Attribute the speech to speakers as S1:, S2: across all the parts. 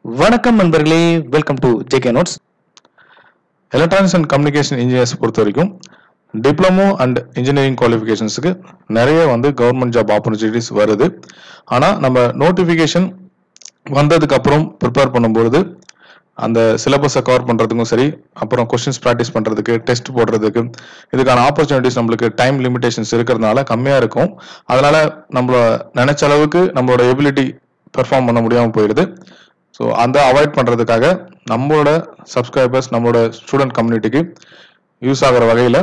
S1: வணக்கம் நண்பர்களே welcome to JK notes electronics and communication engineers பொறுத்த வரைக்கும் டிப்ளமோ அண்ட் இன்ஜினியரிங் குவாலிஃபிகேஷன்ஸுக்கு நிறைய வந்து கவர்மெண்ட் ஜாப் ஆப்பர்ச்சுனிட்டிஸ் வருது ஆனால் நம்ம நோட்டிஃபிகேஷன் வந்ததுக்கு அப்புறம் ப்ரிப்பேர் பண்ணும்பொழுது அந்த சிலபஸை கவர் பண்ணுறதுக்கும் சரி அப்புறம் கொஸ்டின்ஸ் ப்ராக்டிஸ் பண்ணுறதுக்கு டெஸ்ட் போடுறதுக்கு இதுக்கான ஆப்பர்ச்சுனிட்டிஸ் நம்மளுக்கு டைம் லிமிடேஷன்ஸ் இருக்கிறதுனால கம்மியாக இருக்கும் அதனால நம்மள நினைச்ச அளவுக்கு நம்மளோட எபிலிட்டி பெர்ஃபார்ம் பண்ண முடியாமல் போயிடுது ஸோ அந்த அவாய்ட் பண்ணுறதுக்காக நம்மளோட சப்ஸ்கிரைபர்ஸ் நம்மளோட ஸ்டூடெண்ட் கம்யூனிட்டிக்கு யூஸ் ஆகிற வகையில்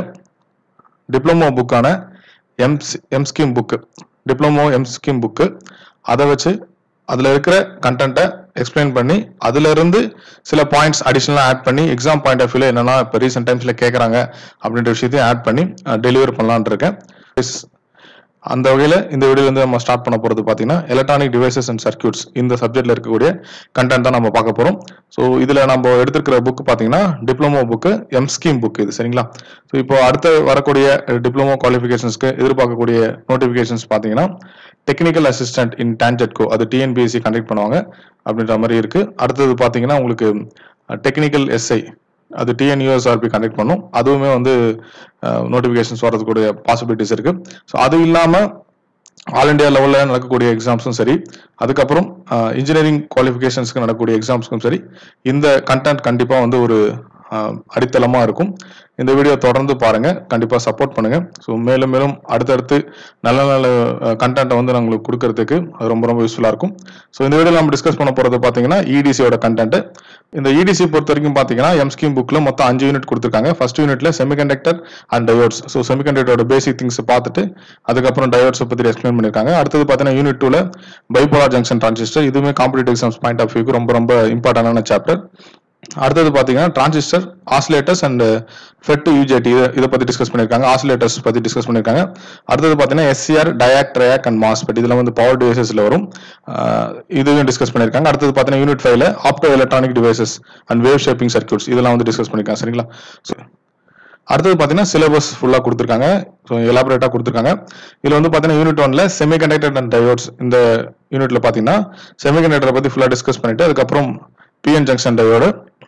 S1: டிப்ளமோ புக்கான M M scheme book diploma M scheme book அதை வச்சு அதில் இருக்கிற கண்டென்ட்டை எக்ஸ்பிளைன் பண்ணி அதுலேருந்து சில பாயிண்ட்ஸ் அடிஷ்னலாக ஆட் பண்ணி எக்ஸாம் பாயிண்ட் ஆஃப் வியூவில் என்னென்னா இப்போ ரீசெண்ட் டைம்ஸில் கேட்குறாங்க அப்படின்ற விஷயத்தையும் ஆட் பண்ணி டெலிவர் பண்ணலான்னு இருக்கேன் Yes. அந்த வகையில் இந்த வீடியோ வந்து நம்ம ஸ்டார்ட் பண்ண போகிறது பார்த்தீங்கன்னா எலக்ட்ரானிக் டிவைசஸ் அண்ட் சர்க்யூட்ஸ் இந்த சப்ஜெக்ட்ல இருக்கக்கூடிய கண்டென்ட் தான் நம்ம பார்க்க போகிறோம் ஸோ இதில் நம்ம எடுத்திருக்கிற புக் பார்த்தீங்கன்னா diploma book M scheme book இது சரிங்களா ஸோ இப்போ அடுத்து வரக்கூடிய டிப்ளமோ குவாலிஃபிகேஷன்ஸ்க்கு எதிர்பார்க்கக்கூடிய நோட்டிஃபிகேஷன்ஸ் பார்த்தீங்கன்னா டெக்னிக்கல் அசிஸ்டன்ட் இன் டான்ஜெட்கோ அது டிஎன்பிஎஸ்சி கண்டக்ட் பண்ணுவாங்க அப்படின்ற மாதிரி இருக்கு அடுத்தது பார்த்தீங்கன்னா உங்களுக்கு டெக்னிக்கல் எஸ்ஐ அது டிஎன்யூஎஸ்ஆர்பி கண்டக்ட் பண்ணும் அதுவுமே வந்து நோட்டிஃபிகேஷன்ஸ் வரதுக்கூடிய பாசிபிலிட்டிஸ் இருக்கு ஸோ அது இல்லாமல் ஆல் இண்டியா லெவலில் நடக்கக்கூடிய எக்ஸாம்ஸும் சரி அதுக்கப்புறம் இன்ஜினியரிங் குவாலிஃபிகேஷன்ஸ்க்கு நடக்கக்கூடிய எக்ஸாம்ஸ்க்கும் சரி இந்த கண்டென்ட் கண்டிப்பாக வந்து ஒரு அடித்தளமாக இருக்கும் இந்த வீடியோ தொடர்ந்து பாருங்க கண்டிப்பாக சப்போர்ட் பண்ணுங்க ஸோ மேலும் மேலும் அடுத்தடுத்து நல்ல நல்ல கண்டென்ட்டை வந்து நான் உங்களுக்கு கொடுக்கறதுக்கு அது ரொம்ப ரொம்ப யூஸ்ஃபுல்லாக இருக்கும் ஸோ இந்த வீடியோ நம்ம டிஸ்கஸ் பண்ண போகிறது பார்த்தீங்கன்னா இடிசியோட கண்டென்ட் இந்த இடிசி பொறுத்த வரைக்கும் பார்த்தீங்கன்னா எம் ஸ்கீம் புக்கில் மொத்தம் அஞ்சு யூனிட் கொடுத்துருக்காங்க ஃபர்ஸ்ட் யூனிட்ல செமிகண்டக்டர் அண்ட் டயோட்ஸ் ஸோ செமிகண்டக்டரோட பேசிக் திங்ஸ் பார்த்துட்டு அதுக்கப்புறம் டயோட்ஸை பற்றி எக்ஸ்பிளைன் பண்ணியிருக்காங்க அடுத்தது பார்த்தீங்கன்னா யூனிட் டூல பைபோலார் ஜங்ஷன் டிரான்சிஸ்டர் இதுவுமே காம்படிட்டிவ் எக்ஸாம்ஸ் பாயிண்ட் ஆஃப் வியூக்கு ரொம்ப ரொம்ப இம்பார்ட்டன்டான சாப்டர் அடுத்தது பார்த்தீங்கன்னா transistor oscillators and FET UJT இதை இதை பற்றி டிஸ்கஸ் பண்ணியிருக்காங்க ஆசிலேட்டர்ஸ் பற்றி டிஸ்கஸ் பண்ணியிருக்காங்க அடுத்தது பார்த்தீங்கன்னா SCR DIAC TRIAC and MOSFET இதில் வந்து பவர் டிவைசஸில் வரும் ஆஹ் இதுவும் டிஸ்கஸ் பண்ணியிருக்காங்க அடுத்தது பார்த்தீங்கன்னா யூனிட் ஃபைவ்ல opto electronic devices and wave shaping circuits இதெல்லாம் வந்து டிஸ்கஸ் பண்ணியிருக்காங்க சரிங்களா So, அடுத்தது பார்த்தீங்கன்னா சிலபஸ் ஃபுல்லாக கொடுத்துருக்காங்க ஸோ எலாபரேட்டாக கொடுத்துருக்காங்க இதில் வந்து பார்த்தீங்கன்னா யூனிட் ஒன்ல செமிகண்டக்டர் அண்ட் டயோட்ஸ் இந்த யூனிட்ல பார்த்தீங்கன்னா செமிகண்டக்டரை பற்றி ஃபுல்லாக டிஸ்கஸ் பண்ணிட்டு அதுக்கப்புறம் பிஎன் ஜங்ஷன் டயோடு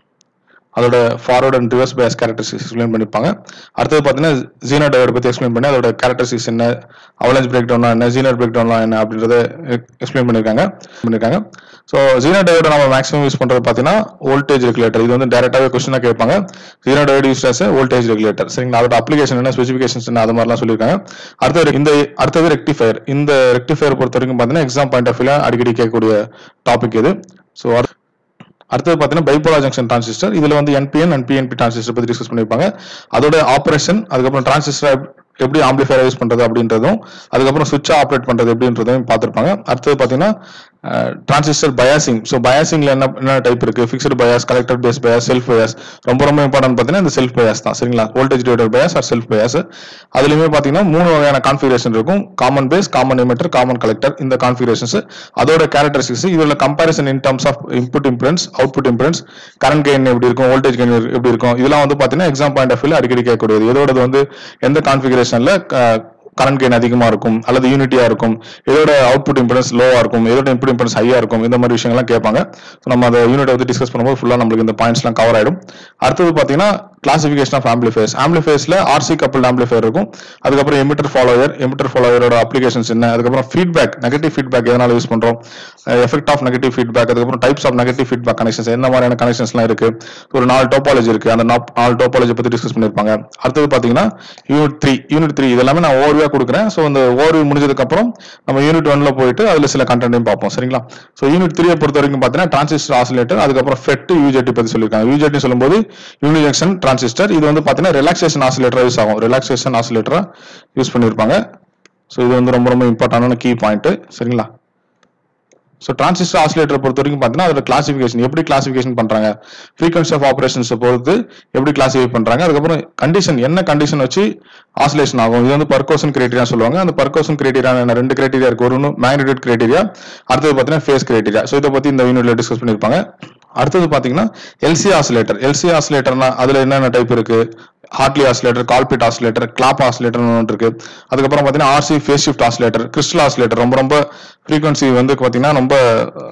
S1: அதோட forward and reverse bias characteristics explain பண்ணிருப்பாங்க அடுத்தது பார்த்தீங்கன்னா ஜீனோ டயோட பற்றி எக்ஸ்பிளைன் பண்ணி அதோட கேரக்டரிஸ்டிக்ஸ் என்ன அவலன்ஸ் பிரேக் டவுனா என்ன ஜீனர் பிரேக் டவுனா என்ன அப்படின்றத எக்ஸ்பிளைன் பண்ணியிருக்காங்க பண்ணியிருக்காங்க ஸோ ஜீனோ டயோட நம்ம மேக்ஸிமம் யூஸ் பண்ணுறது பார்த்தீங்கன்னா வோல்டேஜ் ரெகுலேட்டர் இது வந்து டேரக்டாகவே கொஸ்டினாக கேட்பாங்க zener diode use as voltage regulator சரிங்களா அதோட அப்ளிகேஷன் என்ன ஸ்பெசிஃபிகேஷன்ஸ் என்ன அது மாதிரிலாம் சொல்லியிருக்காங்க அடுத்தது இந்த அடுத்தது ரெக்டிஃபயர் இந்த ரெக்டிஃபயர் பொறுத்த வரைக்கும் பார்த்தீங்கன்னா எக்ஸாம் பாயிண்ட் ஆஃப் வியூல அடிக்கடி கேட்கக்கூடிய டாபிக் இது ஸோ அடுத்தது பார்த்தீங்கன்னா பைபோலா ஜங்ஷன் டிரான்சிஸ்டர் இதுல வந்து என்பிஎன் அண்ட் பிஎன்பி டிரான்சிஸ்டர் பத்தி டிஸ்கஸ் பண்ணியிருப்பாங்க அதோட ஆபரேஷன் அதுக்கப்புறம் டிரான்சிஸ்டர் எப்படி ஆம்பிளிஃபயர் யூஸ் பண்றது அப்படின்றதும் அதுக்கப்புறம் சுவிட்ச் ஆப்ரேட் பண்றது எப்படின்றதையும் பார்த்திருப்பாங்க அடுத்தது பார்த்தீங்கன்னா டிரான்சிஸ்டர் பயாசிங் ஸோ பயாசிங்ல என்ன என்ன டைப் இருக்கு fixed bias collector base bias self bias ரொம்ப ரொம்ப இம்பார்ட்டன்ட் பார்த்தீங்கன்னா இந்த செல்ஃப் பயாஸ் தான் சரிங்களா voltage divider bias or self bias அதுலயுமே பார்த்தீங்கன்னா மூணு வகையான கான்ஃபிகரேஷன் இருக்கும் common base common emitter common collector இந்த கான்ஃபிகரேஷன்ஸ் அதோட கேரக்டரிஸ்டிக்ஸ் இதோட comparison in terms of input impedance output impedance current gain எப்படி இருக்கும் வோல்டேஜ் கெயின் எப்படி இருக்கும் இதெல்லாம் வந்து பார்த்தீங்கன்னா எக்ஸாம் பாயிண்ட் ஆஃப் வியூல அடிக்கடி கேட்கக்கூடியது இதோட வந்து எந்த கான்ஃபிகரேஷன்ல கரண்ட் கெயின் அதிகமா இருக்கும் அல்லது யூனிட்டியா இருக்கும் இதோட அவுட்புட் இம்பரன்ஸ் லோவா இருக்கும் இதோட இன்புட் இம்பரன்ஸ் ஹையா இருக்கும் இந்த மாதிரி விஷயங்கள்லாம் கேட்பாங்க So நம்ம அந்த யூனிட் வந்து டிஸ்கஸ் பண்ணும்போது ஃபுல்லா நம்மளுக்கு இந்த பாயிண்ட்ஸ்லாம் கவர் ஆயிடும் அடுத்தது பாத்தீங்கன்னா கிளாசிபிகேஷன் ஆஃப் ஆம்பிளிஃபயர்ஸ் ஆம்பிளிஃபயர்ஸ்ல ஆர்சி கப்பல் ஆம்பிளிஃபயர் இருக்கும் அதுக்கப்புறம் எமிட்டர் ஃபாலோவர் எமிட்டர் ஃபாலோவரோட அப்ளிகேஷன்ஸ் என்ன அதுக்கப்புறம் ஃபீட்பேக் நெகட்டிவ் ஃபீட்பேக் எதனால யூஸ் பண்றோம் எஃபெக்ட் ஆஃப் நெகட்டிவ் ஃபீட்பேக் அதுக்கப்புறம் types of negative feedback connections என்ன மாதிரியான கனெக்ஷன்ஸ்லாம் இருக்கு ஒரு நாலு டோபாலஜி இருக்கு அந்த நாப்- நாலு டோபாலஜி பத்தி டிஸ்கஸ் பண்ணிருப்பாங்க அடுத்தது பாத்தீங்கன்னா யூனிட் த்ரீ யூனிட் த்ரீ இதெல்லாமே நான் ஓவர்வியா கொடுக்குறேன் ஸோ அந்த ஓவர்வியூ முடிஞ்சதுக்கு அப்புறம் நம்ம யூனிட் ஒன்ல போயிட்டு அதுல சில கண்டென்ட்டையும் பார்ப்போம் சரிங்களா ஸோ யூனிட் த்ரீயை பொறுத்த வரைக்கும் பார்த்தீங்கன்னா டிரான்சிஸ்டர் ஆசிலேட்டர் அதுக்கப்புறம் ஃபெட் யூஜெட்டி பத்தி சொல்லியிருக்காங்க யூஜெட்டி சொல்லும்போது யூனிஜங்ஷன் டிரான்சிஸ்டர் இது வந்து பார்த்தீங்கன்னா ரிலாக்ஸேஷன் ஆசிலேட்டரா யூஸ் ஆகும் ரிலாக்ஸேஷன் ஆசிலேட்டரா யூஸ் பண்ணியிருப்பாங்க ஸோ இது வந்து ரொம்ப ரொம்ப இம்பார்ட்டன்டான கீ பாயிண்ட் சரிங்களா ஸோ டிரான்சிஸ்டர் ஆசிலேட்டர் பொறுத்த வரைக்கும் பார்த்தீங்கன்னா அதோட கிளாசிஃபிகேஷன் எப்படி கிளாசிஃபிகேஷன் பண்றாங்க ஃப்ரீக்வன்சி ஆஃப் ஆபரேஷன்ஸை பொறுத்து எப்படி கிளாசிஃபை பண்றாங்க அதுக்கப்புறம் கண்டிஷன் என்ன கண்டிஷன் வச்சு ஆசிலேஷன் ஆகும் இது வந்து பர்கோசன் கிரைட்டீரியா சொல்லுவாங்க அந்த பர்கோசன் கிரைட்டீரியா என்ன ரெண்டு கிரைட்டீரியா இருக்கு ஒரு மேக்னிடியூட் கிரைட்டீரியா அடுத்தது பார்த்தீங்கன்னா ஃபேஸ் கிரைட்டீரியா ஸோ இதை பத்தி இந்த யூனிட்ல டிஸ்கஸ் பண்ணியிருப்பாங்க அடுத்தது பார்த்தீங்கன்னா எல்சி ஆசிலேட்டர் எல்சி ஆசிலேட்டர்னா அதுல என்னென்ன டைப் இருக்கு Hartley oscillator Colpitts oscillator Clapp oscillator ஒன்று இருக்கு அதுக்கப்புறம் பார்த்தீங்கன்னா RC phase shift oscillator crystal oscillator ரொம்ப ரொம்ப ஃப்ரீக்வன்சி வந்து பார்த்தீங்கன்னா ரொம்ப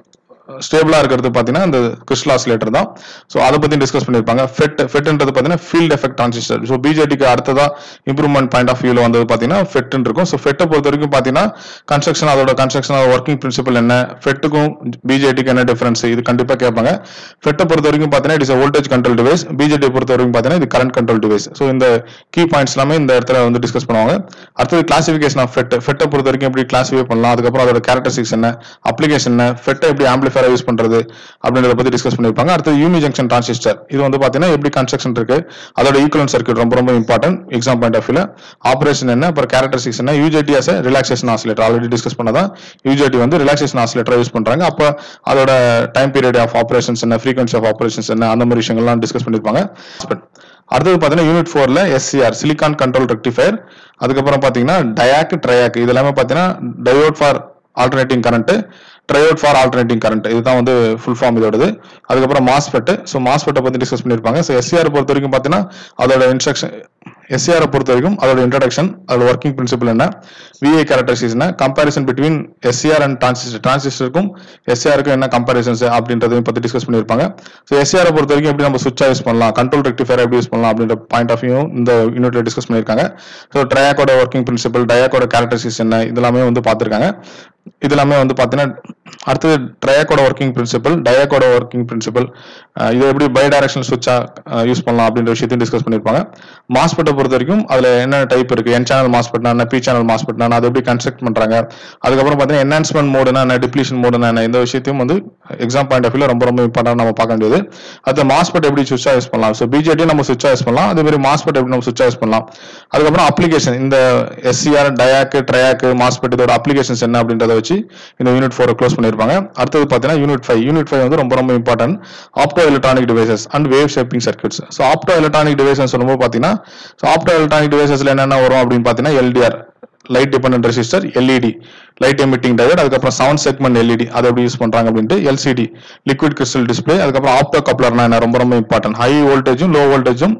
S1: ஸ்டேபிளா இருக்கிறது பாத்தீங்கன்னா இந்த கிறிஸ்டல் ஆசிலேட்டர் தான் ஸோ அதை பத்தி டிஸ்கஸ் பண்ணியிருப்பாங்க ஃபெட் ஃபெட்ன்றது பாத்தீங்கன்னா ஃபீல்ட் எஃபெக்ட் டிரான்சிஸ்டர் ஸோ பிஜேடிக்கு அடுத்ததா இம்ப்ரூவ்மெண்ட் பாயிண்ட் ஆஃப் வியூல வந்தது பாத்தீங்கன்னா ஃபெட்னு இருக்கும் ஸோ ஃபெட்டை பொறுத்த வரைக்கும் பாத்தீங்கன்னா கன்ஸ்ட்ரக்ஷன் அதோட கன்ஸ்ட்ரக்ஷன் அதோட ஒர்க்கிங் பிரின்சிபல் என்ன ஃபெட்டுக்கும் பிஜேடிக்கு என்ன டிஃபரன்ஸ் இது கண்டிப்பா கேட்பாங்க ஃபெட்டை பொறுத்த வரைக்கும் பாத்தீங்கன்னா it's voltage control device BJT பொறுத்த வரைக்கும் பாத்தீங்கன்னா இது கரண்ட் கண்ட்ரோல் டிவைஸ் ஸோ இந்த கீ பாயிண்ட்ஸ் எல்லாமே இந்த இடத்துல வந்து டிஸ்கஸ் பண்ணுவாங்க அடுத்தது கிளாசிஃபிகேஷன் ஆஃப் ஃபெட் ஃபெட்டை பொறுத்த வரைக்கும் எப்படி கிளாசிஃபை பண்ணலாம் அதுக்கப்புறம் அதோட கேரக்டரிஸ்டிக்ஸ் என்ன அப்ளிகேஷன் என்ன ஃபெட்டை எப்படி ஆம்பிளிஃபயரா யூஸ் பண்றது அப்படின்றத பத்தி டிஸ்கஸ் பண்ணிருப்பாங்க அடுத்து யூனி ஜங்ஷன் டிரான்சிஸ்டர் இது வந்து பாத்தீங்கன்னா எப்படி கன்ஸ்ட்ரக்ஷன் இருக்கு அதோட ஈக்குவலன் சர்க்யூட் ரொம்ப ரொம்ப இம்பார்ட்டன்ட் எக்ஸாம் பாயிண்ட் ஆஃப் வியூல ஆபரேஷன் என்ன அப்புறம் கேரக்டரிஸ்டிக்ஸ் என்ன UJT as relaxation oscillator already discuss பண்ணதான் யூஜேடி வந்து ரிலாக்ஸேஷன் ஆசிலேட்டர் யூஸ் பண்றாங்க அப்ப அதோட டைம் பீரியட் ஆஃப் ஆபரேஷன்ஸ் என்ன ஃப்ரீக்வன்சி ஆஃப் ஆபரேஷன்ஸ் என்ன அந்த மாதிரி விஷயங்கள்லாம் டிஸ்கஸ் பண்ணிருப்பாங்க அடுத்தது பாத்தீங்கன்னா யூனிட் ஃபோர்ல எஸ்சிஆர் சிலிகான் கண்ட்ரோல் ரெக்டிஃபயர் அதுக்கப்புறம் பாத்தீங்கன்னா டயாக் ட்ரையாக் இது எல்லாமே பாத்தீங்கன்னா diode for alternating current triode for alternating current இதுதான் வந்து ஃபுல் ஃபார்ம் இதோடது அதுக்கப்புறம் மாஸ்பெட் ஸோ மாஸ்பெட்டை பத்தி டிஸ்கஸ் பண்ணியிருப்பாங்க ஸோ எஸ்சிஆர் பொறுத்த வரைக்கும் பார்த்தீங்கன்னா அதோட இன்ஸ்ட்ரக்ஷன் எஸ்சிஆர் பொறுத்த வரைக்கும் அதோட இன்ட்ரடக்ஷன் அதோட ஒர்க்கிங் பிரின்சிபல் என்ன விஏ கேரக்டரிஸ்டிக்ஸ் என்ன comparison between SCR and transistor டிரான்சிஸ்டருக்கும் எஸ்சிஆருக்கும் என்ன கம்பேரிசன்ஸ் அப்படின்றதையும் பத்தி டிஸ்கஸ் பண்ணியிருப்பாங்க ஸோ எஸ்சிஆர் பொறுத்த வரைக்கும் எப்படி நம்ம சுவிட்சா யூஸ் பண்ணலாம் கண்ட்ரோல் ரெக்டிஃபயர் எப்படி யூஸ் பண்ணலாம் அப்படின்ற பாயிண்ட் ஆஃப் வியூ இந்த யூனிட்ல டிஸ்கஸ் பண்ணியிருக்காங்க ஸோ ட்ரையாக்கோட ஒர்க்கிங் பிரின்சிபல் டயாக்கோட கேரக்டரிஸ்டிக்ஸ் என்ன இதெல்லாமே வந்து பார்த்திருக்காங்க இது எல்லாமே வந்து பார்த்தீங்கன்னா அடுத்தது ட்ரையாக்கோட ஒர்க்கிங் பிரின்சிபல் டயாக்கோட ஒர்க்கிங் பிரின்சிபல் இதை எப்படி பை டைரக்ஷனல் சுவிட்சா யூஸ் பண்ணலாம் அப்படின்ற விஷயத்தையும் டிஸ்கஸ் பண்ணியிருப்பாங்க மாஸ்பெட்டை பொறுத்த வரைக்கும் அதில் என்ன டைப் இருக்கு என் சேனல் மாஸ்பெட்னா என்ன பி சேனல் மாஸ்பெட்னா அதை எப்படி கன்ஸ்ட்ரக்ட் பண்றாங்க அதுக்கப்புறம் பார்த்தீங்கன்னா என்ஹான்ஸ்மெண்ட் மோடுனா என்ன டிப்ளீஷன் மோடுனா என்ன இந்த விஷயத்தையும் வந்து எக்ஸாம் பாயிண்ட் ஆஃப் வியூல ரொம்ப ரொம்ப இம்பார்ட்டன் நம்ம பார்க்க வேண்டியது அது மாஸ்பெட் எப்படி சுவிட்சா யூஸ் பண்ணலாம் ஸோ பிஜேடி நம்ம சுவிட்சா யூஸ் பண்ணலாம் அதே மாதிரி மாஸ்பெட் எப்படி நம்ம சுவிட்சா யூஸ் பண்ணலாம் அதுக்கப்புறம் அப்ளிகேஷன் இந்த எஸ்சிஆர் டயாக்கு ட்ரையாக்கு மாஸ்பெட் இதோட அப்ளிகேஷன்ஸ் என்ன அப்படின்றத வச்சு இந்த யூனிட் ஃபோரை க்ளோஸ் பண்ணியிருப்பாங்க அடுத்தது பார்த்தீங்கன்னா யூனிட் ஃபைவ் யூனிட் ஃபைவ் வந்து ரொம்ப ரொம்ப important opto electronic devices and wave shaping circuits so opto electronic devices சொல்லும்போது பார்த்தீங்கன்னா ஸோ ஆப்டோ எலக்ட்ரானிக் டிவைசஸ்ல என்னென்ன வரும் அப்படின்னு பார்த்தீங்கன்னா LDR light dependent resistor LED light emitting diode அதுக்கப்புறம் சவுண்ட் செக்மெண்ட் எல்இடி அதை எப்படி யூஸ் பண்றாங்க அப்படின்ட்டு எல்சிடி லிக்விட் கிறிஸ்டல் டிஸ்பிளே அதுக்கப்புறம் ஆப்டோ கப்ளர்னா என்ன ரொம்ப ரொம்ப இம்பார்ட்டன்ட் ஹை வோல்டேஜும் லோ வோல்டேஜும்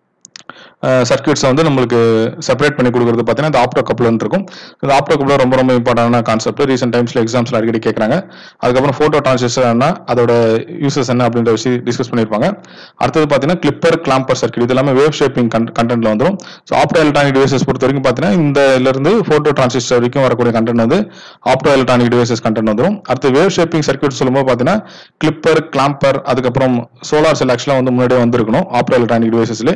S1: சர்க்கியூட்ஸை வந்து நம்மளுக்கு செப்பரேட் பண்ணி கொடுக்குறது பார்த்தீங்கன்னா இந்த ஆப்டோ கப்ளர் இருக்கும் இந்த ஆப்டோ கப்ளர் ரொம்ப ரொம்ப இம்பார்ட்டன்டான கான்செப்ட் ரீசெண்ட் டைம்ஸ்ல எக்ஸாம்ஸ்ல அடிக்கடி கேட்குறாங்க அதுக்கப்புறம் ஃபோட்டோ டிரான்சிஸ்டர் என்ன அதோட யூசஸ் என்ன அப்படின்ற விஷயம் டிஸ்கஸ் பண்ணியிருப்பாங்க அடுத்தது பார்த்தீங்கன்னா கிளிப்பர் கிளாம்பர் சர்க்கியூட் இது எல்லாமே வேவ் ஷேப்பிங் கண்டென்ட்ல வந்துடும் ஸோ ஆப்டோ எலக்ட்ரானிக் டிவைசஸ் பொறுத்த வரைக்கும் பார்த்தீங்கன்னா இந்த இதுல இருந்து ஃபோட்டோ டிரான்சிஸ்டர் வரைக்கும் வரக்கூடிய கண்டென்ட் வந்து ஆப்டோ எலக்ட்ரானிக் டிவைசஸ் கண்டென்ட் வந்துடும் அடுத்து வேவ் ஷேப்பிங் சர்க்கியூட் சொல்லும்போது பார்த்தீங்கன்னா கிளிப்பர் கிளாம்பர் அதுக்கப்புறம் சோலார் செல் ஆக்சுவலாக வந்து முன்னாடியே வந்திருக்கணும் ஆப்டோ எலக்ட்ரானிக் டிவைசஸ்ல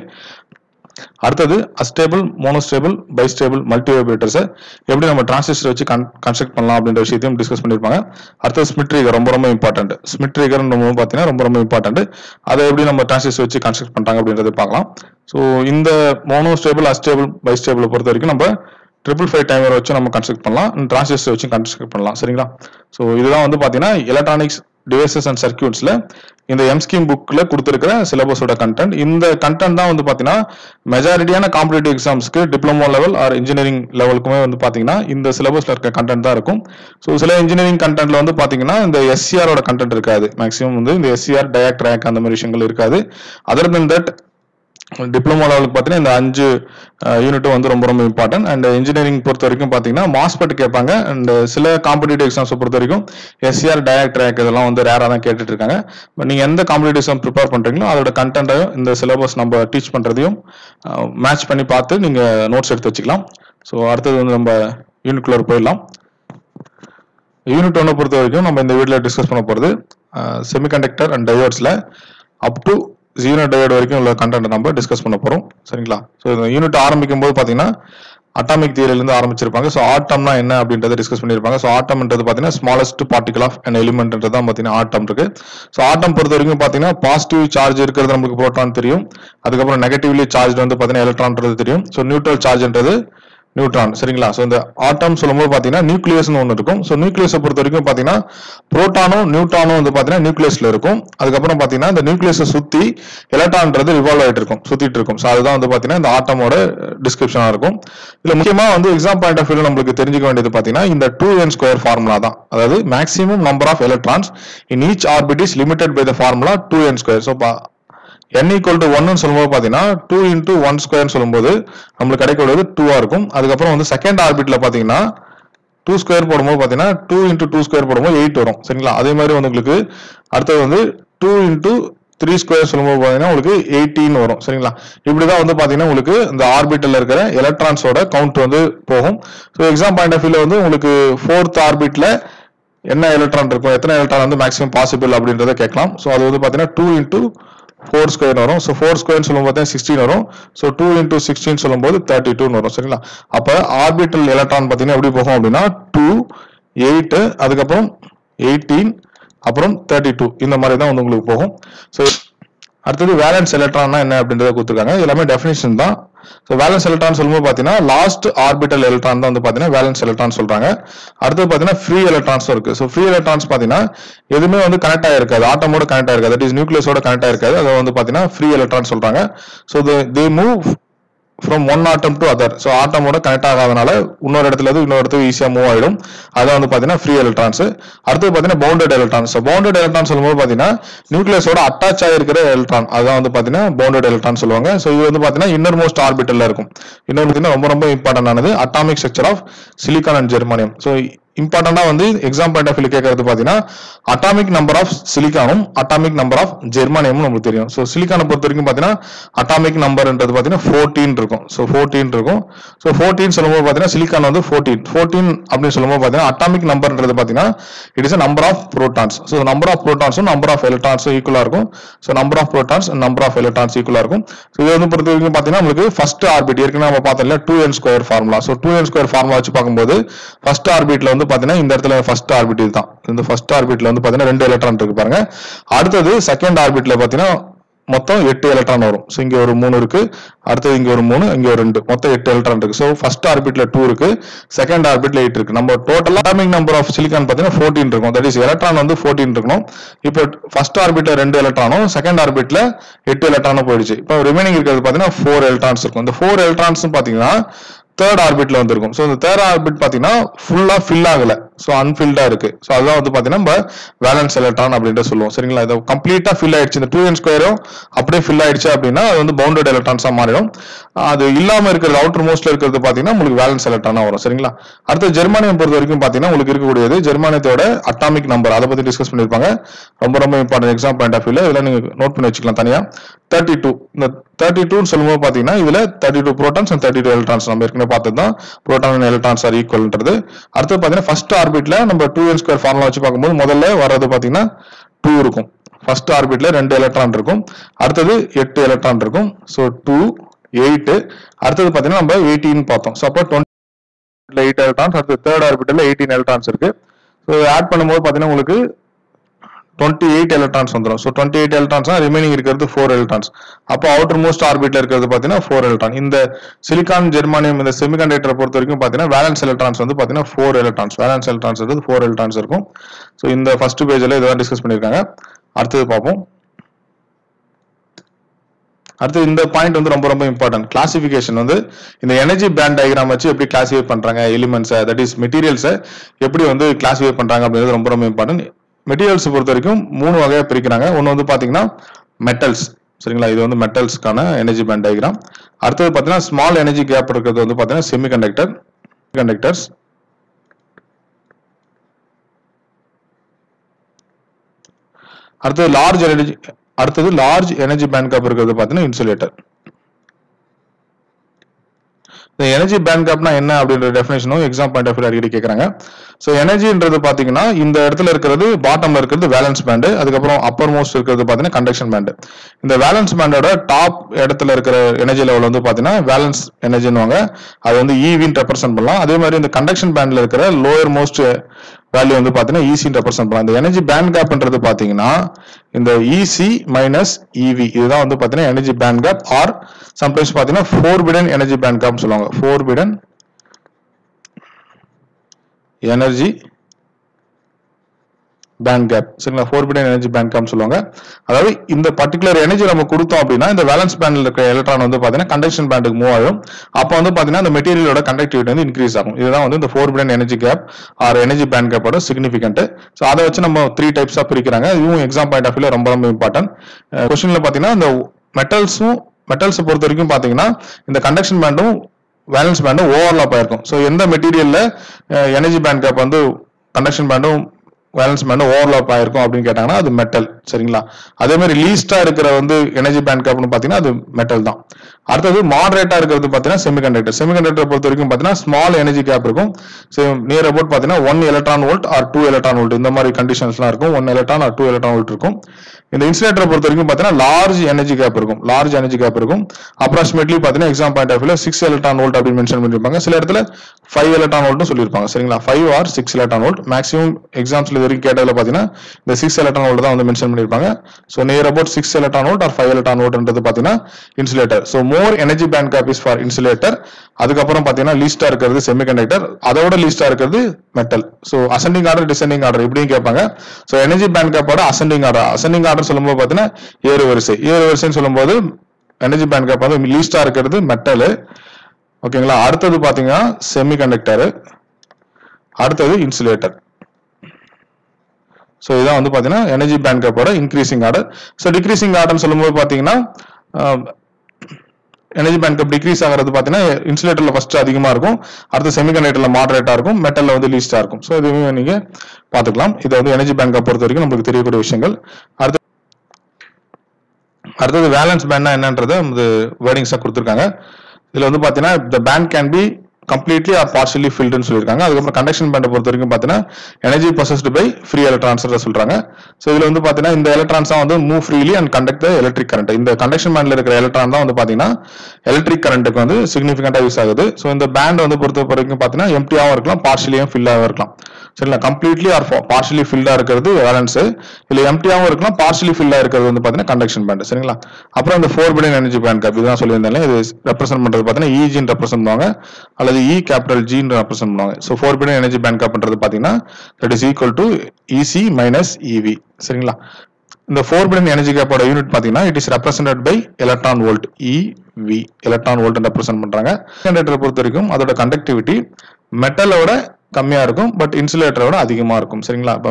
S1: அடுத்தது அஸ்டேபிள் மோனோஸ்டேபிள் பைஸ்டேபிள் மல்டி வைப்ரேட்டர்ஸை எப்படி நம்ம டிரான்சிஸ்டர் வச்சு கன்ஸ்ட்ரக்ட் பண்ணலாம் அப்படின்ற விஷயத்தையும் டிஸ்கஸ் பண்ணியிருப்பாங்க அடுத்தது ஸ்மிட் ட்ரிகர் ரொம்ப ரொம்ப இம்பார்ட்டன்ட் ஸ்மிட் ட்ரிகர் பார்த்தீங்கன்னா ரொம்ப ரொம்ப இம்பார்ட்டன்ட் அதை எப்படி நம்ம டிரான்சிஸ்டர் வச்சு கன்ஸ்ட்ரக்ட் பண்றாங்க அப்படின்றத பார்க்கலாம் ஸோ இந்த மோனோஸ்டேபிள் அஸ்டேபிள் பைஸ்டேபிள் பொறுத்த வரைக்கும் நம்ம ட்ரிபிள் ஃபைவ் டைமர் வச்சு நம்ம கன்ஸ்ட்ரக்ட் பண்ணலாம் டிரான்சிஸ்டர் வச்சு கன்ஸ்ட்ரக்ட் பண்ணலாம் சரிங்களா ஸோ இதுதான் வந்து பார்த்தீங்கன்னா எலக்ட்ரானிக்ஸ் டிவைசஸ் அண்ட் சர்க்கியூட்ஸ்ல இந்த எம் ஸ்கீம் புக்ல கொடுத்துருக்கிற சிலபஸோட கண்டென்ட் இந்த கண்டென்ட் தான் வந்து பாத்தீங்கன்னா மெஜாரிட்டியான காம்படிட்டிவ் எக்ஸாம்ஸ்க்கு டிப்ளமோ லெவல் ஆர் இன்ஜினியரிங் லெவலுக்குமே வந்து பாத்தீங்கன்னா இந்த சிலபஸ்ல இருக்க கண்டென்ட் தான் இருக்கும் ஸோ சில இன்ஜினியரிங் கண்டென்ட்ல வந்து பாத்தீங்கன்னா இந்த எஸ்சிஆரோட கண்டென்ட் இருக்காது மேக்ஸிமம் வந்து இந்த எஸ்சிஆர் டயாக் ட்ராக் அந்த மாதிரி விஷயங்கள் இருக்காது அதர் தென் தட் டிப்ளமோ லெவலுக்கு பார்த்தீங்கன்னா இந்த அஞ்சு யூனிட்டும் வந்து ரொம்ப ரொம்ப இம்பார்ட்டன்ட் அண்ட் இன்ஜினியரிங் பொறுத்த வரைக்கும் பார்த்தீங்கன்னா மாஸ்பெட் கேட்பாங்க அண்ட் சில காம்படிட்டிவ் எக்ஸாம்ஸ் பொறுத்த வரைக்கும் எஸ்சிஆர் டயக் ட்ராக் இதெல்லாம் வந்து ரேராக தான் கேட்டுட்டு இருக்காங்க பட் நீங்கள் எந்த காம்படிட்டிவ் எக்ஸாம் ப்ரிப்பேர் பண்ணுறீங்களோ அதோட கண்டென்ட்டையும் இந்த சிலபஸ் நம்ம டீச் பண்ணுறதையும் மேட்ச் பண்ணி பார்த்து நீங்கள் நோட்ஸ் எடுத்து வச்சுக்கலாம் ஸோ அடுத்தது வந்து நம்ம யூனிட்குள்ளே போயிடலாம் யூனிட் ஒன்னை பொறுத்த வரைக்கும் நம்ம இந்த வீடியோவில் டிஸ்கஸ் பண்ண போகிறது செமிகண்டக்டர் அண்ட் டயோட்ஸில் அப் டு ஜீரோ டயோட் வரைக்கும் உள்ள கண்டென்ட் நம்ம டிஸ்கஸ் பண்ண போகிறோம் சரிங்களா ஸோ இந்த யூனிட் ஆரம்பிக்கும் போது பார்த்தீங்கன்னா அட்டாமிக் தியரிலிருந்து ஆரம்பிச்சிருப்பாங்க ஸோ ஆட்டம்னா என்ன அப்படின்றத டிஸ்கஸ் பண்ணியிருப்பாங்க ஸோ ஆட்டம்ன்றது பார்த்தீங்கன்னா ஸ்மாலஸ்ட் பார்ட்டிகல் ஆஃப் அன் எலிமெண்ட்ன்றது தான் பார்த்தீங்கன்னா ஆட்டம் இருக்கு ஸோ ஆட்டம் பொறுத்த வரைக்கும் பார்த்தீங்கன்னா பாசிட்டிவ் சார்ஜ் இருக்கிறது நமக்கு புரோட்டான் தெரியும் அதுக்கப்புறம் நெகட்டிவ்லி சார்ஜ் வந்து பார்த்தீங்கன்னா எலக்ட்ரான்றது தெரியும் ஸோ நியூட்ரல் சார்ஜ்ன்றது நியூட்ரான் சரிங்களா ஸோ இந்த ஆட்டம் சொல்லும்போது பார்த்தீங்கன்னா நியூக்ளியஸ்னு ஒன்று இருக்கும் ஸோ நியூக்ளியஸை பொறுத்த வரைக்கும் பார்த்தீங்கன்னா புரோட்டானும் நியூட்ரானும் வந்து பார்த்தீங்கன்னா நியூக்ளியஸ்ல இருக்கும் அதுக்கப்புறம் பார்த்தீங்கன்னா இந்த நியூக்ளியஸை சுற்றி எலக்ட்ரான்றது ரிவால்வ் ஆகிட்டு இருக்கும் சுத்திட்டு இருக்கும் ஸோ அதுதான் வந்து பார்த்தீங்கன்னா இந்த ஆட்டமோட டிஸ்கிரிப்ஷனாக இருக்கும் இதில் முக்கியமாக வந்து எக்ஸாம் பாயிண்ட் ஆஃப் வியூ நம்மளுக்கு தெரிஞ்சுக்க வேண்டியது பார்த்தீங்கன்னா இந்த டூ என் ஸ்கொயர் ஃபார்முலா தான் அதாவது maximum number of electrons in each orbit is limited by the formula two N square so n equal to ஒன்னு சொல்லும்போது பார்த்தீங்கன்னா டூ இன்டூ ஒன் ஸ்கொயர்னு சொல்லும்போது நம்மளுக்கு கிடைக்கக்கூடியது டூவா இருக்கும் அதுக்கப்புறம் வந்து செகண்ட் ஆர்பிட்ல பார்த்தீங்கன்னா டூ ஸ்கொயர் போடும்போது பார்த்தீங்கன்னா டூ இன்டூ டூ ஸ்கொயர் போடும்போது எயிட் வரும் சரிங்களா அதே மாதிரி வந்து உங்களுக்கு அடுத்தது வந்து டூ இன்டூ த்ரீ ஸ்கொயர் சொல்லும்போது பார்த்தீங்கன்னா உங்களுக்கு எயிட்டீன் வரும் சரிங்களா இப்படிதான் வந்து பார்த்தீங்கன்னா உங்களுக்கு இந்த ஆர்பிட்டல் இருக்கிற எலக்ட்ரான்ஸோட கவுண்ட் வந்து போகும் ஸோ எக்ஸாம் பாயிண்ட் ஆஃப் வியூல வந்து உங்களுக்கு ஃபோர்த் ஆர்பிட்ல என்ன எலக்ட்ரான் இருக்கும் எத்தனை எலக்ட்ரான் வந்து மேக்ஸிமம் பாசிபிள் அப்படின்றத கேட்கலாம் ஸோ அது வந்து பார்த்தீங்கன்னா டூ இன்டூ ஃபோர் ஸ்கொயர் வரும் ஸோ ஃபோர் ஸ்கொயர் சொல்லும் பார்த்தீங்கன்னா சிக்ஸ்டீன் வரும் ஸோ டூ இன்டூ சிக்ஸ்டீன் சொல்லும்போது தேர்ட்டி டூன்னு வரும் சரிங்களா அப்போ ஆர்பிட்டல் எலக்ட்ரான் பார்த்தீங்கன்னா எப்படி போகும் அப்படின்னா டூ எயிட்டு அதுக்கப்புறம் எயிட்டீன் அப்புறம் தேர்ட்டி டூ இந்த மாதிரி தான் வந்து உங்களுக்கு போகும் ஸோ அடுத்தது வேலன்ஸ் எலக்ட்ரான்னா என்ன அப்படின்றத கொடுத்துருக்காங்க இது எல்லாமே டெஃபினேஷன் தான் ஸோ வேலன்ஸ் எலக்ட்ரான் சொல்லும்போது பார்த்தீங்கன்னா லாஸ்ட் ஆர்பிட்டல் எலக்ட்ரான் தான் வந்து பார்த்தீங்கன்னா வேலன்ஸ் எலக்ட்ரான் சொல்றாங்க அடுத்தது பார்த்தீங்கன்னா ஃப்ரீ எலக்ட்ரான்ஸும் இருக்கு ஸோ ஃப்ரீ எலக்ட்ரான்ஸ் பார்த்தீங்கன்னா எதுவுமே வந்து கனெக்ட் ஆயிருக்காது ஆட்டமோட கனெக்ட் ஆயிருக்காது தட் இஸ் நியூக்ளியஸோட கனெக்ட் ஆயிருக்காது அதை வந்து பார்த்தீங்கன்னா ஃப்ரீ எலக்ட்ரான் சொல்றாங்க so they move from one atom to other so ஆட்டமோட கனெக்ட் ஆகாதனால இன்னொரு இடத்துல இருந்து இன்னொரு இடத்துக்கு ஈஸியாக மூவ் ஆயிடும் அதான் வந்து பார்த்தீங்கன்னா ஃப்ரீ எலக்ட்ரான்ஸ் அடுத்து பார்த்தீங்கன்னா bounded electrons so bounded electron சொல்லும்போது பார்த்தீங்கன்னா நியூக்ளியஸோட அட்டாச் ஆகிருக்கிற எலக்ட்ரான் அதான் வந்து பார்த்தீங்கன்னா பவுண்டட் எலக்ட்ரான் சொல்லுவாங்க ஸோ இது வந்து பார்த்தீங்கன்னா இன்னர் மோஸ்ட் ஆர்பிட்டல்ல இருக்கும் இன்னொரு பார்த்தீங்கன்னா ரொம்ப ரொம்ப இம்பார்ட்டன்ட் ஆனது atomic structure of silicon and germanium so இம்பார்ட்டண்டா வந்து எக்ஸாம் பாயிண்ட் ஆஃப் வியூ கேட்கறது பார்த்தீங்கன்னா அட்டாமிக் நம்பர் ஆஃப் சிலிக்கானும் அட்டாமிக் நம்பர் ஆஃப் ஜெர்மானியமும் நமக்கு தெரியும் ஸோ சிலிக்கானை பொறுத்த வரைக்கும் பார்த்தீங்கன்னா அட்டாமிக் நம்பர்ன்றது பார்த்தீங்கன்னா ஃபோர்டீன் இருக்கும் ஸோ ஃபோர்டீன் இருக்கும் ஸோ ஃபோர்டீன் சொல்லும்போது பார்த்தீங்கன்னா சிலிக்கான் வந்து ஃபோர்டீன் ஃபோர்டீன் அப்படின்னு சொல்லும்போது பார்த்தீங்கன்னா அட்டாமிக் நம்பர்ன்றது பார்த்தீங்கன்னா it is number of protons so number of ப்ரோட்டான்ஸும் நம்பர் ஆஃப் எலக்ட்ரான்ஸும் ஈக்குவலாக இருக்கும் so number of protons number of electrons ஈக்குவலாக இருக்கும் ஸோ இது வந்து பொறுத்த வரைக்கும் பார்த்தீங்கன்னா உங்களுக்கு ஃபர்ஸ்ட் ஆர்பிட் ஏற்கனவே நம்ம பார்த்தோம் இல்லையா டூ என் ஸ்கொயர் ஃபார்முலா ஸோ டூ என் ஸ்கொயர் ஃபார்முலா வச்சு பார்க்கும்போது ஃபர்ஸ்ட் ஆர்பிட்ல வந்து பார்த்தீங்கன்னா இந்த இடத்துல ஃபர்ஸ்ட் ஆர்பிட் இதுதான் இந்த ஃபர்ஸ்ட் ஆர்பிட்ல வந்து பார்த்தீங்கன்னா ரெண்டு எலக்ட்ரான் இருக்கு பாருங்க அடுத்தது செகண்ட் ஆர்பிட்ல பார்த்தீங்கன்னா மொத்தம் எட்டு எலக்ட்ரான் வரும் ஸோ இங்க ஒரு மூணு இருக்கு அடுத்தது இங்க ஒரு மூணு இங்க ஒரு ரெண்டு மொத்தம் எட்டு எலக்ட்ரான் இருக்கு ஸோ ஃபர்ஸ்ட் ஆர்பிட்ல டூ இருக்கு செகண்ட் ஆர்பிட்ல எயிட் இருக்கு நம்ம total atomic number of silicon பார்த்தீங்கன்னா ஃபோர்டீன் இருக்கும் தட் இஸ் எலக்ட்ரான் வந்து ஃபோர்டீன் இருக்கணும் இப்போ ஃபர்ஸ்ட் ஆர்பிட்ல ரெண்டு எலக்ட்ரானும் செகண்ட் ஆர்பிட்ல எட்டு எலக்ட்ரானும் போயிடுச்சு இப்போ ரிமைனிங் இருக்கிறது பார்த்தீங்கன்னா ஃபோர் எலக்ட்ரான்ஸ் இருக்கும் இந்த ஃபோர் எலக்ட்ரான்ஸ் பார்த்தீங்கன்னா தேர்ட் ஆர்பிட்ல வந்திருக்கும் ஸோ இந்த தேர்ட் ஆர்பிட் பார்த்தீங்கன்னா ஃபுல்லா ஃபில் ஆகல ஸோ அன்ஃபில்டா இருக்கு ஸோ அதுதான் வந்து பார்த்தீங்கன்னா நம்ம வேலன்ஸ் எலக்ட்ரான் அப்படின்ட்டு சொல்லுவோம் சரிங்களா இது கம்ப்ளீட்டா ஃபில் ஆயிடுச்சு இந்த டூ என் ஸ்கொயரும் அப்படியே ஃபில் ஆயிடுச்சு அப்படின்னா அது வந்து பவுண்டட் எலக்ட்ரான்ஸா மாறிடும் அது இல்லாம இருக்கிறது அவுட்டர் மோஸ்ட்ல இருக்கிறது பார்த்தீங்கன்னா உங்களுக்கு வேலன்ஸ் எலக்ட்ரானா வரும் சரிங்களா அடுத்து ஜெர்மானியம் பொறுத்த வரைக்கும் பார்த்தீங்கன்னா உங்களுக்கு இருக்கக்கூடியது ஜெர்மானியத்தோட அட்டாமிக் நம்பர் அதை பத்தி டிஸ்கஸ் பண்ணிருப்பாங்க ரொம்ப ரொம்ப இம்பார்ட்டன்ட் எக்ஸாம் பாயிண்ட் ஆஃப் வியூல இதெல்லாம் நீங்க நோட் பண்ணி வச்சுக்கலாம் தனியா தேர்ட்டி டூ இந்த தேர்ட்டி டூன்னு சொல்லும்போது பார்த்தீங்கன்னா இதுல thirty two protons and thirty two electrons நம்ம ஏற்கனவே பார்த்தது தான் ப்ரோட்டான் அண்ட் எலக்ட்ரான்ஸ் ஆர் ஈக்குவல்ன்றது அடுத்து பார்த்தீங்கன்னா ஃபர்ஸ்ட் ஆர்பிட்ல நம்ம டூ என் ஸ்கொயர் ஃபார்முலா வச்சு பார்க்கும்போது முதல்ல வர்றது பார்த்தீங்கன்னா டூ இருக்கும் ஃபர்ஸ்ட் ஆர்பிட்ல ரெண்டு எலக்ட்ரான் இருக்கும் அடுத்தது எட்டு எலக்ட்ரான் இருக்கும் ஸோ டூ எயிட் அடுத்தது பார்த்தீங்கன்னா நம்ம எயிட்டீன் பார்த்தோம் ஸோ அப்போ டுவெண்ட்டி எயிட் எலக்ட்ரான்ஸ் அடுத்து தேர்ட் ஆர்பிட்டல் எயிட்டீன் எலக்ட்ரான்ஸ் இருக்கு ஸோ ஆட் பண்ணும்போது பார்த்தீங்கன்னா உங்களுக்கு டுவெண்ட்டி எயிட் எலக்ட்ரான்ஸ் வந்துடும் so twenty eight electrons remaining இருக்கிறது ஃபோர் எலக்ட்ரான்ஸ் அப்போ அவுட்டர் மோஸ்ட் ஆர்பிட்ல இருக்கிறது பார்த்தீங்கன்னா ஃபோர் எலக்ட்ரான் இந்த சிலிகான் ஜெர்மானியம் இந்த செமிகண்டக்டரை பொறுத்த வரைக்கும் பார்த்தீங்கன்னா வேலன்ஸ் எலக்ட்ரான்ஸ் வந்து பார்த்தீங்கன்னா ஃபோர் எலக்ட்ரான்ஸ் வேலன்ஸ் எலக்ட்ரான்ஸ் வந்து ஃபோர் எலக்ட்ரான்ஸ் இருக்கும் ஸோ இந்த ஃபர்ஸ்ட் பேஜில் இதெல்லாம் டிஸ்கஸ் பண்ணியிருக்காங்க அடுத்தது பார்ப்போம் அடுத்து இந்த பாயிண்ட் வந்து ரொம்ப ரொம்ப இம்பார்ட்டன்ட் கிளாசிபிகேஷன் வந்து இந்த எனர்ஜி பேண்ட் டயக்ராம் வச்சு எப்படி கிளாசிஃபை பண்றாங்க எலிமெண்ட்ஸை தட் இஸ் மெட்டீரியல்ஸை எப்படி வந்து கிளாசிஃபை பண்றாங்க அப்படிங்கிறது ரொம்ப ரொம்ப இம்பார்ட்டன்ட் மெட்டீரியல்ஸ் பொறுத்த வரைக்கும் மூணு வகையா பிரிக்கிறாங்க ஒன்று வந்து பாத்தீங்கன்னா மெட்டல்ஸ் சரிங்களா இது வந்து மெட்டல்ஸ்க்கான எனர்ஜி பேண்ட் டயக்ராம் அடுத்தது பார்த்தீங்கன்னா ஸ்மால் எனர்ஜி கேப் இருக்கிறது வந்து பார்த்தீங்கன்னா செமி கண்டக்டர் கண்டக்டர்ஸ் அடுத்தது லார்ஜ் எனர்ஜி அடுத்தது லார்ஜ் எனர்ஜி பேண்ட் கேப் இருக்கிறது பார்த்தீங்கன்னா இன்சுலேட்டர் இந்த எனர்ஜி பேண்ட் கேப்னா என்ன அப்படின்ற டெஃபினேஷனும் எக்ஸாம் பாயிண்ட் ஆஃப் அடிக்கடி கேட்குறாங்க ஸோ எனர்ஜின்றது பார்த்தீங்கன்னா இந்த இடத்துல இருக்கிறது பாட்டம்ல இருக்கிறது வேலன்ஸ் பேண்டு அதுக்கப்புறம் அப்பர் மோஸ்ட் இருக்கிறது பார்த்தீங்கன்னா கண்டக்ஷன் பேண்டு இந்த வேலன்ஸ் பேண்டோட டாப் இடத்துல இருக்கிற எனர்ஜி லெவல் வந்து பார்த்தீங்கன்னா வேலன்ஸ் எனர்ஜின்னுவாங்க அது வந்து ஈவின்னு ரெப்ரசென்ட் பண்ணலாம் அதே மாதிரி இந்த கண்டக்ஷன் பேண்ட்ல இருக்கிற லோயர் மோஸ்ட் வேல்யூ வந்து பார்த்தீங்கன்னா ஈசின்னு ரெப்ரசென்ட் பண்ணலாம் இந்த எனர்ஜி பேண்ட் கேப்ன்றது பார்த்தீங்கன்னா இந்த இசி மைனஸ் இவி இதுதான் வந்து பார்த்தீங்கன்னா energy band gap or sometimes பார்த்தீங்கன்னா ஃபோர் பிடன் எனர்ஜி பேண்ட் கேப்னு சொல்லுவாங்க forbidden energy band gap சரிங்களா forbidden energy band gap சொல்லுவாங்க அதாவது இந்த பர்டிகுலர் எனர்ஜி நம்ம கொடுத்தோம் அப்படின்னா இந்த வேலன்ஸ் பேண்ட்ல இருக்கிற எலக்ட்ரான் வந்து பார்த்தீங்கன்னா கண்டக்ஷன் பேண்டுக்கு மூவ் ஆகும் அப்போ வந்து பார்த்தீங்கன்னா இந்த மெட்டீரியலோட கண்டக்டிவிட்டி வந்து இன்க்ரீஸ் ஆகும் இதுதான் வந்து இந்த forbidden energy gap or energy band கேப்போட சிக்னிஃபிகண்ட் ஸோ அதை வச்சு நம்ம த்ரீ டைப்ஸாக பிரிக்கிறாங்க இதுவும் எக்ஸாம் பாயிண்ட் ஆஃப் வியூல ரொம்ப ரொம்ப இம்பார்ட்டன்ட் கொஸ்டின்ல பார்த்தீங்கன்னா இந்த மெட்டல்ஸும் மெட்டல்ஸை பொறுத்த வரைக்கும் பார்த்தீங்கன்னா இந்த கண்டக்ஷன் பேண்டும் வேலன்ஸ் பேண்டும் ஓவர்லாப் ஆயிருக்கும் ஸோ எந்த மெட்டீரியல்ல எனர்ஜி பேண்ட் கேப் வந்து கண்டக்ஷன் பேண்டும் வேலன்ஸ் பேண்டும் ஓவர்லாப் ஆயிருக்கும் அப்படின்னு கேட்டாங்கன்னா அது மெட்டல் சரிங்களா அதே மாதிரி லீஸ்டா இருக்கிற வந்து எனர்ஜி பேண்ட் கேப்னு பார்த்தீங்கன்னா அது மெட்டல் தான் அடுத்தது மாடரேட்டா இருக்கிறது பார்த்தீங்கன்னா செமிகண்டக்டர் செமிகண்டக்டர் பொறுத்த வரைக்கும் பார்த்தீங்கன்னா ஸ்மால் எனர்ஜி கேப் இருக்கும் ஸோ நியர் அபவுட் பார்த்தீங்கன்னா one electron volt or two electron volt இந்த மாதிரி கண்டிஷன்ஸ்லாம் இருக்கும் one electron or two electron volt இருக்கும் இந்த இன்சுலேட்டரை பொறுத்த வரைக்கும் பார்த்தீங்கன்னா லார்ஜ் எனர்ஜி கேப் இருக்கும் லார்ஜ் எனர்ஜி கேப் இருக்கும் அப்ராக்சிமேட்லி பார்த்தீங்கன்னா எக்ஸாம் பாயிண்ட் ஆஃப் வியூல சிக்ஸ் எலக்ட்ரான் வோல்ட் அப்படின்னு மென்ஷன் பண்ணிருப்பாங்க சில இடத்துல ஃபைவ் எலக்ட்ரான் வோல்ட்னு சொல்லியிருப்பாங்க சரிங்களா five or six electron volt maximum எக்ஸாம்ஸ்ல இது வரைக்கும் கேட்டதுல பார்த்தீங்கன்னா இந்த சிக்ஸ் எலக்ட்ரான் வோல்ட் தான் வந்து மென்ஷன் பண்ணியிருப்பாங்க so near about six electron volt or five electron வோல்ட்ன்றது பார்த்தீங்கன்னா insulator so more energy band gap is for insulator அதுக்கப்புறம் பார்த்தீங்கன்னா லீஸ்டா இருக்கிறது செமிகண்டக்டர் அதோட லீஸ்டா இருக்கிறது metal so ascending order descending order இப்படியும் கேட்பாங்க ஸோ எனர்ஜி பேண்ட் கேப்போட அசெண்டிங் ஆர்டர் அசெண்டிங் ஆர்டர் சொல்லும்போது பார்த்தீங்கன்னா ஏறு வரிசை ஏறு வரிசைன்னு சொல்லும்போது எனர்ஜி பேண்ட் கேப் வந்து லீஸ்டா இருக்கிறது மெட்டல் ஓகேங்களா அடுத்தது பார்த்தீங்கன்னா செமிகண்டக்டர் அடுத்தது இன்சுலேட்டர் ஸோ இதான் வந்து பார்த்தீங்கன்னா எனர்ஜி பேண்ட் கேப்போட இன்க்ரீசிங் ஆர்டர் ஸோ டிக்ரீசிங் ஆர்டர்னு சொல்லும்போது பார்த்தீங்கன்னா எனர்ஜி பேண்ட் கேப் டிக்ரீஸ் ஆகிறது பார்த்தீங்கன்னா இன்சுலேட்டர்ல ஃபர்ஸ்ட் அதிகமாக இருக்கும் அடுத்து செமிகண்டக்டர்ல மாடரேட்டா இருக்கும் மெட்டல்ல வந்து லீஸ்டா இருக்கும் ஸோ இதுவுமே நீங்க பார்த்துக்கலாம் இது வந்து எனர்ஜி பேண்ட் கேப் பொறுத்த வரைக்கும் நமக்கு தெரியக்கூடிய விஷயங்கள் அடுத்து அடுத்தது வேலன்ஸ் பேண்ட்னா என்னன்றதை வந்து வேர்டிங்ஸாக கொடுத்துருக்காங்க இதுல வந்து பார்த்தீங்கன்னா the band can be completely or partially ஃபில்டுன்னு சொல்லியிருக்காங்க அதுக்கப்புறம் கண்டக்ஷன் பேண்டை பொறுத்த வரைக்கும் பார்த்தீங்கன்னா energy possessed by free electrons சொல்றாங்க ஸோ இதுல வந்து பார்த்தீங்கன்னா இந்த எலக்ட்ரான்ஸ் தான் வந்து move freely and conduct the electric current இந்த கண்டக்ஷன் பேண்ட்ல இருக்கிற எலக்ட்ரான் தான் வந்து பார்த்தீங்கன்னா எலக்ட்ரிக் கரண்ட்டுக்கு வந்து சிக்னிஃபிகண்டா யூஸ் ஆகுது ஸோ இந்த பேண்ட் வந்து பொறுத்த வரைக்கும் பார்த்தீங்கன்னா எம்டியாகவும் இருக்கலாம் பார்ஷியலியும் ஃபில்லாகவும் இருக்கலாம் சரிங்களா கம்ப்ளீட்லி ஆர் பார்ஷியலி ஃபில்டா இருக்கிறது வேலன்ஸ் இல்ல எம்டியாவும் இருக்கலாம் பார்ஷியலி ஃபில்லா இருக்கிறது வந்து பாத்தீங்கன்னா கண்டக்ஷன் பேண்ட் சரிங்களா அப்புறம் இந்த forbidden energy band gap இதுதான் சொல்லியிருந்தேன் இது ரெப்ரசென்ட் பண்றது பாத்தீங்கன்னா இஜின்னு ரெப்ரசென்ட் பண்ணுவாங்க அல்லது இ கேபிட்டல் ஜின்னு ரெப்ரசென்ட் பண்ணுவாங்க so forbidden energy band கேப்ன்றது பாத்தீங்கன்னா that is equal to EC minus EV சரிங்களா இந்த ஃபோர் பிலியன் எனர்ஜி கேப்போட யூனிட் பாத்தீங்கன்னா it is represented by electron volt EV electron volt represent பண்றாங்க ஜெனரேட்டரை பொறுத்த வரைக்கும் அதோட கண்டக்டிவிட்டி மெட்டலோட கம்மியா இருக்கும் பட் இன்சுலேட்டரோட அதிகமா இருக்கும் சரிங்களா அப்ப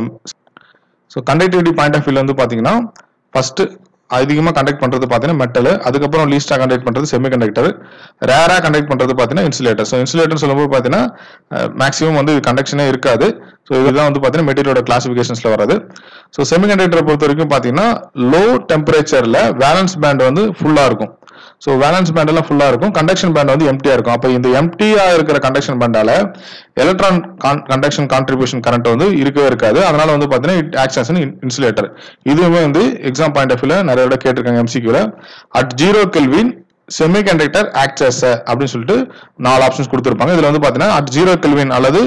S1: ஸோ கண்டக்டிவிட்டி பாயிண்ட் ஆஃப் வியூல வந்து பாத்தீங்கன்னா ஃபர்ஸ்ட் அதிகமா கண்டக்ட் பண்றது பாத்தீங்கன்னா மெட்டல் அதுக்கப்புறம் லீஸ்டா கண்டக்ட் பண்றது செமி கண்டக்டர் ரேரா கண்டக்ட் பண்றது பாத்தீங்கன்னா இன்சுலேட்டர் ஸோ இன்சுலேட்டர் சொல்லும்போது பாத்தீங்கன்னா மேக்ஸிமம் வந்து கண்டக்ஷனே இருக்காது ஸோ இதுதான் வந்து பாத்தீங்கன்னா மெட்டீரியலோட கிளாசிபிகேஷன்ஸ்ல வர்றது ஸோ செமி கண்டக்டரை பொறுத்த வரைக்கும் பாத்தீங்கன்னா லோ டெம்பரேச்சர்ல வேலன்ஸ் பேண்ட் வந்து ஃபுல்லா இருக்கும் ஸோ வேலன்ஸ் பேண்ட் எல்லாம் ஃபுல்லா இருக்கும் கண்டக்ஷன் பேண்ட் வந்து எம்டியா இருக்கும் அப்போ இந்த எம்டியா இருக்கிற கண்டக்ஷன் பேண்டால எலக்ட்ரான் கண்டக்ஷன் கான்ட்ரிபியூஷன் கரண்ட் வந்து இருக்கவே இருக்காது அதனால வந்து பாத்தீங்கன்னா இட் ஆக்ஸ் ஆஸ் இன்சுலேட்டர் இதுவுமே வந்து எக்ஸாம் பாயிண்ட் ஆஃப் வியூல நிறைய இடம் கேட்டிருக்காங்க எம்சிக்யூல at zero kelvin semi conductor acts அப்படின்னு சொல்லிட்டு நாலு ஆப்ஷன்ஸ் கொடுத்துருப்பாங்க இதுல வந்து பாத்தீங்கன்னா அட் ஜீரோ கெல்வின் அல்லது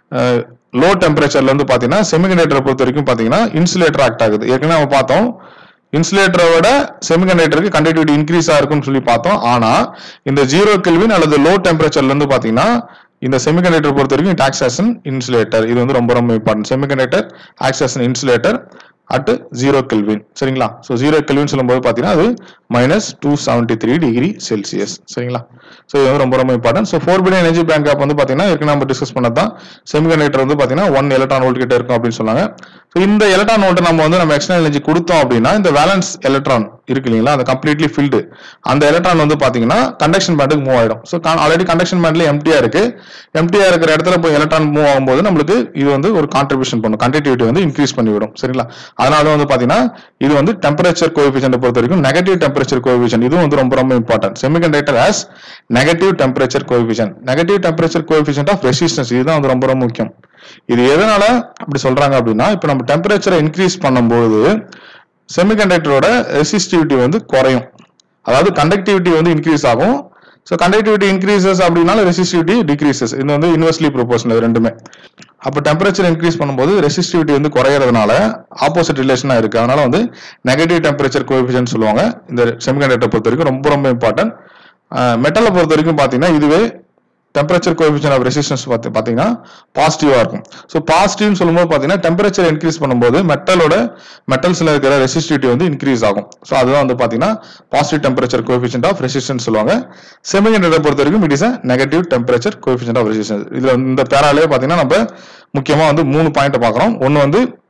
S1: லோ டெம்பரேச்சர்ல வந்து பாத்தீங்கன்னா செமிகண்டக்டரை பொறுத்த வரைக்கும் பாத்தீங்கன்னா இன்சுலேட்டர் ஆக்ட் ஆகுது ஏற்கனவே நம்ம பார்த்தோம் இன்சுலேட்டரோட செமிகண்டக்டருக்கு கண்டக்டிவிட்டி இன்க்ரீஸ் இருக்கும்னு சொல்லி பார்த்தோம் ஆனா இந்த ஜீரோ கெல்வின் அல்லது லோ டெம்பரேச்சர்ல இருந்து பாத்தீங்கன்னா இந்த செமிகண்டக்டர் பொறுத்த வரைக்கும் இட் ஆக்ஸ் ஆஸ் இன்சுலேட்டர் இது வந்து ரொம்ப ரொம்ப important semiconductor acts as insulator at zero kelvin சரிங்களா ஸோ ஜீரோ கெல்வின் சொல்லும்போது பார்த்தீங்கன்னா அது minus two seventy three degree celsius சரிங்களா ஸோ இது வந்து ரொம்ப ரொம்ப important so forbidden energy band gap வந்து பார்த்தீங்கன்னா ஏற்கனவே நம்ம டிஸ்கஸ் பண்ணது தான் செமிகண்டக்டர் வந்து பார்த்தீங்கன்னா ஒன் எலக்ட்ரான் வோல்ட் கிட்ட இருக்கும் அப்படின்னு சொன்னாங்க ஸோ இந்த எலக்ட்ரான் வோல்ட் நம்ம வந்து நம்ம எக்ஸ்டர்னல் எனர்ஜி கொடுத்தோம் அப்படின்னா இந்த வேலன்ஸ் எலக்ட்ரான் இருக்கு இல்லைங்களா அந்த கம்ப்ளீட்லி ஃபில்டு அந்த எலக்ட்ரான் வந்து பார்த்தீங்கன்னா கண்டக்ஷன் பேண்டுக்கு மூவ் ஆயிடும் ஸோ ஆல்ரெடி கண்டக்ஷன் பேண்ட்ல எம்டியா இருக்கு எம்டியா இருக்கிற இடத்துல போய் எலக்ட்ரான் மூவ் ஆகும்போது நம்மளுக்கு இது வந்து ஒரு கான்ட்ரிபியூஷன் பண்ணும் கண்டக்டிவிட்டி வந்து இன்க்ரீஸ் பண்ணி விடும் சரிங்களா அதனால வந்து பாத்தீங்கன்னா இது வந்து டெம்பரேச்சர் கோஎஃபிஷியன்ட் பொறுத்த வரைக்கும் நெகட்டிவ் டெம்பரேச்சர் கோஎஃபிஷியன்ட் இது வந்து ரொம்ப ரொம்ப important semiconductor has negative temperature coefficient negative temperature coefficient of resistance இதுதான் வந்து ரொம்ப ரொம்ப முக்கியம் இது எதனால அப்படி சொல்றாங்க அப்படின்னா இப்போ நம்ம டெம்பரேச்சரை இன்க்ரீஸ் பண்ணும்போது செமிகண்டக்டரோட ரெசிஸ்டிவிட்டி வந்து குறையும் அதாவது கண்டக்டிவிட்டி வந்து இன்க்ரீஸ் ஆகும் ஸோ கண்டக்டிவிட்டி இன்க்ரீசஸ் அப்படின்னால ரெசிஸ்டிவிட்டி டிக்ரீசஸ் இது வந்து இன்வெர்ஸ்லி ப்ரொபோஷனல் ரெண்டுமே அப்போ டெம்பரேச்சர் இன்க்ரீஸ் பண்ணும்போது ரெசிஸ்டிவிட்டி வந்து குறையறதுனால ஆப்போசிட் ரிலேஷனா இருக்கு அதனால வந்து நெகட்டிவ் டெம்பரேச்சர் கோஎஃபிஷியன்ட் சொல்லுவாங்க இந்த செமிகண்டக்டர் பொறுத்த வரைக்கும் ரொம்ப ரொம்ப இம்பார்ட்டன்ட் மெட்டலை பொறுத்த வரைக்கும் பார்த்தீங்கன்னா இதுவே டெம்பரேச்சர் கோஎஃபிஷியன்ட் ஆஃப் ரெசிஸ்டன்ஸ் பார்த்து பார்த்தீங்கன்னா பாசிட்டிவா இருக்கும் ஸோ பாசிட்டிவ்னு சொல்லும்போது பார்த்தீங்கன்னா டெம்பரேச்சர் இன்க்ரீஸ் பண்ணும்போது மெட்டலோட மெட்டல்ஸ்ல இருக்கிற ரெசிஸ்டிவிட்டி வந்து இன்க்ரீஸ் ஆகும் ஸோ அதுதான் வந்து பார்த்தீங்கன்னா positive temperature coefficient of resistance சொல்லுவாங்க செமிகண்டக்டரை பொறுத்த வரைக்கும் it is a negative temperature coefficient of resistance இதுல இந்த பேராலே பார்த்தீங்கன்னா நம்ம முக்கியமா வந்து மூணு பாயிண்ட் பார்க்குறோம் ஒன்று வந்து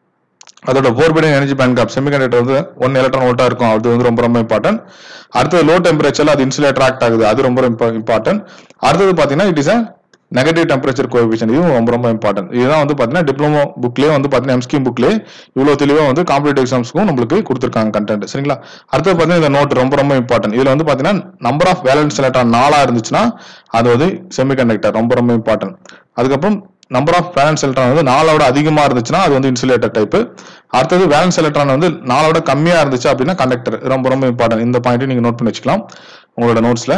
S1: அதோட forbidden energy band gap semiconductor வந்து ஒன் எலக்ட்ரான் வோல்ட்டா இருக்கும் அது வந்து ரொம்ப ரொம்ப இம்பார்ட்டன்ட் அடுத்தது லோ டெம்பரேச்சர்ல அது இன்சுலேட்டர் ஆக்ட் ஆகுது அது ரொம்ப ரொம்ப இம்பார்ட்டன்ட் அடுத்தது பாத்தீங்கன்னா it is negative temperature coefficient இதுவும் ரொம்ப ரொம்ப இம்பார்ட்டன்ட் இதுதான் வந்து பாத்தீங்கன்னா டிப்ளமோ புக்லயே வந்து பாத்தீங்கன்னா எம்ஸ்கிம் புக்லயே இவ்வளவு தெளிவா வந்து காம்படிட்டிவ் எக்ஸாம்ஸ்க்கும் நம்மளுக்கு கொடுத்துருக்காங்க கண்டென்ட் சரிங்களா அடுத்தது பாத்தீங்கன்னா இந்த நோட் ரொம்ப ரொம்ப இம்பார்ட்டன்ட் இதுல வந்து பாத்தீங்கன்னா நம்பர் ஆஃப் வேலன்ஸ் எலக்ட்ரான் நாலா இருந்துச்சுன்னா அது வந்து செமிகண்டக்டர் ரொம்ப ரொம்ப இம்பார்ட்டன்ட் அதுக்கப்புறம் நம்பர் ஆஃப் வேலன்ஸ் எலக்ட்ரான் வந்து நாலோட அதிகமா இருந்துச்சுன்னா அது வந்து இன்சுலேட்டர் டைப் அடுத்தது வேலன்ஸ் எலக்ட்ரான் வந்து நாலோட கம்மியா இருந்துச்சு அப்படின்னா கண்டக்டர் ரொம்ப ரொம்ப இம்பார்ட்டன்ட் இந்த பாயிண்ட் நீங்க நோட் பண்ணி வச்சுக்கலாம் உங்களோட நோட்ஸ்ல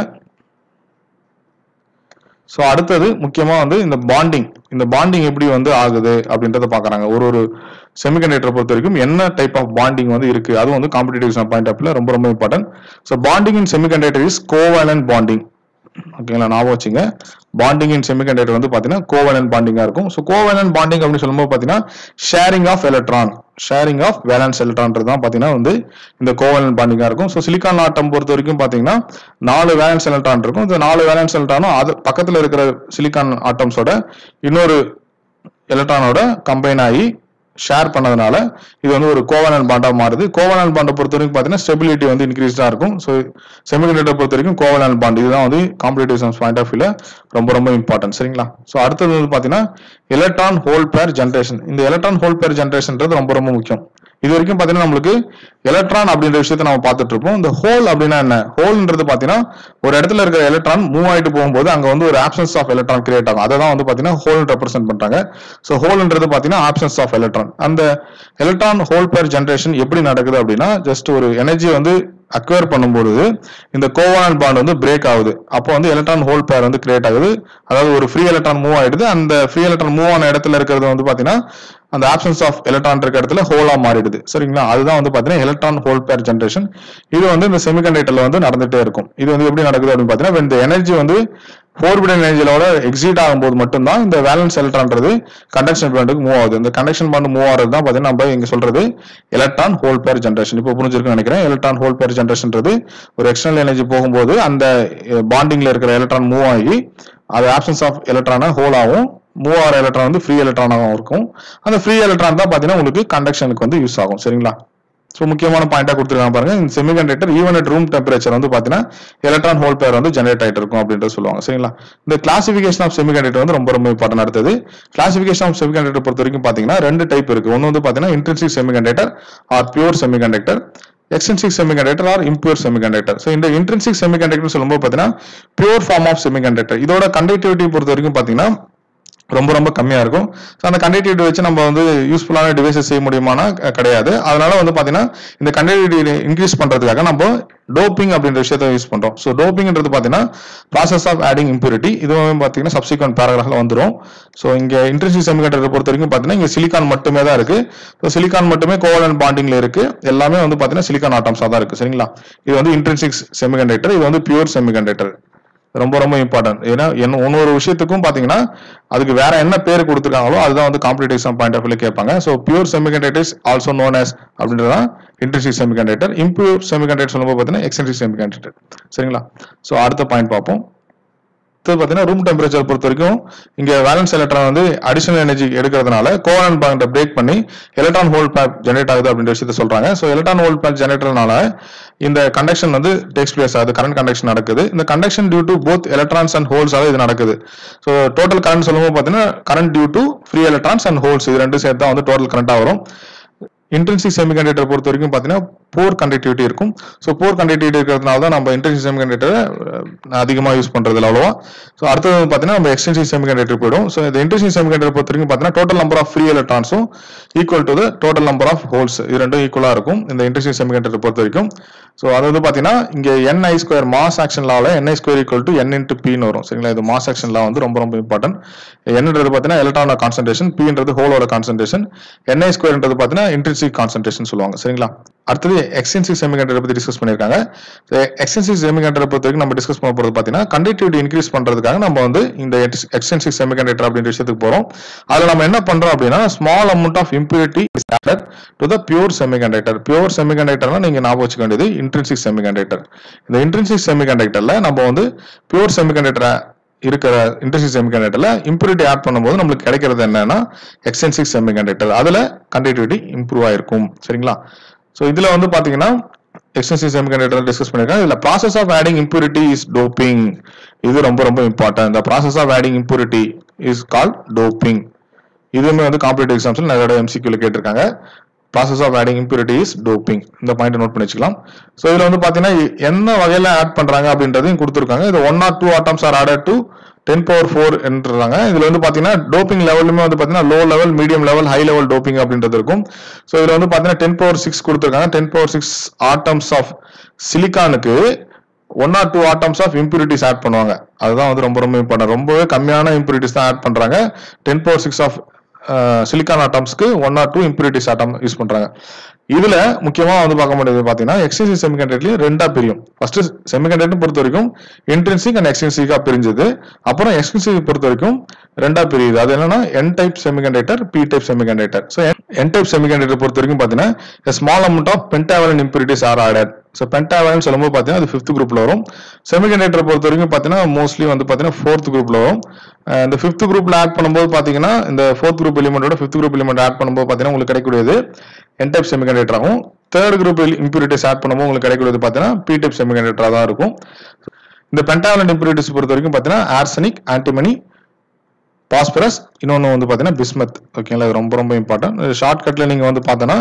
S1: ஸோ அடுத்தது முக்கியமா வந்து இந்த பாண்டிங் இந்த பாண்டிங் எப்படி வந்து ஆகுது அப்படின்றத பாக்குறாங்க ஒரு ஒரு செமிகண்டக்டரை பொறுத்த வரைக்கும் என்ன டைப் ஆஃப் பாண்டிங் வந்து இருக்கு அதுவும் வந்து காம்படிட்டிவ் பாயிண்ட் ஆஃப் ரொம்ப ரொம்ப important so bonding in semiconductor is covalent bonding ஓகேங்களா ஞாபகம் வச்சுங்க பாண்டிங் இன் செமிகண்டக்டர் வந்து பாத்தீங்கன்னா கோவலன் பாண்டிங்கா இருக்கும் ஸோ கோவலன் பாண்டிங் அப்படின்னு சொல்லும்போது பாத்தீங்கன்னா sharing of electron sharing of valence எலக்ட்ரான்றது தான் பாத்தீங்கன்னா வந்து இந்த கோவலன் பாண்டிங்கா இருக்கும் ஸோ சிலிக்கான் ஆட்டம் பொறுத்த வரைக்கும் பாத்தீங்கன்னா நாலு வேலன்ஸ் எலக்ட்ரான் இருக்கும் இந்த நாலு வேலன்ஸ் எலக்ட்ரானும் அது பக்கத்துல இருக்கிற சிலிக்கான் ஆட்டம்ஸோட இன்னொரு எலக்ட்ரானோட கம்பைன் ஆகி ஷேர் பண்ணதுனால இது வந்து ஒரு கோவலன் பாண்டா மாறுது கோவலன் பாண்டை பொறுத்த வரைக்கும் பார்த்தீங்கன்னா ஸ்டெபிலிட்டி வந்து இன்க்ரீஸ்டா இருக்கும் ஸோ செமிகண்டக்டர் பொறுத்த வரைக்கும் கோவலன் பாண்ட் இதுதான் வந்து காம்படிட்டிவ் பாயிண்ட் ஆஃப் வியூல ரொம்ப ரொம்ப இம்பார்ட்டன்ட் சரிங்களா ஸோ அடுத்தது வந்து பார்த்தீங்கன்னா எலக்ட்ரான் ஹோல் பேர் ஜென்ரேஷன் இந்த எலக்ட்ரான் ஹோல் பேர் ஜென்ரேஷன்ன்றது ரொம்ப ரொம்ப முக்கியம் இது வரைக்கும் பார்த்தீங்கன்னா நம்மளுக்கு எலக்ட்ரான் அப்படின்ற விஷயத்தை நம்ம பார்த்துட்டு இருப்போம் இந்த ஹோல் அப்படின்னா என்ன ஹோல்ன்றது பார்த்தீங்கன்னா ஒரு இடத்துல இருக்கிற எலக்ட்ரான் மூவ் ஆயிட்டு போகும்போது அங்க வந்து ஒரு ஆப்சன்ஸ் ஆஃப் எலக்ட்ரான் கிரியேட் ஆகும் அதை தான் வந்து பார்த்தீங்கன்னா ஹோல் ரெப்ரசென்ட் பண்றாங்க ஸோ ஹோல்ன்றது பார்த்தீங்கன்னா ஆப்சன்ஸ் ஆஃப் எலக்ட்ரான் அந்த எலக்ட்ரான் ஹோல் பேர் ஜென்ரேஷன் எப்படி நடக்குது அப்படின்னா ஜஸ்ட் ஒரு எனர்ஜி வந்து அக்வயர் பண்ணும்போது இந்த கோவாலன் பாண்ட் வந்து பிரேக் ஆகுது அப்போ வந்து எலக்ட்ரான் ஹோல் பேர் வந்து கிரியேட் ஆகுது அதாவது ஒரு ஃப்ரீ எலக்ட்ரான் மூவ் ஆயிடுது அந்த ஃப்ரீ எலக்ட்ரான் மூவ் ஆன இடத்துல இருக்கிறது வந்து பாத்தீங்கன்னா அந்த ஆப்சன்ஸ் ஆஃப் எலக்ட்ரான் இருக்க இடத்துல ஹோலா மாறிடுது சரிங்களா அதுதான் வந்து பாத்தீங்கன்னா எலக்ட்ரான் ஹோல் பேர் ஜென்ரேஷன் இது வந்து இந்த செமிகண்டக்டர்ல வந்து நடந்துட்டே இருக்கும் இது வந்து எப்படி நடக்குது அப்படின்னு பாத்தீங்கன்னா இந்த எனர்ஜி வந்து ஃபோர்பிடன் எனர்ஜியோட எக்ஸிட் ஆகும்போது மட்டும்தான் இந்த வேலன்ஸ் எலக்ட்ரான்றது கண்டக்ஷன் பாண்டுக்கு மூவ் ஆகுது இந்த கண்டக்ஷன் பாண்டு மூவ் ஆகிறது தான் பாத்தீங்கன்னா நம்ம இங்க சொல்றது எலக்ட்ரான் ஹோல் பேர் ஜென்ரேஷன் இப்போ புரிஞ்சிருக்குன்னு நினைக்கிறேன் எலக்ட்ரான் ஹோல் பேர் ஜென்ரேஷன்ன்றது ஒரு எக்ஸ்டர்னல் எனர்ஜி போகும்போது அந்த பாண்டிங்ல இருக்கிற எலக்ட்ரான் மூவ் ஆகி அது ஆப்சன்ஸ் ஆஃப் எலக்ட்ரானா ஹோல் ஆகும் மூவ் ஆகிற எலக்ட்ரான் வந்து ஃப்ரீ எலக்ட்ரானாகவும் இருக்கும் அந்த ஃப்ரீ எலக்ட்ரான் தான் பாத்தீங்கன்னா உங்களுக்கு கண்டக்ஷனுக்கு வந்து யூஸ் ஆகும் சரிங்களா ஸோ முக்கியமான பாயிண்டா கொடுத்துருக்காங்க பாருங்க இந்த semiconductor even at room temperature வந்து பாத்தீங்கன்னா எலக்ட்ரான் ஹோல் பேர் வந்து ஜெனரேட் ஆயிட்டு இருக்கும் அப்படின்றது சொல்லுவாங்க சரிங்களா இந்த கிளாசிபிகேஷன் ஆஃப் செமிகண்டக்டர் வந்து ரொம்ப ரொம்ப இம்பார்ட்டன் அடுத்தது கிளாசிபிகேஷன் ஆஃப் செமிகண்டக்டர் பொறுத்த வரைக்கும் பாத்தீங்கன்னா ரெண்டு டைப் இருக்கு ஒன்னு வந்து பாத்தீங்கன்னா intrinsic semiconductor or pure semiconductor extrinsic semiconductor or impure semiconductor so இந்த இன்ட்ரென்சிக் செமிகண்டக்டர் சொல்லும்போது பாத்தீங்கன்னா பியூர் ஃபார்ம் ஆஃப் செமிகண்டக்டர் இதோட கண்டக்டிவிட்டி பொறுத்த வரைக்கும் பாத்தீங்கன்னா ரொம்ப ரொம்ப கம்மியா இருக்கும் ஸோ அந்த கண்டக்டிவிட்டி வச்சு நம்ம வந்து யூஸ்ஃபுல்லான டிவைசஸ் செய்ய முடியுமானா க- கிடையாது அதனால வந்து பாத்தீங்கன்னா இந்த கண்டக்டிவிட்டி இன்க்ரீஸ் பண்றதுக்காக நம்ம டோப்பிங் அப்படின்ற விஷயத்தை யூஸ் பண்றோம் ஸோ டோப்பிங்ன்றது பாத்தீங்கன்னா ப்ராசஸ் ஆஃப் ஆடிங் இம்பியூரிட்டி இதுவும் பாத்தீங்கன்னா சப்சிக்வெண்ட் பேராகிராஃப்ல வந்துரும் ஸோ இங்க இன்ட்ரென்சிக் செமிகண்டக்டர் பொறுத்த வரைக்கும் பாத்தீங்கன்னா இங்க சிலிக்கான் மட்டுமே தான் இருக்கு ஸோ சிலிக்கான் மட்டுமே கோவலன் பாண்டிங்ல இருக்கு எல்லாமே வந்து பாத்தீங்கன்னா சிலிக்கான் ஆட்டம்ஸா தான் இருக்கு சரிங்களா இது வந்து இன்ட்ரென்சிக் செமிகண்டக்டர் இது வந்து பியூர் செமிகண்டக்டர் ரொம்ப ரொம்ப இம்பார்ட்டன்ட் ஏன்னா என்ன ஒன்னொரு விஷயத்துக்கும் பாத்தீங்கன்னா அதுக்கு வேற என்ன பேர் கொடுத்துருக்காங்களோ அதுதான் வந்து காம்படிட்டிவ் பாயிண்ட் ஆஃப் வியூல கேட்பாங்க so pure semiconductors also known as அப்படின்றதான் இன்ட்ரென்சிக் செமிகண்டக்டர் இம்பியூர் செமிகண்டக்டர் சொல்லும்போது பார்த்தீங்கன்னா எக்ஸ்டென்சிக் செமிகண்டக்டர் சரிங்களா ஸோ அடுத்த பாயிண்ட் பார்ப்போம் அடுத்தது பார்த்தீங்கன்னா ரூம் டெம்பரேச்சர் பொறுத்த வரைக்கும் இங்க வேலன்ஸ் எலக்ட்ரான் வந்து அடிஷனல் எனர்ஜி எடுக்கிறதுனால கோவலன் பாயிண்ட் பிரேக் பண்ணி எலக்ட்ரான் ஹோல் பேக் ஜெனரேட் ஆகுது அப்படின்ற விஷயத்த சொல்றாங்க ஸோ எலக்ட்ரான் ஹோல் பேக் ஜெனரேட்டர்னால இந்த கண்டக்ஷன் வந்து டேக்ஸ் பிளேஸ் ஆகுது கரண்ட் கண்டக்ஷன் நடக்குது இந்த conduction due to both electrons and ஹோல்ஸாக இது நடக்குது ஸோ டோட்டல் கரண்ட் சொல்லும்போது பார்த்தீங்கன்னா current due to free electrons and holes இது ரெண்டும் சேர்த்து தான் வந்து டோட்டல் கரண்டாக வரும் இன்ட்ரென்சிக் செமிகண்டக்டர் பொறுத்த வரைக்கும் பார்த்தீங்கன்னா போர் கண்டக்டிவிட்டி இருக்கும் ஸோ போர் கண்டக்டிவிட்டி இருக்கிறதுனால தான் நம்ம இன்ட்ரென்சிக் செமிகண்டக்டரை அதிகமாக யூஸ் பண்றது இல்ல அவ்வளோவா ஸோ அடுத்தது வந்து பார்த்தீங்கன்னா நம்ம எக்ஸ்டென்சிவ் செமிகண்டக்டர் போயிடும் ஸோ இந்த இன்ட்ரென்சிக் செமிகண்டக்டர் பொறுத்த வரைக்கும் பார்த்தீங்கன்னா டோட்டல் நம்பர் ஆஃப் ஃப்ரீ எலக்ட்ரான்ஸும் equal to the total number of holes இது ரெண்டும் ஈக்குவலாக இருக்கும் இந்த இன்ட்ரென்சிக் செமிகண்டக்டர் பொறுத்த வரைக்கும் ஸோ அது வந்து பார்த்தீங்கன்னா இங்கே n i square mass action லாவில் n i square equal to n into பின்னு வரும் சரிங்களா இது மாஸ் ஆக்ஷன் லா வந்து ரொம்ப ரொம்ப இம்பார்ட்டன்ட் என்னன்றது பார்த்தீங்கன்னா எலக்ட்ரானோட கான்சன்ட்ரேஷன் பின்றது ஹோலோட கான்சன்ட்ரேஷன் என்ஐ ஸ்கொயர்ன்றது பார்த்தீங்கன்னா இன்ட்ரென்சிக் கான்சன்ட்ரேஷன் சொல்லுவாங்க சரிங்களா அடுத்தது எக்ஸ்டென்சிவ் செமிகண்டர் பத்தி டிஸ்கஸ் பண்ணிருக்காங்க எக்ஸ்டென்சிவ் செமிகண்டர் பொறுத்த வரைக்கும் நம்ம டிஸ்கஸ் பண்ண போறது பாத்தீங்கன்னா கண்டக்டிவிட்டி இன்க்ரீஸ் பண்றதுக்காக நம்ம வந்து இந்த எக்ஸ்டென்சிவ் செமிகண்டக்டர் அப்படின்ற விஷயத்துக்கு போறோம் அதுல நம்ம என்ன பண்றோம் அப்படின்னா small amount of impurity is added to the pure semiconductor pure செமிகண்டக்டர்னா நீங்க ஞாபகம் வச்சுக்க வேண்டியது இன்ட்ரின்சிக் செமிகண்டக்டர் இந்த இன்ட்ரின்சிக் செமிகண்டக்டர்ல நம்ம வந்து பியூர் செமிகண்டக்டரை இருக்கிற இன்டர்சிக் செமிகண்டக்டர்ல இம்ப்யூரிட்டி ஆட் பண்ணும்போது நம்மளுக்கு கிடைக்கிறது என்னன்னா எக்ஸ்டென்சிவ் செமிகண்டக்டர் அதுல கண்டக்டிவிட்டி இம்ப்ரூவ் ஆயிருக்கும் சரிங்களா ஸோ இதுல வந்து பாத்தீங்கன்னா எக்ஸ்டென்சிவ் செமிகண்டக்டர் டிஸ்கஸ் பண்ணிருக்காங்க இதுல process of adding impurity is doping இது ரொம்ப ரொம்ப இம்பார்ட்டன்ட் இந்த process of adding impurity is called doping இதுவுமே வந்து காம்படிட்டிவ் எக்ஸாம்ஸ்ல நிறைய எம்சிக்யூல கேட்டிருக்காங்க process of adding impurity is doping இந்த பாயிண்ட் நோட் பண்ணி வச்சுக்கலாம் ஸோ இதுல வந்து பாத்தீங்கன்னா என்ன வகையில ஆட் பண்றாங்க அப்படின்றதையும் கொடுத்துருக்காங்க இது one or two atoms are added to ten power four என்றாங்க இதுல வந்து பாத்தீங்கன்னா டோப்பிங் லெவலுமே வந்து பாத்தீங்கன்னா low level medium level high level doping அப்படின்றது இருக்கும் ஸோ இதுல வந்து பாத்தீங்கன்னா டென் பவர் சிக்ஸ் கொடுத்துருக்காங்க ten power six atoms of சிலிக்கானுக்கு one or two atoms of impurities add பண்ணுவாங்க அதுதான் வந்து ரொம்ப ரொம்ப இம்பார்ட்டன்ட் ரொம்பவே கம்மியான இம்ப்யூரிட்டிஸ் தான் ஆட் பண்றாங்க ten power six of silicon ஆட்டம்ஸ்க்கு one or two impurities atom use பண்றாங்க இதுல முக்கியமா வந்து பார்க்க முடியாது பாத்தீங்கன்னா எக்ஸ்டென்சிவ் செமிகண்டக்டர்லயும் ரெண்டா பிரியும் ஃபர்ஸ்ட் செமிகண்டக்டர் பொறுத்த வரைக்கும் இன்ட்ரென்சிக் அண்ட் எக்ஸ்டென்சிவா பிரிஞ்சது அப்புறம் எக்ஸ்டென்சிவ் பொறுத்த வரைக்கும் ரெண்டா பிரியுது அது என்னன்னா N type semiconductor P type semiconductor so N type semiconductor பொறுத்த வரைக்கும் பாத்தீங்கன்னா small amount of pentavalent impurities are added so pentavalent சொல்லும்போது பாத்தீங்கன்னா அது ஃபிஃப்த் குரூப்ல வரும் செமிகண்டக்டர் பொறுத்த வரைக்கும் பாத்தீங்கன்னா மோஸ்ட்லி வந்து பாத்தீங்கன்னா ஃபோர்த் குரூப்ல வரும் அஹ் இந்த ஃபிஃப்த் குரூப்ல ஆட் பண்ணும்போது பாத்தீங்கன்னா இந்த ஃபோர்த் குரூப் எலிமெண்டோட ஃபிஃப்த் குரூப் எலிமெண்ட் ஆட் பண்ணும்போது பாத்தீங்கன்னா உங்களுக்கு கிடைக்கக்கூடியது என் டைப் செமிகண்டக்டர் ஆகும் தேர்ட் குரூப் இம்ப்யூரிட்டிஸ் ஆட் பண்ணும்போது உங்களுக்கு கிடைக்கக்கூடியது பாத்தீங்கன்னா பி டைப் செமிகண்டக்டரா தான் இருக்கும் இந்த பென்டாவலன் இம்ப்யூரிட்டிஸ் பொறுத்த வரைக்கும் பாத்தீங்கன்னா ஆர்சனிக் ஆன்டிமனி பாஸ்பரஸ் இன்னொன்று வந்து பார்த்தீங்கன்னா பிஸ்மத் ஓகேங்களா இது ரொம்ப ரொம்ப இம்பார்ட்டன்ட் ஷார்ட்கட்டில் நீங்கள் வந்து பார்த்தோன்னா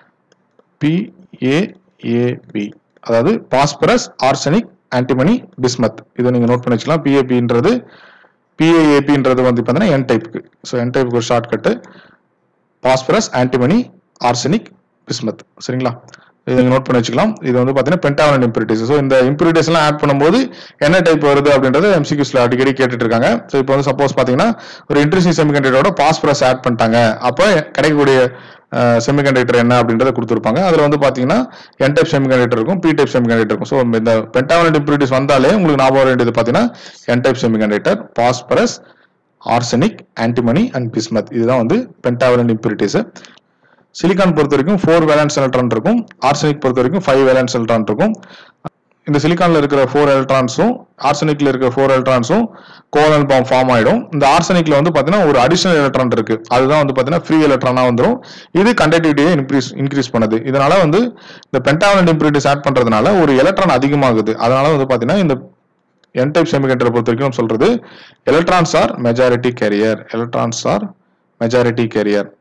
S1: பிஏஏபி அதாவது பாஸ்பரஸ் ஆர்சனிக் ஆன்டிமனி பிஸ்மத் இதை நீங்கள் நோட் பண்ணி வச்சுக்கலாம் பிஏபின்றது பிஏஏபின்றது வந்து பார்த்தீங்கன்னா என் டைப்புக்கு ஸோ என் டைப்புக்கு ஒரு shortcut phosphorus antimony arsenic bismuth சரிங்களா இதை நீங்கள் நோட் பண்ணி வச்சுக்கலாம் இது வந்து பார்த்தீங்கன்னா பென்டாவலன் இம்ப்யூரிட்டிஸ் ஸோ இந்த இம்ப்யூரிட்டிஸ் எல்லாம் ஆட் பண்ணும்போது என்ன டைப் வருது அப்படின்றது எம்சிக்யூஸ்ல அடிக்கடி கேட்டுட்டு இருக்காங்க ஸோ இப்போ வந்து சப்போஸ் பார்த்தீங்கன்னா ஒரு இன்ட்ரெஸ்டிங் செமிகண்டக்டரோட பாஸ்பரஸ் ஆட் பண்ணிட்டாங்க அப்போ கிடைக்கக்கூடிய செமிகண்டக்டர் என்ன அப்படின்றத கொடுத்துருப்பாங்க அதில் வந்து பார்த்தீங்கன்னா என் டைப் செமிகண்டக்டர் இருக்கும் பி டைப் செமிகண்டக்டர் இருக்கும் ஸோ இந்த பென்டாவலன் இம்ப்யூரிட்டிஸ் வந்தாலே உங்களுக்கு ஞாபகம் வர வேண்டியது பார்த்தீங்கன்னா N type semiconductor phosphorus arsenic antimony and bismuth இதுதான் வந்து பென்டாவலன் இம்ப்யூரிட்டிஸ் சிலிக்கான் பொறுத்த வரைக்கும் ஃபோர் வேலன்ஸ் எலக்ட்ரான் இருக்கும் ஆர்சனிக் பொறுத்த வரைக்கும் ஃபைவ் வேலன்ஸ் எலக்ட்ரான் இருக்கும் இந்த சிலிக்கான்ல இருக்கிற ஃபோர் எலக்ட்ரான்ஸும் ஆர்சனிக்ல இருக்கிற ஃபோர் எலக்ட்ரான்ஸும் கோவலன் பாம் ஃபார்ம் ஆயிடும் இந்த ஆர்சனிக்ல வந்து பாத்தீங்கன்னா ஒரு அடிஷனல் எலக்ட்ரான் இருக்கு அதுதான் வந்து பாத்தீங்கன்னா ஃப்ரீ எலக்ட்ரானா வந்துடும் இது கண்டக்டிவிட்டியை இன்க்ரீஸ் இன்க்ரீஸ் பண்ணுது இதனால வந்து இந்த பென்டாவலன் இம்ப்யூரிட்டிஸ் ஆட் பண்றதுனால ஒரு எலக்ட்ரான் அதிகமாகுது அதனால வந்து பாத்தீங்கன்னா இந்த என் டைப் செமிகண்டரை பொறுத்த வரைக்கும் நம்ம சொல்றது electrons are majority carrier electrons are majority carrier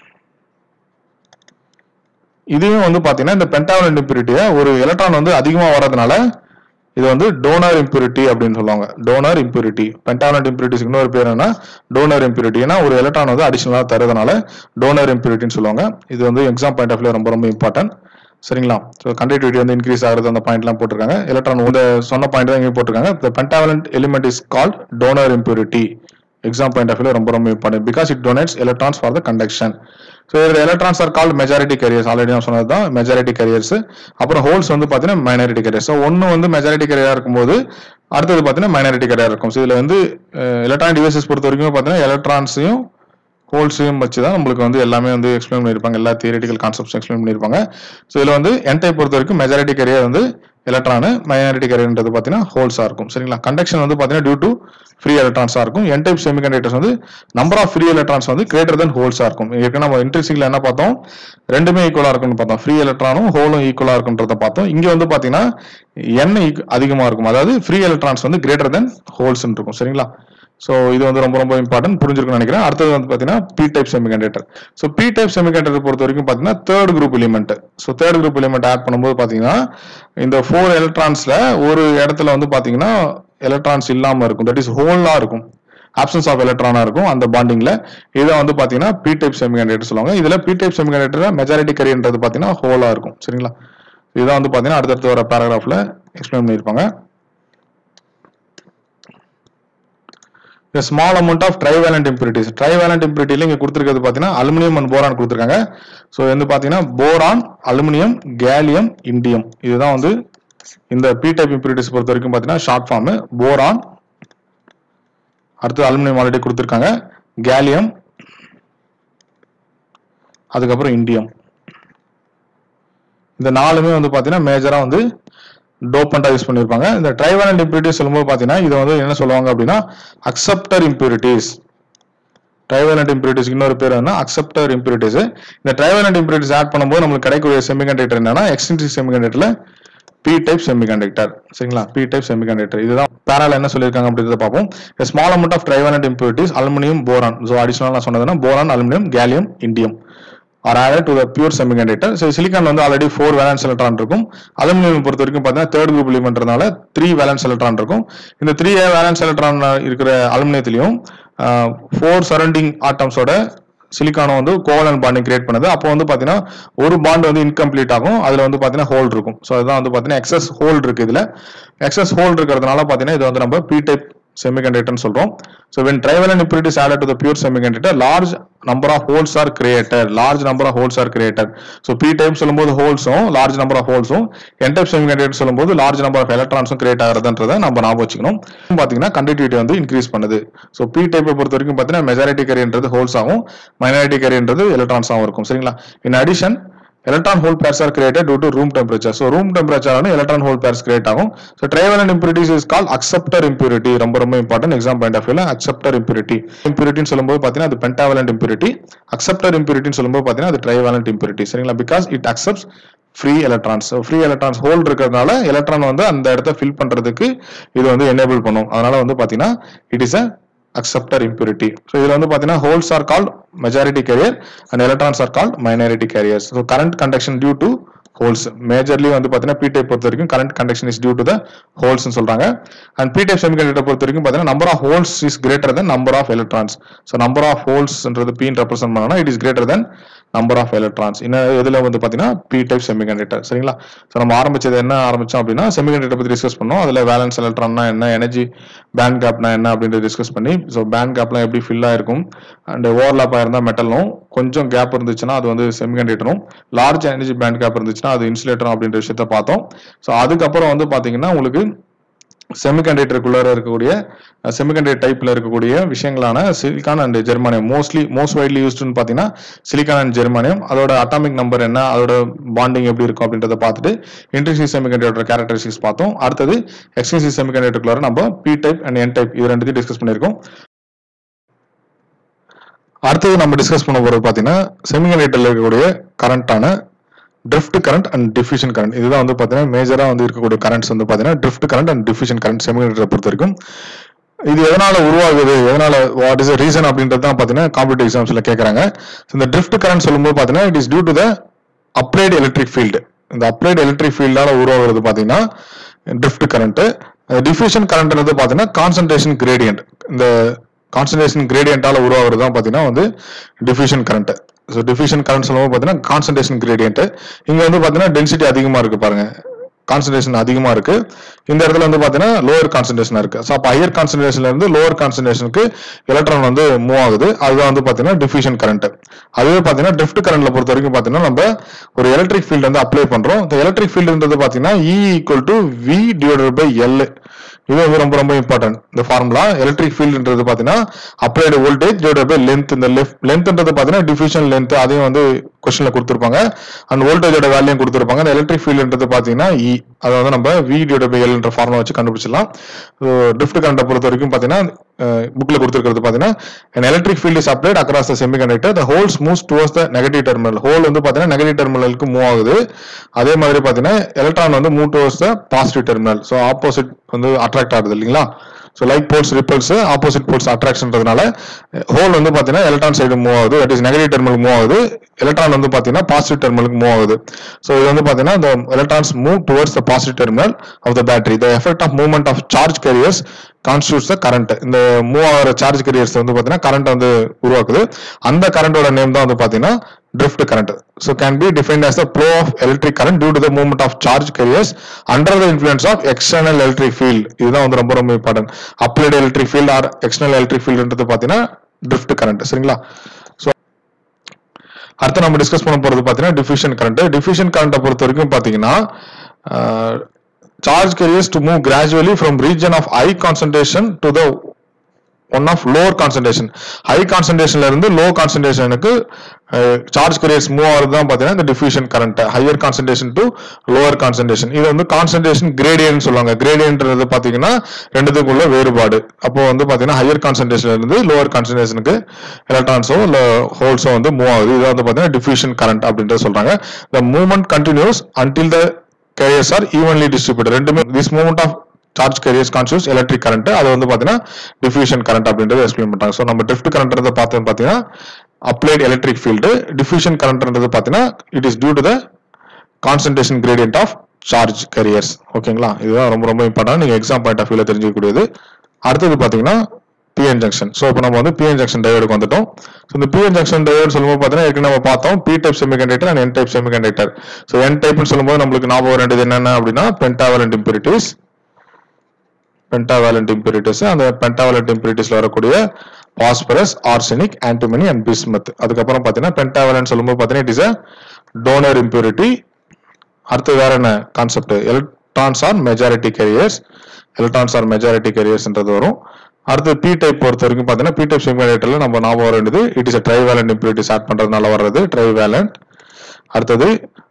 S1: இதுவும் வந்து பாத்தீங்கன்னா இந்த பென்டாவலன் இம்ப்யூரிட்டியை ஒரு எலக்ட்ரான் வந்து அதிகமா வர்றதுனால இது வந்து டோனர் இம்ப்யூரிட்டி அப்படின்னு சொல்லுவாங்க டோனர் இம்ப்யூரிட்டி பென்டாவலன் இம்ப்யூரிட்டிஸ்க்கு இன்னொரு பேர் என்ன டோனர் இம்ப்யூரிட்டி ஏன்னா ஒரு எலக்ட்ரான் வந்து அடிஷனலா தரதுனால டோனர் இம்ப்யூரிட்டின்னு சொல்லுவாங்க இது வந்து எக்ஸாம் பாயிண்ட் ஆஃப் வியூ ரொம்ப ரொம்ப இம்பார்ட்டன்ட் சரிங்களா ஸோ கண்டக்டிவிட்டி வந்து இன்க்ரீஸ் ஆகுறது அந்த பாயிண்ட்லாம் போட்டிருக்காங்க எலக்ட்ரான் இந்த சொன்ன பாயிண்ட் தான் இங்கே போட்டிருக்காங்க the pentavalent element is called donor impurity exam point of view ரொம்ப ரொம்ப important because it donates electrons for the conduction so இதில் electrons are called majority carriers already நான் சொன்னது தான் மெஜாரிட்டி கேரியர்ஸ் அப்புறம் ஹோல்ஸ் வந்து பார்த்தீங்கன்னா மைனாரிட்டி கேரியர்ஸ் ஸோ ஒன்று வந்து மெஜாரிட்டி கேரியராக இருக்கும்போது அடுத்தது பார்த்தீங்கன்னா மைனாரிட்டி கேரியர் இருக்கும் ஸோ இதில் வந்து எலக்ட்ரானிக் டிவைசஸ் பொறுத்த வரைக்கும் பார்த்தீங்கன்னா எலக்ட்ரான்ஸையும் ஹோல்ஸையும் வச்சு தான் நம்மளுக்கு வந்து எல்லாமே வந்து எக்ஸ்பிளைன் பண்ணியிருப்பாங்க எல்லா தியரிட்டிக்கல் கான்செப்ட்ஸ் எக்ஸ்பிளைன் பண்ணியிருப்பாங்க ஸோ இதில் வந்து என் டைப் பொறுத்த வரைக்கும் மெஜாரிட்டி கேரியர் வந்து எலக்ட்ரானு மைனாரிட்டி கேரியர்ன்றது பார்த்தீங்கன்னா ஹோல்ஸாக இருக்கும் சரிங்களா கண்டக்ஷன் வந்து பார்த்தீங்கன்னா டியூ டு ஃப்ரீ எலக்ட்ரான்ஸாக இருக்கும் என் டைப் செமிகண்டக்டர்ஸ் வந்து நம்பர் ஆஃப் ஃப்ரீ எலக்ட்ரான்ஸ் வந்து கிரேட்டர் தென் ஹோல்ஸாக இருக்கும் ஏற்கனவே நம்ம இன்ட்ரெஸ்டிங்ல என்ன பார்த்தோம் ரெண்டுமே ஈக்குவலாக இருக்கும்னு பார்த்தோம் ஃப்ரீ எலக்ட்ரானும் ஹோலும் ஈக்குவலாக இருக்குன்றத பார்த்தோம் இங்கே வந்து பார்த்தீங்கன்னா என் அதிகமாக இருக்கும் அதாவது ஃப்ரீ எலக்ட்ரான்ஸ் வந்து கிரேட்டர் தென் ஹோல்ஸ் இருக்கும் சரிங்களா ஸோ இது வந்து ரொம்ப ரொம்ப இம்பார்ட்டன்ட் புரிஞ்சிருக்கும்னு நினைக்கிறேன் அடுத்தது வந்து பார்த்தீங்கன்னா P type semiconductor so P type semiconductor பொறுத்த வரைக்கும் பார்த்தீங்கன்னா third group element so third group element add பண்ணும்போது பார்த்தீங்கன்னா இந்த ஃபோர் எலக்ட்ரான்ஸ்ல ஒரு இடத்துல வந்து பார்த்தீங்கன்னா எலக்ட்ரான்ஸ் இல்லாமல் இருக்கும் தட் இஸ் ஹோலாக இருக்கும் ஆப்சன்ஸ் ஆஃப் எலக்ட்ரானா இருக்கும் அந்த பாண்டிங்ல இதை வந்து பாத்தீங்கன்னா பி டைப் செமிகண்டக்டர் சொல்லுவாங்க இதுல பி டைப் செமிகண்டக்டர் மெஜாரிட்டி கரியன்றது பாத்தீங்கன்னா ஹோலா இருக்கும் சரிங்களா இதுதான் வந்து பாத்தீங்கன்னா அடுத்தடுத்து வர பேராகிராஃப்ல எக்ஸ்பிளைன் பண்ணியிருப்பாங்க small amount of trivalent impurities trivalent இம்பியூரிட்டியில் இங்கே கொடுத்துருக்கிறது பார்த்தீங்கன்னா அலுமினியம் அண்ட் போரான் கொடுத்துருக்காங்க ஸோ வந்து பார்த்தீங்கன்னா போரான் அலுமினியம் கேலியம் இண்டியம் இதுதான் வந்து இந்த பி டைப் இம்பியூரிட்டிஸ் பொறுத்த வரைக்கும் பார்த்தீங்கன்னா ஷார்ட் ஃபார்ம் போரான் அடுத்து அலுமினியம் ஆல்ரெடி கொடுத்துருக்காங்க கேலியம் அதுக்கப்புறம் இண்டியம் இந்த நாலுமே வந்து பார்த்தீங்கன்னா மேஜராக வந்து டோப்பண்டா யூஸ் பண்ணியிருப்பாங்க இந்த ட்ரைவேலண்ட் இம்பியூரிட்டிஸ் சொல்லும்போது பார்த்தீங்கன்னா இதை வந்து என்ன சொல்லுவாங்க அப்படின்னா அக்செப்டர் இம்பியூரிட்டிஸ் ட்ரைவேலண்ட் இம்பியூரிட்டிஸ் இன்னொரு பேர் என்ன அக்செப்டர் இம்பியூரிட்டிஸ் இந்த ட்ரைவேலண்ட் இம்பியூரிட்டிஸ் ஆட் பண்ணும்போது நம்மளுக்கு கிடைக்கக்கூடிய செமிகண்டக்டர் என்னன்னா எக்ஸ்டென்சிவ் செமிகண்டக்டர்ல பி டைப் செமிகண்டக்டர் சரிங்களா பி டைப் செமிகண்டக்டர் இதுதான் பேரால என்ன சொல்லியிருக்காங்க அப்படின்றத பார்ப்போம் small amount of trivalent impurities aluminium boron so additional நான் சொன்னதுன்னா boron aluminium gallium indium are added to the pure semiconductor so silicon வந்து ஆல்ரெடி ஃபோர் வேலன்ஸ் எலக்ட்ரான் இருக்கும் அலுமினியம் பொறுத்த வரைக்கும் பார்த்தீங்கன்னா தேர்ட் குரூப் எலிமெண்ட்றதுனால த்ரீ வேலன்ஸ் எலக்ட்ரான் இருக்கும் இந்த த்ரீ வேலன்ஸ் எலக்ட்ரான் இருக்கிற அலுமினியத்திலையும் ஃபோர் சரௌண்டிங் ஆட்டம்ஸோட சிலிக்கானை வந்து கோவலன் பாண்டிங் கிரியேட் பண்ணுது அப்போ வந்து பார்த்தீங்கன்னா ஒரு பாண்ட் வந்து இன்கம்ப்ளீட் ஆகும் அதில் வந்து பார்த்தீங்கன்னா ஹோல் இருக்கும் ஸோ அதுதான் வந்து பார்த்தீங்கன்னா எக்ஸஸ் ஹோல் இருக்கு இதில் எக்ஸஸ் ஹோல் இருக்கிறதுனால பார்த்தீங்கன்னா இது வந்து நம்ம பி டைப் செமிகண்டக்டர்னு சொல்றோம் so when trivalent impurities added to the pure semiconductor large number of holes are created large number of holes are created so p type சொல்லும்போது ஹோல்ஸும் லார்ஜ் நம்பர் ஆஃப் ஹோல்ஸும் n டைப் செமிகண்டக்டர் சொல்லும்போது large number of எலக்ட்ரான்ஸும் create ஆகிறதுன்றதை நம்ம ஞாபகம் வச்சுக்கணும் பார்த்தீங்கன்னா கண்டக்டிவிட்டி வந்து இன்க்ரீஸ் பண்ணுது ஸோ p டைப்பை பொறுத்த வரைக்கும் பார்த்தீங்கன்னா மெஜாரிட்டி கேரியன்றது ஹோல்ஸ் ஆகும் மைனாரிட்டி கேரியன்றது எலக்ட்ரான்ஸாகவும் இருக்கும் சரிங்களா in addition electron hole pairs are created due to room temperature so room temperature ஆன electron hole pairs create ஆகும் so trivalent impurities is called acceptor impurity ரொம்ப ரொம்ப important exam point of view ல acceptor impurity impurity ன்னு சொல்லும்போது பாத்தீங்கன்னா அது pentavalent impurity acceptor impurity ன்னு சொல்லும்போது பாத்தீங்கன்னா அது trivalent impurity சரிங்களா because it accepts free electrons free electrons hole இருக்கிறதுனால எலக்ட்ரான் வந்து அந்த இடத்த ஃபில் பண்றதுக்கு இது வந்து எனேபிள் பண்ணும் அதனால வந்து பாத்தீங்கன்னா it is a acceptor impurity so இதுல வந்து பாத்தீங்கன்னா holes are called majority carrier and electrons are called minority carriers so current conduction due to holes majorly வந்து பாத்தீங்கன்னா p type பொறுத்த வரைக்கும் current conduction is due to the holes னு சொல்றாங்க and p type semiconductor பொறுத்த வரைக்கும் பாத்தீங்கன்னா number of holes is greater than number of electrons so number of holes ன்றது p ன்னு represent பண்ணோம்னா it is greater than number of electrons இன்னும் இதுல வந்து பாத்தீங்கன்னா p type semiconductor சரிங்களா so நம்ம ஆரம்பிச்சது என்ன ஆரம்பிச்சோம் அப்படின்னா semiconductor பத்தி டிஸ்கஸ் பண்ணோம் அதுல வேலன்ஸ் எலக்ட்ரான்னா என்ன எனர்ஜி பேண்ட் கேப்னா என்ன அப்படின்றத டிஸ்கஸ் பண்ணி ஸோ பேண்ட் கேப்லாம் எப்படி ஃபில் ஆயிருக்கும் அண்ட் ஓவர்லாப் ஆயிருந்தா மெட்டலும் கொஞ்சம் கேப் இருந்துச்சுன்னா அது வந்து செமிகண்டேட்டரும் லார்ஜ் எனர்ஜி பேண்ட் கேப் இருந்துச்சுன்னா அது இன்சுலேட்டரும் அப்படின்ற விஷயத்த பார்த்தோம் ஸோ அதுக்கப்புறம் வந்து பாத்தீங்கன்னா உங்களுக்கு செமிகண்டக்டருக்குள்ளார இருக்கக்கூடிய செமிகண்டக்டர் டைப்ல இருக்கக்கூடிய விஷயங்களான silicon and germanium mostly most widely யூஸ்டுன்னு பார்த்தீங்கன்னா சிலிக்கான் அண்ட் ஜெர்மானியம் அதோட அட்டாமிக் நம்பர் என்ன அதோட பாண்டிங் எப்படி இருக்கும் அப்படின்றத பார்த்துட்டு இன்ட்ரிசி செமிகண்டக்டர் கேரக்டரிஸ்டிக்ஸ் பார்த்தோம் அடுத்தது எக்ஸ்டென்சிவ் செமிகண்டக்டருக்குள்ளார நம்ம P type and N type இது ரெண்டுத்தையும் டிஸ்கஸ் பண்ணியிருக்கோம் அடுத்தது நம்ம டிஸ்கஸ் பண்ண போறது பார்த்தீங்கன்னா செமிகண்டக்டர்ல இருக்கக்கூடிய கரண்டான drift current and diffusion current இதுதான் வந்து பார்த்தீங்கன்னா மேஜராக வந்து இருக்கக்கூடிய கரண்ட்ஸ் வந்து பார்த்தீங்கன்னா drift current and diffusion current செமிகண்டக்டரை பொறுத்த வரைக்கும் இது எதனால உருவாகுது எதனால வாட் இஸ் ரீசன் அப்படின்றது தான் பார்த்தீங்கன்னா காம்படிட்டிவ் எக்ஸாம்ஸ்ல கேட்குறாங்க இந்த ட்ரிஃப்ட் கரண்ட் சொல்லும்போது பார்த்தீங்கன்னா it is due to the applied electric field இந்த அப்ளைட் எலக்ட்ரிக் ஃபீல்டால உருவாகிறது பார்த்தீங்கன்னா ட்ரிஃப்ட் கரண்ட் டிஃபியூஷன் கரண்ட்ன்றது பார்த்தீங்கன்னா கான்சன்ட்ரேஷன் கிரேடியன்ட் இந்த கான்சன்ட்ரேஷன் கிரேடியன்ட்டால உருவாகிறது தான் பார்த்தீங்கன்னா வந்து diffusion current so diffusion current சொல்லும்போது பார்த்தீங்கன்னா கான்சன்ட்ரேஷன் கிரேடியன்ட் இங்க வந்து பார்த்தீங்கன்னா டென்சிட்டி அதிகமா இருக்கு பாருங்க கான்சன்ட்ரேஷன் அதிகமா இருக்கு இந்த இடத்துல வந்து பாத்தீங்கன்னா லோவர் கான்சன்ட்ரேஷன் இருக்கு ஸோ அப்போ ஹையர் கான்சன்ட்ரேஷன்ல இருந்து லோவர் கான்சன்ட்ரேஷனுக்கு எலக்ட்ரான் வந்து மூவ் ஆகுது அதுதான் வந்து பாத்தீங்கன்னா டிஃபியூஷன் கரண்ட் அதுவே பாத்தீங்கன்னா ட்ரிஃப்ட் கரண்ட்ல பொறுத்த வரைக்கும் பாத்தீங்கன்னா நம்ம ஒரு எலக்ட்ரிக் ஃபீல்டு வந்து அப்ளை பண்றோம் இந்த எலக்ட்ரிக் ஃபீல்டுன்றது பாத்தீங்கன்னா E equal to V divided by L இது வந்து ரொம்ப ரொம்ப இம்பார்ட்டன்ட் இந்த ஃபார்முலா எலக்ட்ரிக் ஃபீல்டுன்றது பாத்தீங்கன்னா applied voltage divided by length இந்த லெஃப்ட் லென்த்ன்றது பாத்தீங்கன்னா டிஃபியூஷன் லென்த் அதையும் வந்து கொஸ்டின்ல கொடுத்துருப்பாங்க அண்ட் வோல்டேஜோட வேல்யூம் கொடுத்துருப்பாங்க அந்த எலக்ட்ரிக் ஃபீல்டுன்றது பாத்தீங்கன்னா இ அதை வந்து நம்ம வி டிவைட் பை எல்ன்ற ஃபார்முலா வச்சு கண்டுபிடிச்சிடலாம் ட்ரிஃப்ட் கரண்ட்டை பொறுத்த வரைக்கும் பாத்தீங்கன்னா புக்ல கொடுத்துருக்கிறது பாத்தீங்கன்னா an electric field is applied across the semiconductor the holes moves towards the negative terminal hole வந்து பாத்தீங்கன்னா நெகட்டிவ் டெர்மினலுக்கு மூவ் ஆகுது அதே மாதிரி பாத்தீங்கன்னா எலக்ட்ரான் வந்து move towards the positive terminal so opposite வந்து அட்ராக்ட் ஆகுது இல்லைங்களா so like poles repels opposite poles அட்ராக்ஷன்றதுனால ஹோல் வந்து பாத்தீங்கன்னா எலக்ட்ரான் சைடு மூவ் ஆகுது that is negative terminal move ஆகுது எலக்ட்ரான் வந்து பாத்தீங்கன்னா பாசிட்டிவ் டெர்மினலுக்கு மூவ் ஆகுது ஸோ இது வந்து பாத்தீங்கன்னா the electrons move towards the positive terminal of the battery the effect of movement of charge carriers constitutes the current இந்த மூவ் ஆகிற சார்ஜ் கேரியர்ஸ் வந்து பாத்தீங்கன்னா கரண்ட் வந்து உருவாக்குது அந்த கரண்டோட நேம் தான் வந்து பாத்தீங்கன்னா drift current so can be defined as the flow of electric current due to the movement of charge carriers under the influence of external electric field இதுதான் வந்து ரொம்ப ரொம்ப important applied electric field or external electric fieldன்றது பாத்தீங்கன்னா drift current சரிங்களா so அடுத்து நம்ம discuss பண்ண போறது பாத்தீங்கன்னா டிஃபியூஷன் கரண்ட் டிஃபியூஷன் கரண்ட்டை பொறுத்த வரைக்கும் பாத்தீங்கன்னா charge carriers to move gradually from region of high concentration to the one of lower concentration high கான்சன்ட்ரேஷன்ல இருந்து லோ கான்சன்ட்ரேஷனுக்கு சார்ஜ் கரியர்ஸ் மூவ் ஆகுறது தான் பார்த்தீங்கன்னா இந்த diffusion current higher concentration to lower concentration இது வந்து கான்சன்ட்ரேஷன் கிரேடியன்ட் சொல்லுவாங்க கிரேடியன்ட்ன்றது பார்த்தீங்கன்னா ரெண்டுத்துக்குள்ள வேறுபாடு அப்போ வந்து பார்த்தீங்கன்னா ஹையர் கான்சன்ட்ரேஷன்ல இருந்து லோவர் கான்சன்ட்ரேஷனுக்கு எலக்ட்ரான்ஸோ இல்லை ஹோல்ஸோ வந்து மூவ் ஆகுது இது வந்து பார்த்தீங்கன்னா டிஃபியூஷன் கரண்ட் அப்படின்றது சொல்றாங்க the movement continues until the carriers are evenly distributed ரெண்டுமே this movement of charge carriers constitutes electric current அது வந்து பார்த்தீங்கன்னா டிஃபியூஷன் கரண்ட் அப்படின்றது எக்ஸ்பிளைன் பண்றாங்க ஸோ நம்ம ட்ரிஃப்ட் கரண்ட்றத பார்த்தோம் பார்த்தீங்கன்னா அப்ளைட் எலக்ட்ரிக் ஃபீல்டு டிஃபியூஷன் கரண்ட்ன்றது பார்த்தீங்கன்னா it is due to the concentration gradient of charge carriers ஓகேங்களா இதுதான் ரொம்ப ரொம்ப இம்பார்ட்டன்ட் நீங்க எக்ஸாம் பாயிண்ட் ஆஃப் வியூல தெரிஞ்சுக்கக்கூடியது அடுத்தது பார்த்தீங்கன்னா பிஎன் ஜங்ஷன் ஸோ இப்போ நம்ம வந்து பிஎன் ஜங்ஷன் டயோடுக்கு வந்துட்டோம் ஸோ இந்த பிஎன் ஜங்ஷன் டயோடு சொல்லும்போது பார்த்தீங்கன்னா ஏற்கனவே நம்ம பார்த்தோம் P type semiconductor and N type semiconductor so N டைப்னு சொல்லும்போது நம்மளுக்கு ஞாபகம் வர வேண்டியது என்னென்ன அப்படின்னா பென்டாவலண்ட் இம்பியூரிட்டிஸ் பென்டாவேலண்ட் இம்பியூரிட்டிஸ் அந்த பென்டாவேலண்ட் இம்பியூரிட்டிஸ்ல வரக்கூடிய phosphorus arsenic antimony and bismuth அதுக்கப்புறம் பார்த்தீங்கன்னா பென்டாவேலண்ட் சொல்லும்போது பார்த்தீங்கன்னா it is a donor impurity அடுத்து வேற என்ன concept electrons are majority carriers electrons are majority கேரியர்ஸ்ன்றது வரும் அடுத்து பி டைப் பொறுத்த வரைக்கும் பார்த்தீங்கன்னா பி டைப் செமிகண்டக்டர்ல நம்ம ஞாபகம் வர வேண்டியது it is a trivalent impurities add பண்றதுனால வர்றது ட்ரைவேலண்ட் அடுத்தது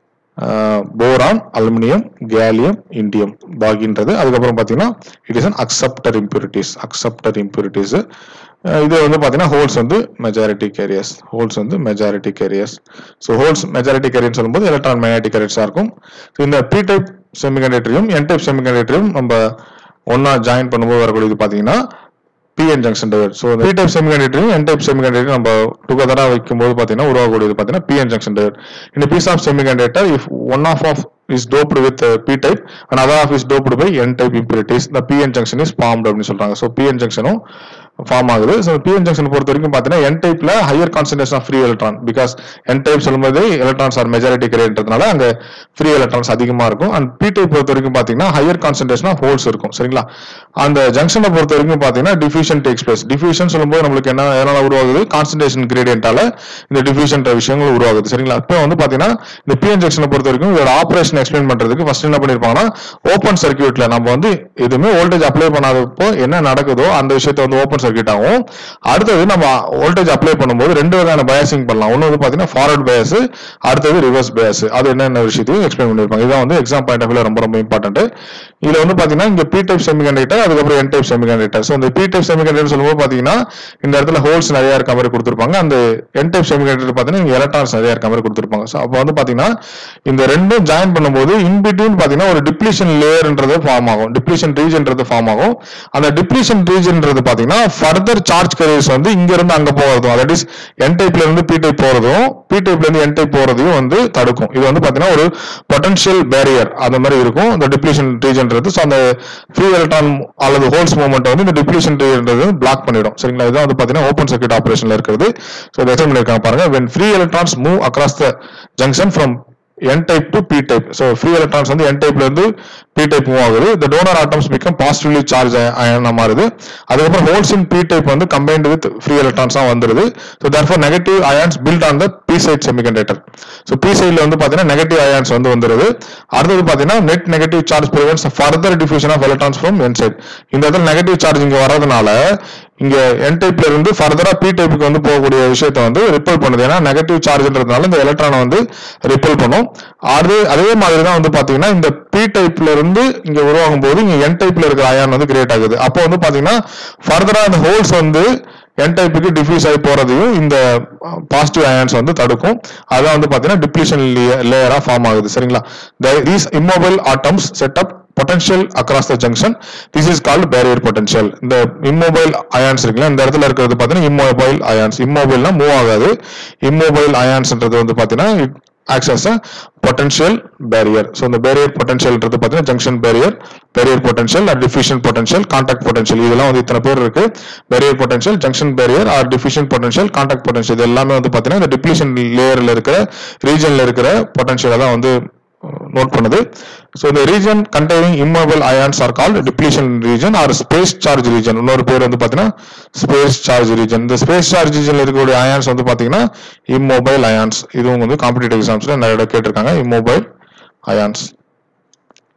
S1: போரான் அலுமினியம் கேலியம் இண்டியம் பாகின்றது அதுக்கப்புறம் பார்த்தீங்கன்னா it is an acceptor impurities acceptor impurities இது வந்து பார்த்தீங்கன்னா ஹோல்ஸ் வந்து மெஜாரிட்டி கேரியர்ஸ் ஹோல்ஸ் வந்து majority carriers so holes majority கேரியர்னு சொல்லும்போது எலக்ட்ரான் மேக்னெட்டிக் கேரியர்ஸாக இருக்கும் So, இந்த பி டைப் செமிகண்டக்டரையும் என் டைப் செமிகண்டக்டரையும் நம்ம ஒன்றா ஜாயின் பண்ணும்போது வரக்கூடியது பார்த்தீங்கன்னா PN junction diode so P type செமிகண்டக்டரையும் என் டைப் செமிகண்டக்டரையும் நம்ம டுகெதராக வைக்கும்போது பார்த்தீங்கன்னா உருவாகக்கூடியது பார்த்தீங்கன்னா பிஎன் ஜங்ஷன் டயோட் இந்த piece of semiconductor if one of half is doped with P type and other half is doped by N type impurities இந்த பிஎன் ஜங்ஷன் இஸ் ஃபார்ம்டு அப்படின்னு சொல்றாங்க ஸோ பிஎன் ஜங்ஷனும் ஃபார்ம் ஆகுது so PN junction பொறுத்த வரைக்கும் பார்த்தீங்கன்னா N டைப்ல higher concentration of free electron because N type சொல்லும்போது எலக்ட்ரான்ஸ் ஆர் மெஜாரிட்டி கிடையாதுன்றதுனால அங்க ஃப்ரீ எலக்ட்ரான்ஸ் அதிகமா இருக்கும் அண்ட் பி டைப் பொறுத்த வரைக்கும் பார்த்தீங்கன்னா ஹையர் கான்சன்ட்ரேஷன் ஆஃப் ஹோல்ஸ் இருக்கும் சரிங்களா அந்த ஜங்ஷனை பொறுத்த வரைக்கும் பார்த்தீங்கன்னா டிஃபியூஷன் டேக்ஸ் பிளேஸ் டிஃபியூஷன் சொல்லும்போது நம்மளுக்கு என்ன எதனால உருவாகுது கான்சன்ட்ரேஷன் கிரேடியன்ட்டால இந்த டிஃபியூஷன் விஷயங்கள் உருவாகுது சரிங்களா இப்போ வந்து பார்த்தீங்கன்னா இந்த பிஎன் ஜங்ஷனை பொறுத்த வரைக்கும் இதோட ஆப்ரேஷன் எக்ஸ்பிளைன் பண்றதுக்கு ஃபர்ஸ்ட் என்ன பண்ணிருப்பாங்கன்னா ஓப்பன் சர்க்கியூட்ல நம்ம வந்து எதுவுமே வோல்டேஜ் அப்ளை பண்ணாதப்போ என்ன நடக்குதோ அந்த விஷயத்தை வந்து ஓப்பன் சர்க்கியூட் ஆகும் அடுத்தது நம்ம வோல்டேஜ் அப்ளை பண்ணும்போது ரெண்டு வகையான பயாசிங் பண்ணலாம் ஒன்று வந்து பார்த்தீங்கன்னா ஃபார்வர்ட் பயாஸ் அடுத்தது ரிவர்ஸ் பயாஸ் அது என்னென்ன விஷயத்தையும் எக்ஸ்பிளைன் பண்ணிருப்பாங்க இதுதான் வந்து எக்ஸாம் பாயிண்ட் ஆஃப் வியூல ரொம்ப ரொம்ப இம்பார்ட்டன்ட் இதுல வந்து பாத்தீங்கன்னா இங்க பி டைப் செமிகண்டக்டர் அதுக்கப்புறம் என் டைப் செமிகண்டக்டர் ஸோ இந்த பி டைப் செமிகண்டக்டர் சொல்லும்போது பாத்தீங்கன்னா இந்த இடத்துல ஹோல்ஸ் நிறைய இருக்க மாதிரி கொடுத்துருப்பாங்க அந்த என் டைப் செமிகண்டக்டர் பாத்தீங்கன்னா இங்க எலக்ட்ரான்ஸ் நிறைய இருக்க மாதிரி கொடுத்துருப்பாங்க ஸோ அப்போ வந்து பாத்தீங்கன்னா இந்த ரெண்டும் ஜாயின் பண்ணும்போது இன்பிட்வீன் பாத்தீங்கன்னா ஒரு டிப்ளீஷன் லேயர்ன்றது ஃபார்ம் ஆகும் டிப்ளீஷன் ரீஜன்றது ஃபார்ம் ஆகும் அந்த டிப்ளீஷன் ரீஜன்றது பாத்தீங்கன்னா ஃபர்தர் சார்ஜ் கேரியர்ஸ் வந்து இங்க இருந்து அங்க போறதும் தட் இஸ் என் டைப்ல இருந்து பி டைப் போறதும் பி டைப்ல இருந்து என் டைப் போறதையும் வந்து தடுக்கும் இது வந்து பாத்தீங்கன்னா ஒரு பொட்டன்ஷியல் பேரியர் அந்த மாதிரி இருக்கும் இந்த டிப்ளீஷன் ரீஜன்றது ஸோ அந்த ஃப்ரீ எலக்ட்ரான் அல்லது ஹோல்ஸ் மூவ்மெண்ட் வந்து இந்த டிப்ளீஷன் ரீஜன்றது பிளாக் பண்ணிடும் சரிங்களா இதுதான் வந்து பாத்தீங்கன்னா ஓப்பன் சர்க்கியூட் ஆபரேஷன்ல இருக்கிறது ஸோ இதை எக்ஸ்பிளைன் பண்ணிருக்காங்க பாருங்க when free electrons move across the junction from n type to p type so free electrons வந்து n typeல இருந்து p type மூவ் ஆகுது the donor atoms become positively charged ion மாறுது அதுக்கப்புறம் holes in p type வந்து combined with free electrons தான் வந்துருது so therefore negative ions built on the p side semiconductor so p sideல வந்து பாத்தீங்கன்னா negative ions வந்து வந்துருது அடுத்தது பாத்தீங்கன்னா net negative charge prevents further diffusion of electrons from n side இந்த இடத்துல negative charge இங்க வர்றதுனால இங்க என் டைப்ல இருந்து ஃபர்தரா பி டைப்புக்கு வந்து போகக்கூடிய விஷயத்தை வந்து ரிப்பல் பண்ணுது ஏன்னா நெகட்டிவ் சார்ஜ்ன்றதுனால இந்த எலக்ட்ரானை வந்து ரிப்பல் பண்ணும் அது அதே மாதிரி தான் வந்து பாத்தீங்கன்னா இந்த பி டைப்ல இருந்து இங்க உருவாகும் போது இங்க என் டைப்ல இருக்கிற அயான் வந்து கிரியேட் ஆகுது அப்போ வந்து பாத்தீங்கன்னா ஃபர்தரா இந்த ஹோல்ஸ் வந்து என் டைப்புக்கு டிஃப்யூஸ் ஆகி போறதையும் இந்த பாசிட்டிவ் அயான்ஸ் வந்து தடுக்கும் அதான் வந்து பாத்தீங்கன்னா டிப்ளீஷன் லேயரா ஃபார்ம் ஆகுது சரிங்களா these immobile atoms set up potential across the junction this is called barrier potential இந்த இம்மோபைல் அயான்ஸ் இருக்குல்ல இந்த இடத்துல இருக்கிறது பார்த்தீங்கன்னா இம்மோபைல் அயான்ஸ் இம்மோபைல்னா மூவ் ஆகாது இம்மோபைல் அயான்ஸ்ன்றது வந்து பார்த்தீங்கன்னா acts as a potential barrier so இந்த barrier potential ன்றது பார்த்தீங்கன்னா junction barrier barrier potential or diffusion potential contact potential இதெல்லாம் வந்து இத்தனை பேர் இருக்கு barrier potential junction barrier or diffusion potential contact potential இது எல்லாமே வந்து பார்த்தீங்கன்னா இந்த depletion லேயர்ல இருக்கிற ரீஜன்ல இருக்கிற பொட்டன்ஷியலை தான் வந்து நோட் பண்ணுது ஸோ இந்த region containing immobile ions are called depletion region or space charge region இன்னொரு பேர் வந்து பார்த்தீங்கன்னா ஸ்பேஸ் சார்ஜ் ரீஜன் இந்த ஸ்பேஸ் சார்ஜ் ரீஜன்ல இருக்கக்கூடிய அயான்ஸ் வந்து பார்த்தீங்கன்னா இம்மோபைல் அயான்ஸ் இதுவும் வந்து காம்படிட்டிவ் எக்ஸாம்ஸ்ல நிறைய இடம் கேட்டிருக்காங்க இம்மோபைல் அயான்ஸ்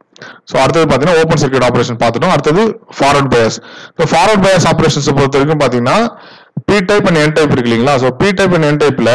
S1: ஸோ அடுத்தது பார்த்தீங்கன்னா ஓப்பன் சர்க்யூட் ஆப்ரேஷன் பார்த்துட்டோம் அடுத்தது forward bias so forward bias ஆப்ரேஷன்ஸை பொறுத்த வரைக்கும் பார்த்தீங்கன்னா P type and N type இருக்கு இல்லைங்களா so P type and N டைப்ல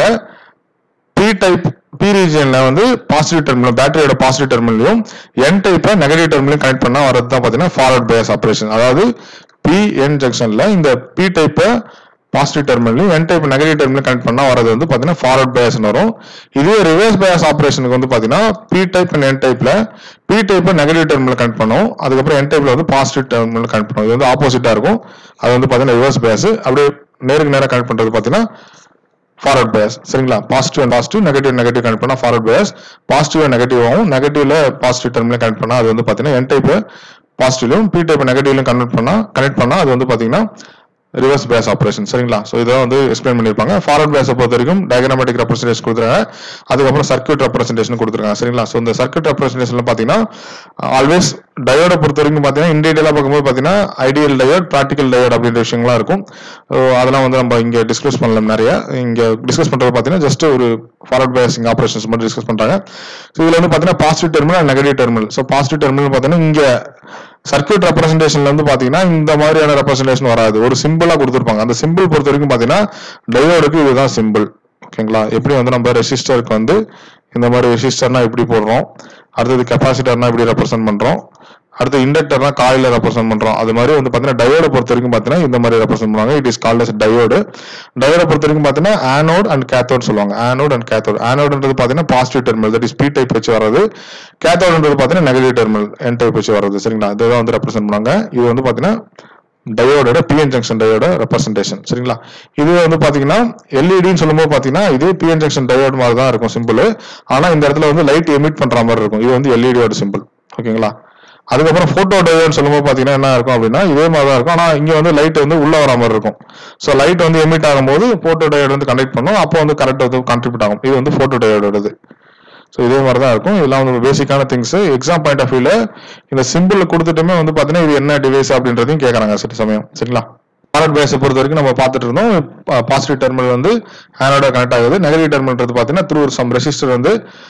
S1: பி டைப் பி ரீஜியன்ல வந்து பாசிட்டிவ் டெர்மினல் பேட்டரியோட பாசிட்டிவ் டெர்மினலையும் என் டைப்பை நெகட்டிவ் டெர்மினலையும் கனெக்ட் பண்ணா வரது தான் பார்த்தீங்கன்னா ஃபார்வர்ட் பயஸ் ஆப்ரேஷன் அதாவது பி என் ஜங்ஷன்ல இந்த பி டைப்பை பாசிட்டிவ் டெர்மினலையும் N type negative terminal connect பண்ணா வரது வந்து பார்த்தீங்கன்னா ஃபார்வர்ட் பயஸ் வரும் இதே ரிவர்ஸ் பயஸ் ஆப்ரேஷனுக்கு வந்து பார்த்தீங்கன்னா பி டைப் அண்ட் என் டைப்ல பி டைப்பை நெகட்டிவ் டெர்மினல் கனெக்ட் பண்ணும் அதுக்கப்புறம் என் டைப்ல வந்து பாசிட்டிவ் டெர்மினல் கனெக்ட் பண்ணும் இது வந்து ஆப்போசிட்டா இருக்கும் அது வந்து பார்த்தீங்கன்னா ரிவர்ஸ் பயஸ் அப்படியே நேருக்கு நேரம் கனெக்ட் பண்றது பார்த்தீங்கன்னா ஃபார்வர்ட் பயஸ் சரிங்களா positive and positive negative negative connect பண்ணா ஃபார்வர்ட் பயஸ் பாசிட்டிவ் நெகட்டிவ் ஆகும் நெகட்டிவ்ல பாசிட்டிவ் டெர்மினல் கனெக்ட் பண்ணா அது வந்து பாத்தீங்கன்னா என் டைப் பாசிட்டிவ்லையும் பி டைப் நெகட்டிவ்லையும் கன்வெர்ட் பண்ணா கனெக்ட் பண்ணா அது வந்து பாத்தீங்கன்னா ரிவர்ஸ் பேஸ் ஆப்ரேஷன் சரிங்களா ஸோ இதை வந்து எக்ஸ்பிளைன் பண்ணியிருப்பாங்க ஃபார்வர்ட் பேஸை பொறுத்த வரைக்கும் டயக்ராமேட்டிக் ரெப்ரஸன்டேஷன் கொடுத்துருக்காங்க அதுக்கப்புறம் சர்க்யூட் ரெப்ரஸன்டேஷன் கொடுத்துருக்காங்க சரிங்களா ஸோ இந்த சர்க்யூட் ரெப்ரஸன்டேஷன்ல பார்த்தீங்கன்னா ஆல்வேஸ் டயோட பொறுத்த வரைக்கும் பார்த்தீங்கன்னா இன்டீரியலாக பார்க்கும்போது பார்த்தீங்கன்னா ஐடியல் டயோட் ப்ராக்டிக்கல் டயோட் அப்படின்ற விஷயங்கள்லாம் இருக்கும் ஸோ அதெல்லாம் வந்து நம்ம இங்கே டிஸ்கஸ் பண்ணலாம் நிறைய இங்கே டிஸ்கஸ் பண்ணுறது பார்த்தீங்கன்னா ஜஸ்ட் ஒரு ஃபார்வர்ட் பேசிங் ஆப்ரேஷன்ஸ் மட்டும் டிஸ்கஸ் பண்ணுறாங்க ஸோ இதில் வந்து பார்த்தீங்கன்னா positive terminal negative terminal so positive terminal பார்த்தீங்கன்னா இங்கே சர்க்யூட் ரெப்ரஸன்டேஷன்ல வந்து பாத்தீங்கன்னா இந்த மாதிரியான ரெப்ரஸன்டேஷன் வராது ஒரு சிம்பிளா கொடுத்துருப்பாங்க அந்த சிம்பிள் பொறுத்த வரைக்கும் பாத்தீங்கன்னா டயோடுக்கு இதுதான் சிம்பிள் ஓகேங்களா எப்படி வந்து நம்ம ரெசிஸ்டருக்கு வந்து இந்த மாதிரி ரெசிஸ்டர்னா எப்படி போடுறோம் அடுத்தது கெப்பாசிட்டர்னா எப்படி ரெப்ரசென்ட் பண்றோம் அடுத்து இண்டக்டர்னா காயில ரெப்ரசென்ட் பண்றோம் அது மாதிரி வந்து பாத்தீங்கன்னா டயோட பொறுத்த வரைக்கும் பாத்தீங்கன்னா இந்த மாதிரி ரெப்ரசென்ட் பண்ணுவாங்க it is called as diode டயோட பொறுத்த வரைக்கும் பாத்தீங்கன்னா ஆனோட் அண்ட் கேத்தோட் சொல்லுவாங்க ஆனோட் அண்ட் கேத்தோட் ஆனோட்ன்றது பாத்தீங்கன்னா positive terminal that is P type வச்சு வர்றது கேத்தோட்ன்றது பாத்தீங்கன்னா நெகட்டிவ் டெர்மினல் என் டைப் வச்சு வர்றது சரிங்களா இதுதான் வந்து ரெப்ரசென்ட் பண்ணுவாங்க இது வந்து பாத்தீங்கன்னா டயோடோட பிஎன் ஜங்ஷன் டயோட ரெப்ரசன்டேஷன் சரிங்களா இது வந்து பாத்தீங்கன்னா எல்இடின்னு சொல்லும்போது பாத்தீங்கன்னா இதே பிஎன் ஜங்ஷன் டயோட் மாதிரி தான் இருக்கும் சிம்பிள் ஆனா இந்த இடத்துல வந்து லைட் எமிட் பண்ற மாதிரி இருக்கும் இது வந்து எல்இடியோட சிம்பிள் ஓகேங்களா அதுக்கப்புறம் போட்டோ டயோட்னு சொல்லும்போது பாத்தீங்கன்னா என்ன இருக்கும் அப்படின்னா இதே மாதிரி தான் இருக்கும் ஆனா இங்க வந்து லைட் வந்து உள்ள வர மாதிரி இருக்கும் ஸோ லைட் வந்து எமிட் ஆகும்போது போட்டோ டயோட் வந்து கனெக்ட் பண்ணும் அப்போ வந்து கரெக்ட் வந்து கான்ட்ரிபியூட் ஆகும் இது வந்து போட்டோ டயோடோடது ஸோ இதே மாதிரி தான் இருக்கும் இதெல்லாம் வந்து பேசிக்கான திங்ஸ் எக்ஸாம் பாயிண்ட் ஆஃப் வியூல இந்த சிம்பிள் கொடுத்துட்டுமே வந்து பாத்தீங்கன்னா இது என்ன டிவைஸ் அப்படின்றதையும் கேட்கறாங்க சில சமயம் சரிங்களா ஆனோட் பேஸை பொறுத்த வரைக்கும் நம்ம பார்த்துட்டு இருந்தோம் பாசிட்டிவ் டெர்மினல் வந்து ஆனோட கனெக்ட் ஆகுது நெகட்டிவ் டெர்மினல்ன்றது பார்த்தீங்கன்னா த்ரூ சம் ரெசிஸ்டர் வந்து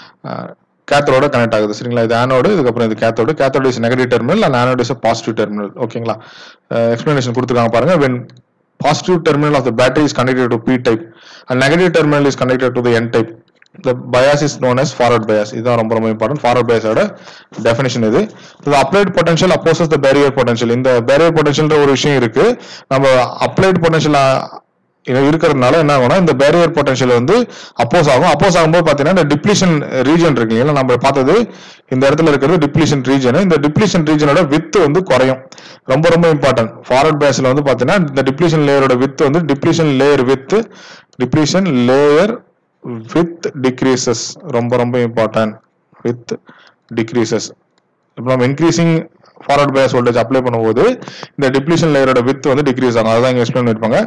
S1: கேத்தோட கனெக்ட் ஆகுது சரிங்களா இது ஆனோடு இதுக்கப்புறம் இது cathode cathode is negative terminal and anode is positive terminal ஓகேங்களா எக்ஸ்பிளனேஷன் கொடுத்துருக்காங்க பாருங்க when positive terminal of the battery is connected to p type and negative terminal is connected to the n type the bias is known as forward bias இதுதான் ரொம்ப ரொம்ப important forward bias ஓட definition இது the applied potential opposes the barrier potential இந்த barrier potentialன்ற ஒரு விஷயம் இருக்கு நம்ம applied potential இது இருக்கிறதுனால என்ன ஆகும்னா இந்த பேரியர் பொட்டன்ஷியல் வந்து அப்போஸ் ஆகும் அப்போஸ் ஆகும்போது பார்த்தீங்கன்னா இந்த டிப்ளீஷன் ரீஜன் இருக்கு இல்லைங்களா நம்ம பார்த்தது இந்த இடத்துல இருக்கிறது டிப்ளீஷன் ரீஜன் இந்த டிப்ளீஷன் ரீஜனோட வித் வந்து குறையும் ரொம்ப ரொம்ப இம்பார்ட்டன்ட் ஃபார்வர்ட் பேஸ்ல வந்து பார்த்தீங்கன்னா இந்த டிப்ளீஷன் லேயரோட வித் வந்து depletion layer width depletion layer width decreases ரொம்ப ரொம்ப இம்பார்ட்டன்ட் வித் டிக்ரீசஸ் இப்போ நம்ம increasing forward bias voltage apply பண்ணும்போது இந்த டிப்ளீஷன் லேயரோட வித் வந்து டிக்ரீஸ் ஆகும் அதான் இங்க எக்ஸ்பிளைன் பண்ணிருப்பாங்க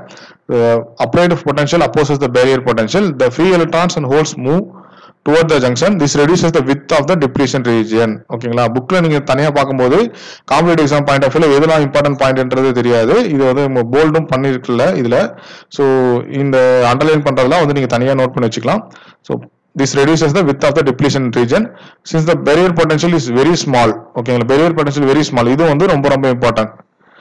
S1: applied potential opposes the barrier potential the free electrons and holes move toward the junction this reduces the width of the depletion region ஓகேங்களா புக்ல நீங்க தனியா பார்க்கும்போது காம்படிட்டிவ் எக்ஸாம் பாயிண்ட் ஆஃப் வியூல எதெல்லாம் இம்பார்ட்டன்ட் பாயிண்ட்ன்றது தெரியாது இது வந்து போல்டும் பண்ணிருக்குல்ல இதுல ஸோ இந்த அண்டர்லைன் பண்றதெல்லாம் வந்து நீங்க தனியா நோட் பண்ணி வச்சுக்கலாம் so this reduces the width of the depletion region since the barrier potential is very small ஓகேங்களா barrier potential very small இது வந்து ரொம்ப ரொம்ப இம்பார்ட்டன்ட்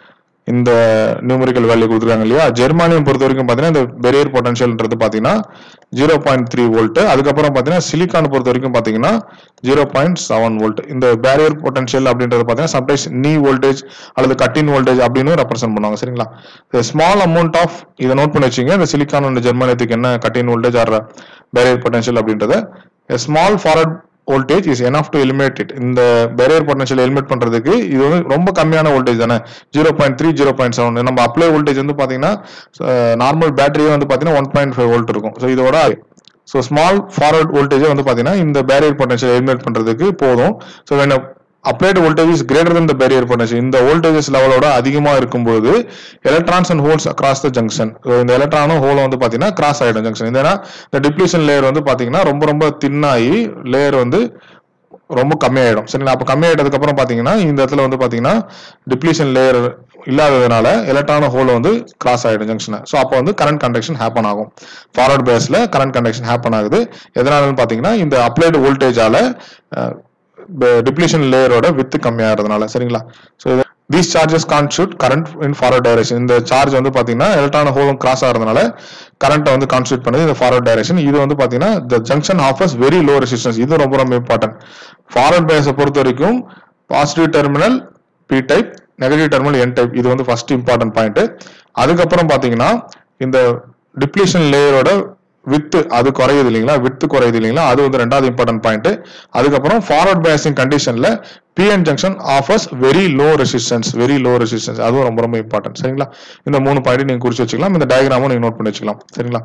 S1: இந்த நியூமரிக்கல் வேல்யூ கொடுத்துருக்காங்க இல்லையா ஜெர்மானியம் பொறுத்த வரைக்கும் பார்த்தீங்கன்னா இந்த பெரியர் பொட்டன்ஷியல்ன்றது பார்த்தீங்கன்னா ஜீரோ பாயிண்ட் த்ரீ வோல்ட் அதுக்கப்புறம் பார்த்தீங்கன்னா சிலிக்கான் பொறுத்த வரைக்கும் பார்த்தீங்கன்னா ஜீரோ பாயிண்ட் செவன் வோல்ட் இந்த பேரியர் பொட்டன்ஷியல் அப்படின்றது பார்த்தீங்கன்னா சம்டைம்ஸ் நீ வோல்டேஜ் அல்லது கட்டின் வோல்டேஜ் அப்படின்னு ரெப்ரசென்ட் பண்ணுவாங்க சரிங்களா ஸ்மால் அமௌண்ட் ஆஃப் இதை நோட் பண்ணி வச்சுங்க இந்த சிலிக்கான் அண்ட் ஜெர்மானியத்துக்கு என்ன cut in voltage or barrier potential அப்படின்றத small forward voltage is enough to eliminate it இந்த பேரியர் பொட்டன்ஷியல் எலிமினேட் பண்றதுக்கு இது வந்து ரொம்ப கம்மியான வோல்டேஜ் தானே zero point three zero point seven நம்ம அப்ளை வோல்டேஜ் வந்து பாத்தீங்கன்னா நார்மல் பேட்டரியே வந்து பாத்தீங்கன்னா ஒன் பாயிண்ட் ஃபைவ் வோல்ட் இருக்கும் ஸோ இதோட ஸோ ஸ்மால் ஃபார்வர்ட் வோல்டேஜே வந்து பாத்தீங்கன்னா இந்த பேரியர் பொட்டன்ஷியல் எலிமினேட் பண்றதுக்கு போதும் so when applied voltage is greater than the barrier potential இந்த வோல்டேஜஸ் லெவலோட அதிகமா இருக்கும்போது electrons and holes across the junction இந்த எலக்ட்ரானும் ஹோலும் வந்து பாத்தீங்கன்னா கிராஸ் ஆயிடும் ஜங்ஷன் ஏன்னா இந்த டிப்ளீஷன் லேயர் வந்து பாத்தீங்கன்னா ரொம்ப ரொம்ப தின்னாகி லேயர் வந்து ரொம்ப கம்மியாயிடும் சரிங்களா அப்போ கம்மியாயிட்டதுக்கு அப்புறம் பாத்தீங்கன்னா இந்த இடத்துல வந்து பாத்தீங்கன்னா டிப்ளீஷன் லேயர் இல்லாததுனால எலக்ட்ரான ஹோல் வந்து கிராஸ் ஆயிடும் ஜங்ஷனை ஸோ அப்போ வந்து கரண்ட் கண்டக்ஷன் ஹேப்பன் ஆகும் ஃபார்வர்ட் பேஸ்ல கரண்ட் கண்டக்ஷன் ஹேப்பன் ஆகுது எதனாலன்னு பாத்தீங்கன்னா இந்த அப்ளைடு வோல்டேஜால டிப்ளீஷன் லேயரோட வித்து கம்மியாகிறதுனால சரிங்களா so these charges constitute current in forward direction இந்த சார்ஜ் வந்து பாத்தீங்கன்னா எலக்ட்ரான் ஹோலும் கிராஸ் ஆகிறதுனால கரண்ட்டை வந்து கான்ஸ்டியூட் பண்ணுது இந்த ஃபார்வர்ட் டைரக்ஷன் இது வந்து பாத்தீங்கன்னா the junction offers very low resistance இது ரொம்ப ரொம்ப இம்பார்ட்டன்ட் ஃபார்வர்ட் பேஸை பொறுத்த வரைக்கும் positive terminal P type negative terminal N type இது வந்து ஃபர்ஸ்ட் இம்பார்ட்டன்ட் பாயிண்ட் அதுக்கப்புறம் பாத்தீங்கன்னா இந்த டிப்ளீஷன் லேயரோட வித்து அது குறையுது இல்லைங்களா வித்து குறையுது இல்லைங்களா அது வந்து ரெண்டாவது இம்பார்ட்டன்ட் பாயிண்ட் அதுக்கப்புறம் ஃபார்வர்ட் பேசிங் கண்டிஷன்ல PN junction offers very low resistance very low resistance அதுவும் ரொம்ப ரொம்ப இம்பார்ட்டன்ட் சரிங்களா இந்த மூணு பாயிண்ட் நீங்க குறிச்சு வச்சுக்கலாம் இந்த டயக்ராமும் நீங்க நோட் பண்ணி வச்சுக்கலாம் சரிங்களா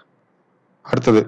S1: அடுத்தது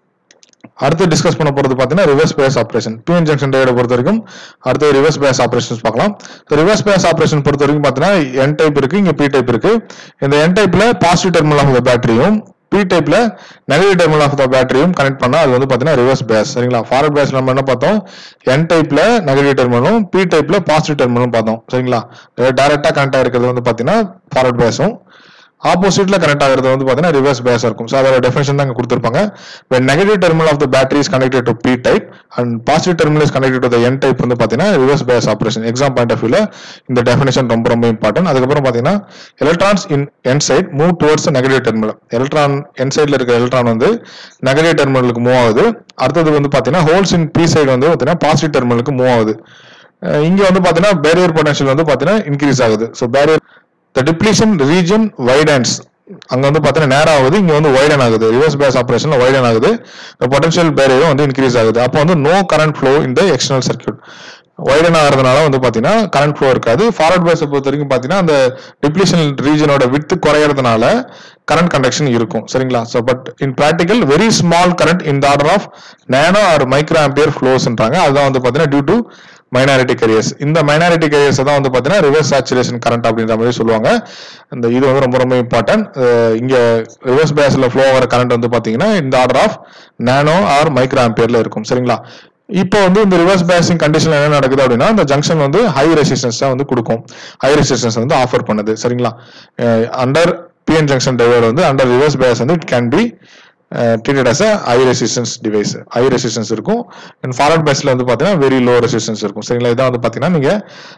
S1: அடுத்து டிஸ்கஸ் பண்ண போறது பாத்தீங்கன்னா reverse bias operation PN junction டயோட பொறுத்த வரைக்கும் அடுத்து ரிவர்ஸ் பேஸ் ஆபரேஷன்ஸ் பார்க்கலாம் ரிவர்ஸ் பேஸ் ஆபரேஷன் பொறுத்த வரைக்கும் பாத்தீங்கன்னா என் டைப் இருக்கு இங்க பி டைப் இருக்கு இந்த என் டைப்ல பாசிட்டிவ் டெர்மினல் ஆஃப் த பேட்டரியும் பி டைப்ல நெகட்டிவ் டெர்மினல் ஆஃப் த பேட்டரியும் கனெக்ட் பண்ணா அது வந்து பாத்தீங்கன்னா ரிவர்ஸ் பேஸ் சரிங்களா ஃபார்வர்ட் பேஸ் நம்ம என்ன பார்த்தோம் என் டைப்ல நெகட்டிவ் டெர்மினலும் பி டைப்ல பாசிட்டிவ் டெர்மினலும் பார்த்தோம் சரிங்களா டைரக்டா கனெக்ட் ஆயிருக்கிறது வந்து பாத்தீங்கன்னா ஃபார்வர்ட் பேஸும் ஆப்போசிட்ல கனெக்ட் ஆகிறது வந்து பாத்தீங்கன்னா ரிவர்ஸ் பேஸ் இருக்கும் ஸோ அதோட டெஃபினேஷன் தான் கொடுத்துருப்பாங்க when negative terminal of the battery is connected to p type and positive terminal is connected to the n type வந்து பாத்தீங்கன்னா reverse bias operation exam point of வியூல இந்த டெஃபினேஷன் ரொம்ப ரொம்ப இம்பார்ட்டன்ட் அதுக்கப்புறம் பாத்தீங்கன்னா electrons in N side move towards negative terminal electron N சைட்ல இருக்க எலக்ட்ரான் வந்து நெகட்டிவ் டெர்மினலுக்கு மூவ் ஆகுது அடுத்தது வந்து பாத்தீங்கன்னா ஹோல்ஸ் இன் பி சைடு வந்து பாத்தீங்கன்னா பாசிட்டிவ் டெர்மினலுக்கு மூவ் ஆகுது அஹ் இங்க வந்து பாத்தீங்கன்னா பேரியர் பொட்டன்ஷியல் வந்து பாத்தீங்கன்னா இன்க்ரீஸ் ஆகுது so barrier the depletion region widens அங்க வந்து பாத்தீங்கன்னா நேரம் ஆகுது இங்க வந்து வைடன் ஆகுது ரிவர்ஸ் பேஸ் ஆபரேஷன்ல வைடன் ஆகுது பொட்டன்ஷியல் பேரியரும் வந்து இன்க்ரீஸ் ஆகுது அப்போ வந்து நோ கரண்ட் ஃப்ளோ இந்த எக்ஸ்டர்னல் சர்க்யூட் வைடன் ஆகிறதுனால வந்து பாத்தீங்கன்னா கரண்ட் ஃப்ளோ இருக்காது ஃபார்வர்ட் பேஸை பொறுத்த வரைக்கும் பாத்தீங்கன்னா அந்த டிப்ளீஷன் ரீஜனோட வித்து குறையறதுனால கரண்ட் கண்டக்ஷன் இருக்கும் சரிங்களா so but in practical very small current in order of nano or micro ampere ஃப்ளோஸ்ன்றாங்க அதுதான் வந்து பாத்தீங்கன்னா டியூ டு மைனாரிட்டி கேரியர்ஸ் இந்த மைனாரிட்டி கேரியர்ஸ் தான் வந்து பாத்தீங்கன்னா ரிவர்ஸ் சேச்சுரேஷன் கரண்ட் அப்படின்ற மாதிரி சொல்லுவாங்க இந்த இது வந்து ரொம்ப ரொம்ப இம்பார்ட்டன்ட் இங்க ரிவர்ஸ் பேஸ்ல ஃப்ளோ ஆகிற கரண்ட் வந்து பாத்தீங்கன்னா இந்த order of nano or micro ஆம்பியர்ல இருக்கும் சரிங்களா இப்போ வந்து இந்த ரிவர்ஸ் பேசிங் கண்டிஷன்ல என்ன நடக்குது அப்படின்னா இந்த ஜங்ஷன் வந்து ஹை ரெசிஸ்டன்ஸ் தான் வந்து கொடுக்கும் ஹை ரெசிஸ்டன்ஸ் வந்து ஆஃபர் பண்ணுது சரிங்களா அண்டர் பிஎன் ஜங்ஷன் டைவர் வந்து அண்டர் ரிவர்ஸ் பேஸ் வந்து it can be treated as high resistance device high resistance இருக்கும் அண்ட் ஃபார்வர்ட் பேஸ்ல வந்து பார்த்தீங்கன்னா வெரி லோ ரெசிஸ்டன்ஸ் இருக்கும் சரிங்களா இதான் வந்து பார்த்தீங்கன்னா நீங்க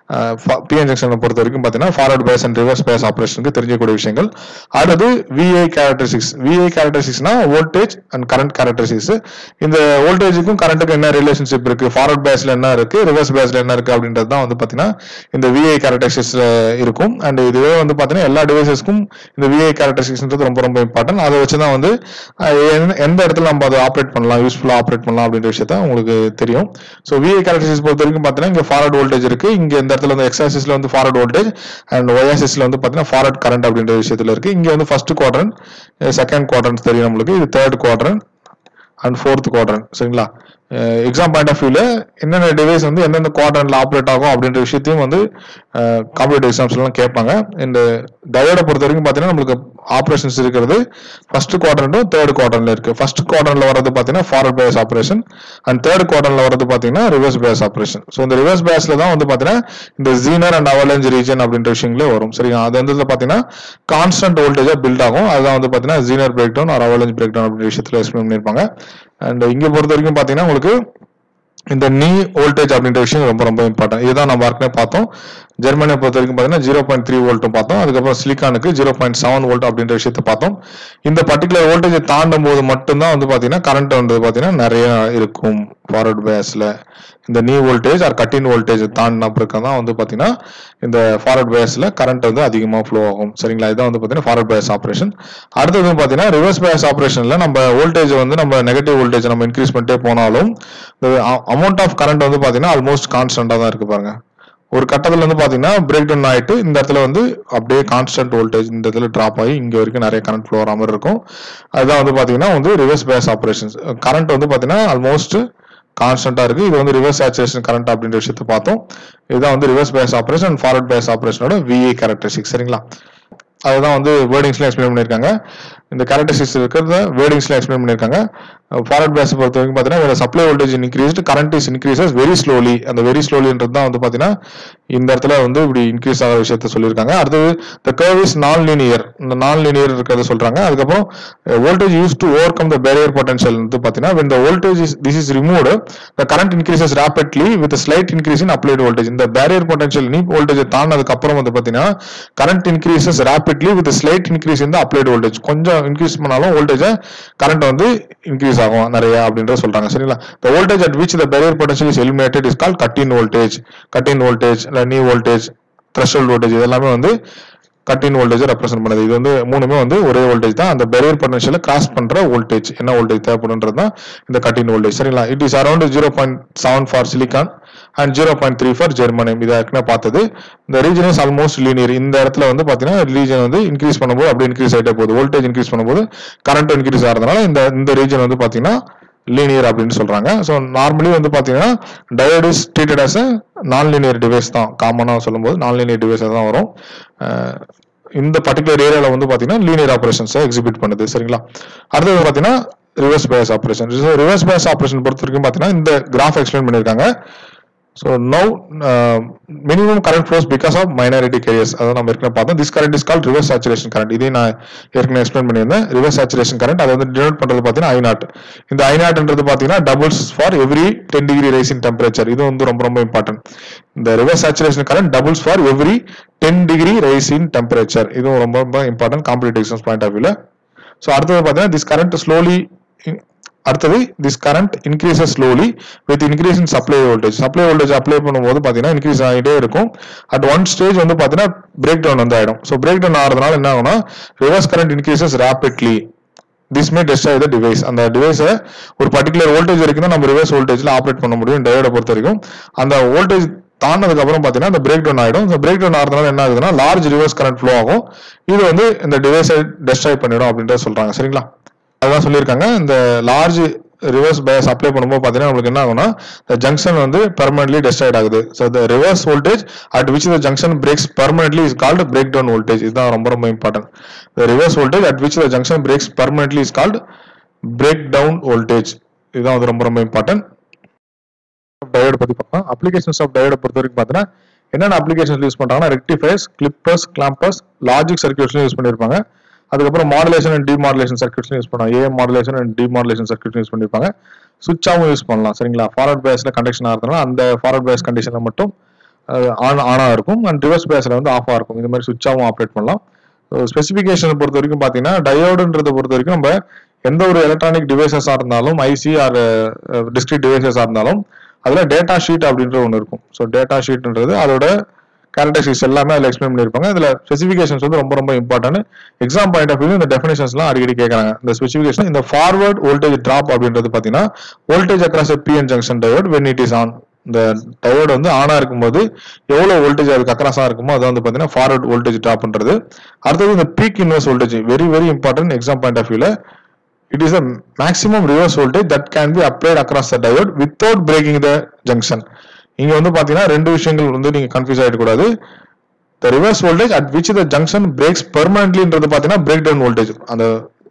S1: பிஎன் ஜங்ஷனை பொறுத்த வரைக்கும் பார்த்தீங்கன்னா forward bias and reverse bias ஆப்ரேஷனுக்கு தெரிஞ்சக்கூடிய விஷயங்கள் அடுத்து விஐ கேரக்டரிஸ்டிக்ஸ் விஐ கேரக்டரிஸ்டிக்ஸ்னா வோல்டேஜ் அண்ட் கரண்ட் கேரக்டரிஸ்டிக்ஸ் இந்த வோல்டேஜுக்கும் கரண்ட்டுக்கும் என்ன ரிலேஷன்ஷிப் இருக்கு ஃபார்வர்ட் பேஸ்ல என்ன இருக்கு ரிவர்ஸ் பேஸ்ல என்ன இருக்கு அப்படின்றது தான் வந்து பார்த்தீங்கன்னா இந்த விஐ கேரக்டரிஸ்டிக்ஸ்ல இருக்கும் அண்ட் இதுவே வந்து பார்த்தீங்கன்னா எல்லா டிவைசஸ்க்கும் இந்த விஐ கேரக்டரிஸ்டிக்ஸ்ன்றது ரொம்ப ரொம்ப இம்பார்ட்டன்ட் அதை வச்சு தான் வந்து அஹ், எந்த- எந்த இடத்துல நம்ம அதை ஆப்ரேட் பண்ணலாம் யூஸ்ஃபுல்லா ஆப்ரேட் பண்ணலாம் அப்படின்ற விஷயத்த உங்களுக்கு தெரியும் ஸோ விஐ கேரக்டரிஸ்டிக்ஸ் பொறுத்த வரைக்கும் பார்த்தீங்கன்னா இங்க ஃபார்வர்ட் வோல்டேஜ் இருக்கு இங்க இந்த இடத்துல வந்து எக்ஸ் ஆக்சிஸ்ல வந்து ஃபார்வர்ட் வோல்டேஜ் அண்ட் ஒய் ஆக்சிஸ்ல வந்து பார்த்தீங்கன்னா ஃபார்வர்ட் கரண்ட் அப்படின்ற விஷயத்துல இருக்கு இங்க வந்து ஃபர்ஸ்ட் குவாட்ரன் செகண்ட் குவாட்ரன் தெரியும் நம்மளுக்கு இது third quadrant and fourth quadrant சரிங்களா எக்ஸாம் பாயிண்ட் ஆஃப் வியூல என்னென்ன டிவைஸ் வந்து எந்தெந்த குவாட்ரன்ல ஆப்ரேட் ஆகும் அப்படின்ற விஷயத்தையும் வந்து காம்படிட்டிவ் எக்ஸாம்ஸ் எல்லாம் கேட்பாங்க இந்த டயோட பொறுத்த வரைக்கும் பார்த்தீங்கன்னா நம்மளுக்கு ஆப்ரேஷன்ஸ் இருக்கிறது ஃபர்ஸ்ட் குவாட்ரன்ட்டும் தேர்ட் குவாட்ரன்ல இருக்கு ஃபர்ஸ்ட் குவாட்ரன்ல வரது பார்த்தீங்கன்னா forward bias operation and third குவார்டர்ல வரது பாத்தீங்கன்னா ரிவர்ஸ் பேஸ் ஆப்ரேஷன் ஸோ இந்த ரிவர்ஸ் பேஸ்ல தான் வந்து பாத்தீங்கன்னா இந்த ஜீனர் அண்ட் அவலஞ்ச் ரீஜன் அப்படின்ற விஷயங்களே வரும் சரிங்களா அது வந்து பாத்தீங்கன்னா கான்ஸ்டன்ட் வோல்டேஜா பில்ட் ஆகும் அதுதான் வந்து பாத்தீங்கன்னா Zener breakdown or avalanche breakdown அப்படின்ற விஷயத்துல எக்ஸ்பிளைன் பண்ணிருப்பாங்க அண்ட் இங்க பொறுத்த வரைக்கும் பாத்தீங்கன்னா உங்களுக்கு இந்த நீ வோல்டேஜ் அப்படின்ற விஷயம் ரொம்ப ரொம்ப இம்பார்ட்டன்ட் இதுதான் நம்ம ஏற்கனவே பார்த்தோம் ஜெர்மனியை பொறுத்த வரைக்கும் பார்த்தீங்கன்னா ஜீரோ பாயிண்ட் த்ரீ வோல்ட்டும் பார்த்தோம் அதுக்கப்புறம் சிலிக்கானுக்கு ஜீரோ பாயிண்ட் செவன் வோல்ட் அப்படின்ற விஷயத்தை பார்த்தோம் இந்த பர்டிகுலர் வோல்டேஜை தாண்டும் போது மட்டும்தான் வந்து பார்த்தீங்கன்னா கரண்ட் வந்து பார்த்தீங்கன்னா நிறைய இருக்கும் ஃபார்வர்ட் பேஸ்ல இந்த நீ வோல்டேஜ் ஆர் கட்டின் வோல்டேஜ் தாண்டின பிறகு தான் வந்து பார்த்தீங்கன்னா இந்த ஃபார்வர்ட் பேஸ்ல கரண்ட் வந்து அதிகமாக ஃப்ளோ ஆகும் சரிங்களா இதான் வந்து பார்த்தீங்கன்னா ஃபார்வர்ட் பேஸ் ஆப்ரேஷன் அடுத்தது வந்து பார்த்தீங்கன்னா ரிவர்ஸ் பேஸ் ஆப்ரேஷன்ல நம்ம வோல்டேஜ் வந்து நம்ம நெகட்டிவ் வோல்டேஜ் நம்ம இன்க்ரீஸ் பண்ணிட்டே போனாலும் அமௌண்ட் ஆஃப் கரண்ட் வந்து பார்த்தீங்கன்னா ஆல்மோஸ்ட் கான்ஸ்டன்டா தான் இருக்கு பாருங்க ஒரு கட்டத்துல வந்து பாத்தீங்கன்னா பிரேக் டவுன் ஆயிட்டு இந்த இடத்துல வந்து அப்படியே கான்ஸ்டன்ட் வோல்டேஜ் இந்த இடத்துல டிராப் ஆகி இங்க வரைக்கும் நிறைய கரண்ட் ஃப்ளோ வர மாதிரி இருக்கும் அதுதான் வந்து பாத்தீங்கன்னா வந்து ரிவர்ஸ் பேஸ் ஆப்ரேஷன்ஸ் கரண்ட் வந்து பாத்தீங்கன்னா ஆல்மோஸ்ட் கான்ஸ்டன்டா இருக்கு இது வந்து ரிவர்ஸ் சேச்சுரேஷன் கரண்ட் அப்படின்ற விஷயத்தை பார்த்தோம் இதுதான் வந்து reverse bias operation forward bias ஆப்ரேஷனோட விஏ கேரக்டரிஸ்டிக் சரிங்களா அதுதான் வந்து வேர்டிங்ஸ்ல எக்ஸ்பிளைன் பண்ணியிருக்காங்க இந்த கேரக்டரிஸ்டிக்ஸ் இருக்கிறத வேர்டிங்ஸ்ல எக்ஸ்பிளைன் பண்ணியிருக்காங்க ஃபார்வர்ட் பேஸ் பொறுத்த வரைக்கும் பார்த்தீங்கன்னா supply voltage increased current is increases very slowly அந்த வெரி ஸ்லோலின்றது தான் வந்து பார்த்தீங்கன்னா இந்த இடத்துல வந்து இப்படி இன்க்ரீஸ் ஆகிற விஷயத்த சொல்லியிருக்காங்க அடுத்தது the curve is nonlinear இந்த நான் லீனியர் இருக்கிறத சொல்றாங்க அதுக்கப்புறம் voltage use to overcome the barrier potential வந்து பார்த்தீங்கன்னா when the voltage is this is removed the current increases rapidly with a slight increase in applied voltage இந்த barrier potential knee voltage தாண்டதுக்கு அப்புறம் வந்து பார்த்தீங்கன்னா current increases rapidly with a slight increase in the applied voltage கொஞ்சம் increase பண்ணாலும் voltage current வந்து increase ஆகும் நிறைய அப்படின்றத சொல்றாங்க சரிங்களா the voltage at which the barrier potential is eliminated is called cut in voltage cut in voltage இல்ல knee voltage threshold voltage இதெல்லாமே வந்து கட் இன் வோல்டேஜ் ரெப்ரசென்ட் பண்ணுது இது வந்து மூணுமே வந்து ஒரே வோல்டேஜ் தான் அந்த பெரியர் பொட்டன்ஷியலை கிராஸ் பண்ற வோல்டேஜ் என்ன வோல்டேஜ் தேவைப்படுன்றது தான் இந்த கட் இன் வோல்டேஜ் சரிங்களா it is around zero point seven for silicon and zero point three for germanium இதை ஏற்கனவே பார்த்தது இந்த ரீஜன் இஸ் ஆல்மோஸ்ட் லீனியர் இந்த இடத்துல வந்து பார்த்தீங்கன்னா ரீஜன் வந்து இன்க்ரீஸ் பண்ணும்போது அப்படியே இன்க்ரீஸ் ஆகிட்டே போகுது வோல்டேஜ் இன்க்ரீஸ் பண்ணும்போது கரண்ட் இன்க்ரீஸ் ஆகிறதுனால இந்த இந்த ரீஜன் வந்து பார்த்தீங்கன்னா லீனியர் அப்படின்னு சொல்றாங்க ஸோ நார்மலி வந்து பார்த்தீங்கன்னா diode is treated as nonlinear device தான் காமனாக சொல்லும்போது நான் லீனியர் டிவைஸ் தான் வரும் அஹ் இந்த பர்டிகுலர் ஏரியாவில் வந்து பார்த்தீங்கன்னா லீனியர் ஆப்ரேஷன்ஸை எக்ஸிபிட் பண்ணுது சரிங்களா அடுத்தது பார்த்தீங்கன்னா reverse bias operation reverse bias operation பொறுத்த வரைக்கும் பார்த்தீங்கன்னா இந்த கிராஃப் எக்ஸ்பிளைன் பண்ணியிருக்காங்க so now minimum current flows because of minority carriers அதை நம்ம ஏற்கனவே பார்த்தோம் this current is call reverse saturation current இதே நான் ஏற்கனவே எக்ஸ்பிளைன் பண்ணியிருந்தேன் ரிவர்ஸ் சேச்சுரேஷன் கரண்ட் அதை வந்து டினோட் பண்ணுறது பார்த்தீங்கன்னா ஐ நாட் இந்த ஐ நாட்ன்றது பார்த்தீங்கன்னா doubles for every ten degree rise in temperature இது வந்து ரொம்ப ரொம்ப இம்பார்ட்டன்ட் இந்த reverse saturation current doubles for every ten degree rise in temperature இதுவும் ரொம்ப ரொம்ப important competitive exams point of வியூல ஸோ அடுத்தது பார்த்தீங்கன்னா திஸ் கரண்ட் ஸ்லோலி அடுத்தது this current increases slowly with increase in supply voltage supply voltage apply பண்ணும்போது பார்த்தீங்கன்னா increase ஆகிட்டே இருக்கும் அட் ஒன் ஸ்டேஜ் வந்து பார்த்தீங்கன்னா பிரேக் டவுன் வந்து ஆயிடும் ஸோ பிரேக் டவுன் ஆகிறதுனால என்ன ஆகும்னா reverse current increases rapidly this may test the device அந்த டிவைஸை ஒரு பர்டிகுலர் வோல்டேஜ் வரைக்கும் தான் நம்ம ரிவர்ஸ் வோல்டேஜ்ல ஆப்ரேட் பண்ண முடியும் டயோட பொறுத்த வரைக்கும் அந்த வோல்டேஜ் தாண்டதுக்கு அப்புறம் பார்த்தீங்கன்னா இந்த பிரேக் டவுன் ஆயிடும் இந்த பிரேக் டவுன் ஆகிறதுனால என்ன ஆகுதுன்னா லார்ஜ் ரிவர்ஸ் கரண்ட் ஃப்ளோ ஆகும் இது வந்து இந்த டிவைஸை டெஸ்ட்ராய் பண்ணிடும் அப்படின்றத சொல்றாங்க சரிங்களா அதுதான் சொல்லியிருக்காங்க இந்த லார்ஜ் ரிவர்ஸ் பயஸ் அப்ளை பண்ணும்போது பார்த்தீங்கன்னா நம்மளுக்கு என்ன ஆகும்னா இந்த ஜங்ஷன் வந்து பெர்மனென்ட்லி டெஸ்ட்ராய்ட் ஆகுது so the reverse voltage at which the junction breaks permanently is called breakdown voltage இதுதான் ரொம்ப ரொம்ப important the reverse voltage at which the junction breaks permanently is called breakdown voltage இதுதான் வந்து ரொம்ப ரொம்ப important டயோட பத்தி பார்க்கலாம் applications of டயோட பொறுத்த வரைக்கும் பார்த்தீங்கன்னா என்னென்ன அப்ளிகேஷன்ஸ் யூஸ் பண்றாங்கன்னா ரெக்டிஃபயர்ஸ் கிளிப்பர்ஸ் கிளாம்பர்ஸ் லாஜிக் சர்க்கியூட்ஸ்லையும் யூஸ் பண்ணியிருப்பாங்க அதுக்கப்புறம் மாடுலேஷன் அண்ட் டிமாடுலேஷன் சர்க்கியூட்ஸ்லையும் யூஸ் பண்ணுவாங்க a modulation and demodulation circuits use பண்ணியிருப்பாங்க சுவிட்சாகவும் யூஸ் பண்ணலாம் சரிங்களா ஃபார்வர்ட் பேஸில் கண்டக்ஷன் ஆகிறதுனால அந்த ஃபார்வர்ட் பேஸ் கண்டிஷனில் மட்டும் ஆன் ஆனாக இருக்கும் அண்ட் ரிவர்ஸ் பேஸில் வந்து ஆஃபாக இருக்கும் இந்த மாதிரி சுவிட்சாகவும் ஆப்ரேட் பண்ணலாம் ஸ்பெசிஃபிகேஷனை பொறுத்த வரைக்கும் பார்த்தீங்கன்னா டயோடுன்றதை பொறுத்த வரைக்கும் நம்ம எந்த ஒரு எலக்ட்ரானிக் டிவைசஸாக இருந்தாலும் ஐசி ஆர் டிஸ்ட்ரிக்ட் டிவைசஸாக இருந்தாலும் அதில் டேட்டா ஷீட் அப்படின்ற ஒன்று இருக்கும் ஸோ டேட்டா ஷீட்ன்றது அதோட கேரக்டரிஸ்டிக்ஸ் எல்லாமே அதில் எக்ஸ்பிளைன் பண்ணியிருப்பாங்க இதில் ஸ்பெசிஃபிகேஷன்ஸ் வந்து ரொம்ப ரொம்ப important exam point of view இந்த டெஃபினேஷன்ஸ்லாம் அடிக்கடி கேட்குறாங்க இந்த ஸ்பெசிஃபிகேஷன் இந்த ஃபார்வர்ட் வோல்டேஜ் ட்ராப் அப்படின்றது பார்த்தீங்கன்னா voltage across PN junction diode when it is on இந்த டயோடு வந்து ஆனா இருக்கும்போது எவ்வளவு வோல்டேஜ் அதுக்கு அக்ராஸா இருக்குமோ அது வந்து பாத்தீங்கன்னா ஃபார்வர்ட் வோல்டேஜ் ட்ராப்ன்றது அடுத்தது இந்த peak inverse voltage very very important exam point of வியூல it is the maximum reverse voltage that can be applied across the diode without breaking the junction இங்க வந்து பாத்தீங்கன்னா ரெண்டு விஷயங்கள் வந்து நீங்க கன்ஃபியூஸ் ஆயிடக்கூடாது the reverse voltage at which the junction breaks permanentlyன்றது பாத்தீங்கன்னா break down voltage அந்த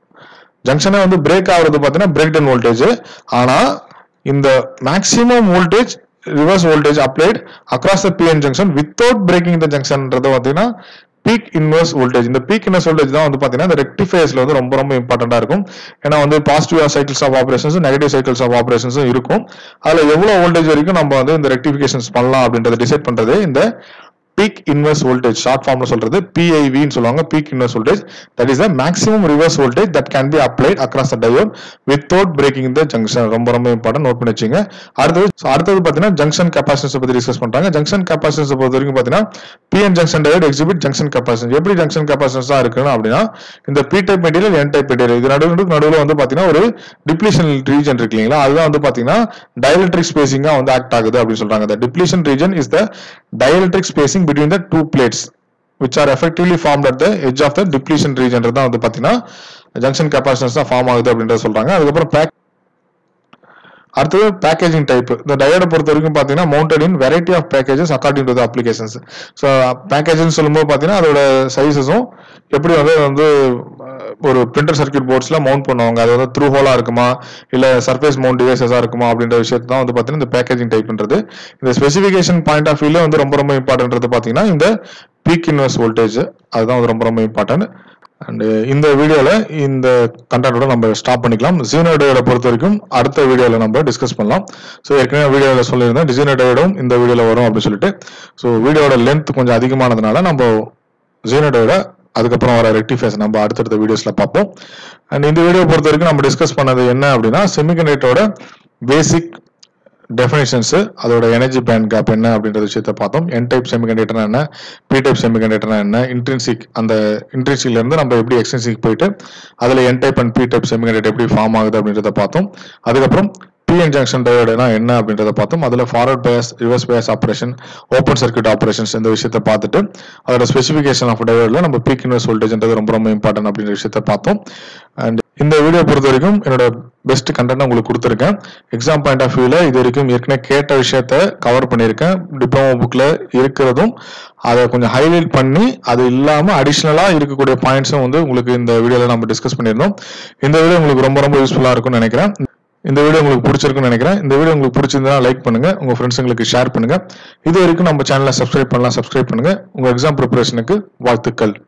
S1: ஜங்ஷனே வந்து பிரேக் ஆகுறது பாத்தீங்கன்னா பிரேக் டவுன் வோல்டேஜ் ஆனா இந்த maximum voltage reverse voltage applied across the PN junction without breaking the ஜங்ஷன்ன்றது பாத்தீங்கன்னா பீக் இன்வர்ஸ் வோல்டேஜ் இந்த பீக் இன்வர்ஸ் வோல்டேஜ் தான் வந்து பாத்தீங்கன்னா இந்த ரெக்டிஃபயர்ஸ்ல வந்து ரொம்ப ரொம்ப இம்பார்ட்டண்டா இருக்கும் ஏன்னா வந்து positive cycles of operations negative cycles of ஆபரேஷன்ஸும் இருக்கும் அதுல எவ்வளவு வோல்டேஜ் வரைக்கும் நம்ம வந்து இந்த ரெக்டிஃபிகேஷன்ஸ் பண்ணலாம் அப்படின்றத டிசைட் பண்றது இந்த பீக் இன்வெர்ஸ் வோல்டேஜ் ஷார்ட் ஃபார்ம்ல சொல்றது பிஐவின்னு சொல்லுவாங்க peak inverse voltage that is the maximum reverse voltage that can be applied across the diode without breaking the junction ரொம்ப ரொம்ப இம்பார்ட்டன் நோட் பண்ணி வச்சுங்க அடுத்தது so அடுத்தது பாத்தீங்கன்னா ஜங்ஷன் கெப்பாசிட்டன்ஸ் பத்தி டிஸ்கஸ் பண்றாங்க ஜங்ஷன் கெப்பாசிட்டன்ஸ் பொறுத்த வரைக்கும் பாத்தீங்கன்னா PN junction diode exhibit junction capacitance எப்படி ஜங்ஷன் கெப்பாசிட்டன்ஸ் தான் இருக்குன்னு அப்படின்னா இந்த P type material N type material இது நடுவில் நடுவில் வந்து பாத்தீங்கன்னா ஒரு டிப்ளீஷன் ரீஜன் இருக்கு இல்லைங்களா அதுதான் வந்து பாத்தீங்கன்னா டயலக்ட்ரிக் ஸ்பேசிங்கா வந்து ஆக்ட் ஆகுது அப்படின்னு சொல்றாங்க the depletion region is the dielectric spacing between the two plates which are effectively formed at the edge of the depletion region தான் வந்து பாத்தீங்கன்னா ஜங்ஷன் கெப்பாசிட்டன்ஸ் தான் ஃபார்ம் ஆகுது அப்படின்றத சொல்றாங்க அதுக்கப்புறம் pack அடுத்தது பேக்கேஜிங் டைப் இந்த டயோடை பொறுத்த வரைக்கும் பார்த்தீங்கன்னா mounted in variety of packages according to the applications so பேக்கேஜ்னு சொல்லும்போது பார்த்தீங்கன்னா அதோட சைஸஸும் எப்படி வந்து அது வந்து அஹ், ஒரு பிரிண்டர் சர்க்யூட் போர்ட்ஸ்ல மவுண்ட் பண்ணுவாங்க அது வந்து த்ரூ ஹோலா இருக்குமா இல்ல சர்ஃபேஸ் மவுண்ட் டிவைசஸா இருக்குமா அப்படின்ற விஷயத்தை தான் வந்து பார்த்தீங்கன்னா இந்த பேக்கேஜிங் டைப்ன்றது இந்த ஸ்பெசிஃபிகேஷன் பாயிண்ட் ஆஃப் வியூல வந்து ரொம்ப ரொம்ப இம்பார்ட்டன்றது பார்த்தீங்கன்னா இந்த பீக் இன்வெஸ்ட் வோல்டேஜ் அதுதான் வந்து ரொம்ப ரொம்ப இம்பார்ட்டன்ட் அண்ட் இந்த வீடியோல இந்த கண்டென்ட்டோட நம்ம ஸ்டாப் பண்ணிக்கலாம் ஜீனோ டயோட பொறுத்த வரைக்கும் அடுத்த வீடியோல நம்ம டிஸ்கஸ் பண்ணலாம் ஸோ ஏற்கனவே வீடியோவில் சொல்லியிருந்தேன் டிசைனோ டயோடும் இந்த வீடியோல வரும் அப்படின்னு சொல்லிட்டு ஸோ வீடியோட லென்த் கொஞ்சம் அதிகமானதுனால நம்ம ஜீனோ டயோட அதுக்கப்புறம் வர ரெக்டிஃபேஸ் நம்ம அடுத்தடுத்த வீடியோஸ்ல பார்ப்போம் அண்ட் இந்த வீடியோ பொறுத்த வரைக்கும் நம்ம டிஸ்கஸ் பண்ணது என்ன அப்படின்னா செமிகண்டக்டரோட பேசிக் டெஃபினேஷன்ஸ் அதோட எனர்ஜி பேண்ட் கேப் என்ன அப்படின்ற விஷயத்த பார்த்தோம் என் டைப் செமிகண்டக்டர்னா என்ன பி டைப் செமிகண்டக்டர்னா என்ன இன்ட்ரின்சிக் அந்த இன்ட்ரின்சிக்ல இருந்து நம்ம எப்படி எக்ஸ்டென்சிக் போயிட்டு அதுல N type and P type semiconductor எப்படி ஃபார்ம் ஆகுது அப்படின்றத பார்த்தோம் அதுக்கப்புறம் பிஎன் ஜங்ஷன் டயோடுனா என்ன அப்படின்றத பார்த்தோம் அதுல forward bias reverse bias operation open circuit operations இந்த விஷயத்தை பார்த்துட்டு அதோட ஸ்பெசிஃபிகேஷன் ஆஃப் டயோட்ல நம்ம பீக் இன்வெஸ்ட் வோல்டேஜ்ன்றது ரொம்ப ரொம்ப இம்பார்ட்டன்ட் அப்படின்ற விஷயத்தை பார்த்தோம் அண்ட் இந்த வீடியோ பொறுத்த வரைக்கும் என்னோட பெஸ்ட் கண்டென்ட் உங்களுக்கு கொடுத்துருக்கேன் எக்ஸாம் பாயிண்ட் ஆஃப் வியூல இது வரைக்கும் ஏற்கனவே கேட்ட விஷயத்த கவர் பண்ணியிருக்கேன் டிப்ளமோ புக்ல இருக்கிறதும் அதை கொஞ்சம் ஹைலைட் பண்ணி அது இல்லாம அடிஷ்னலா இருக்கக்கூடிய பாயிண்ட்ஸும் வந்து உங்களுக்கு இந்த வீடியோல நம்ம டிஸ்கஸ் பண்ணியிருந்தோம் இந்த வீடியோ உங்களுக்கு ரொம்ப ரொம்ப யூஸ்ஃபுல்லா இருக்கும்னு நினைக்கிறேன் இந்த வீடியோ உங்களுக்கு பிடிச்சிருக்குன்னு நினைக்கிறேன் இந்த வீடியோ உங்களுக்கு பிடிச்சிருந்தா லைக் பண்ணுங்க உங்க ஃப்ரெண்ட்ஸுங்களுக்கு ஷேர் பண்ணுங்க இது வரைக்கும் நம்ம சேனலை சப்ஸ்கிரைப் பண்ணலாம் சப்ஸ்கிரைப் பண்ணுங்க உங்க எக்ஸாம் ப்ரிப்பரேஷனுக்கு வாழ்த்துக்கள்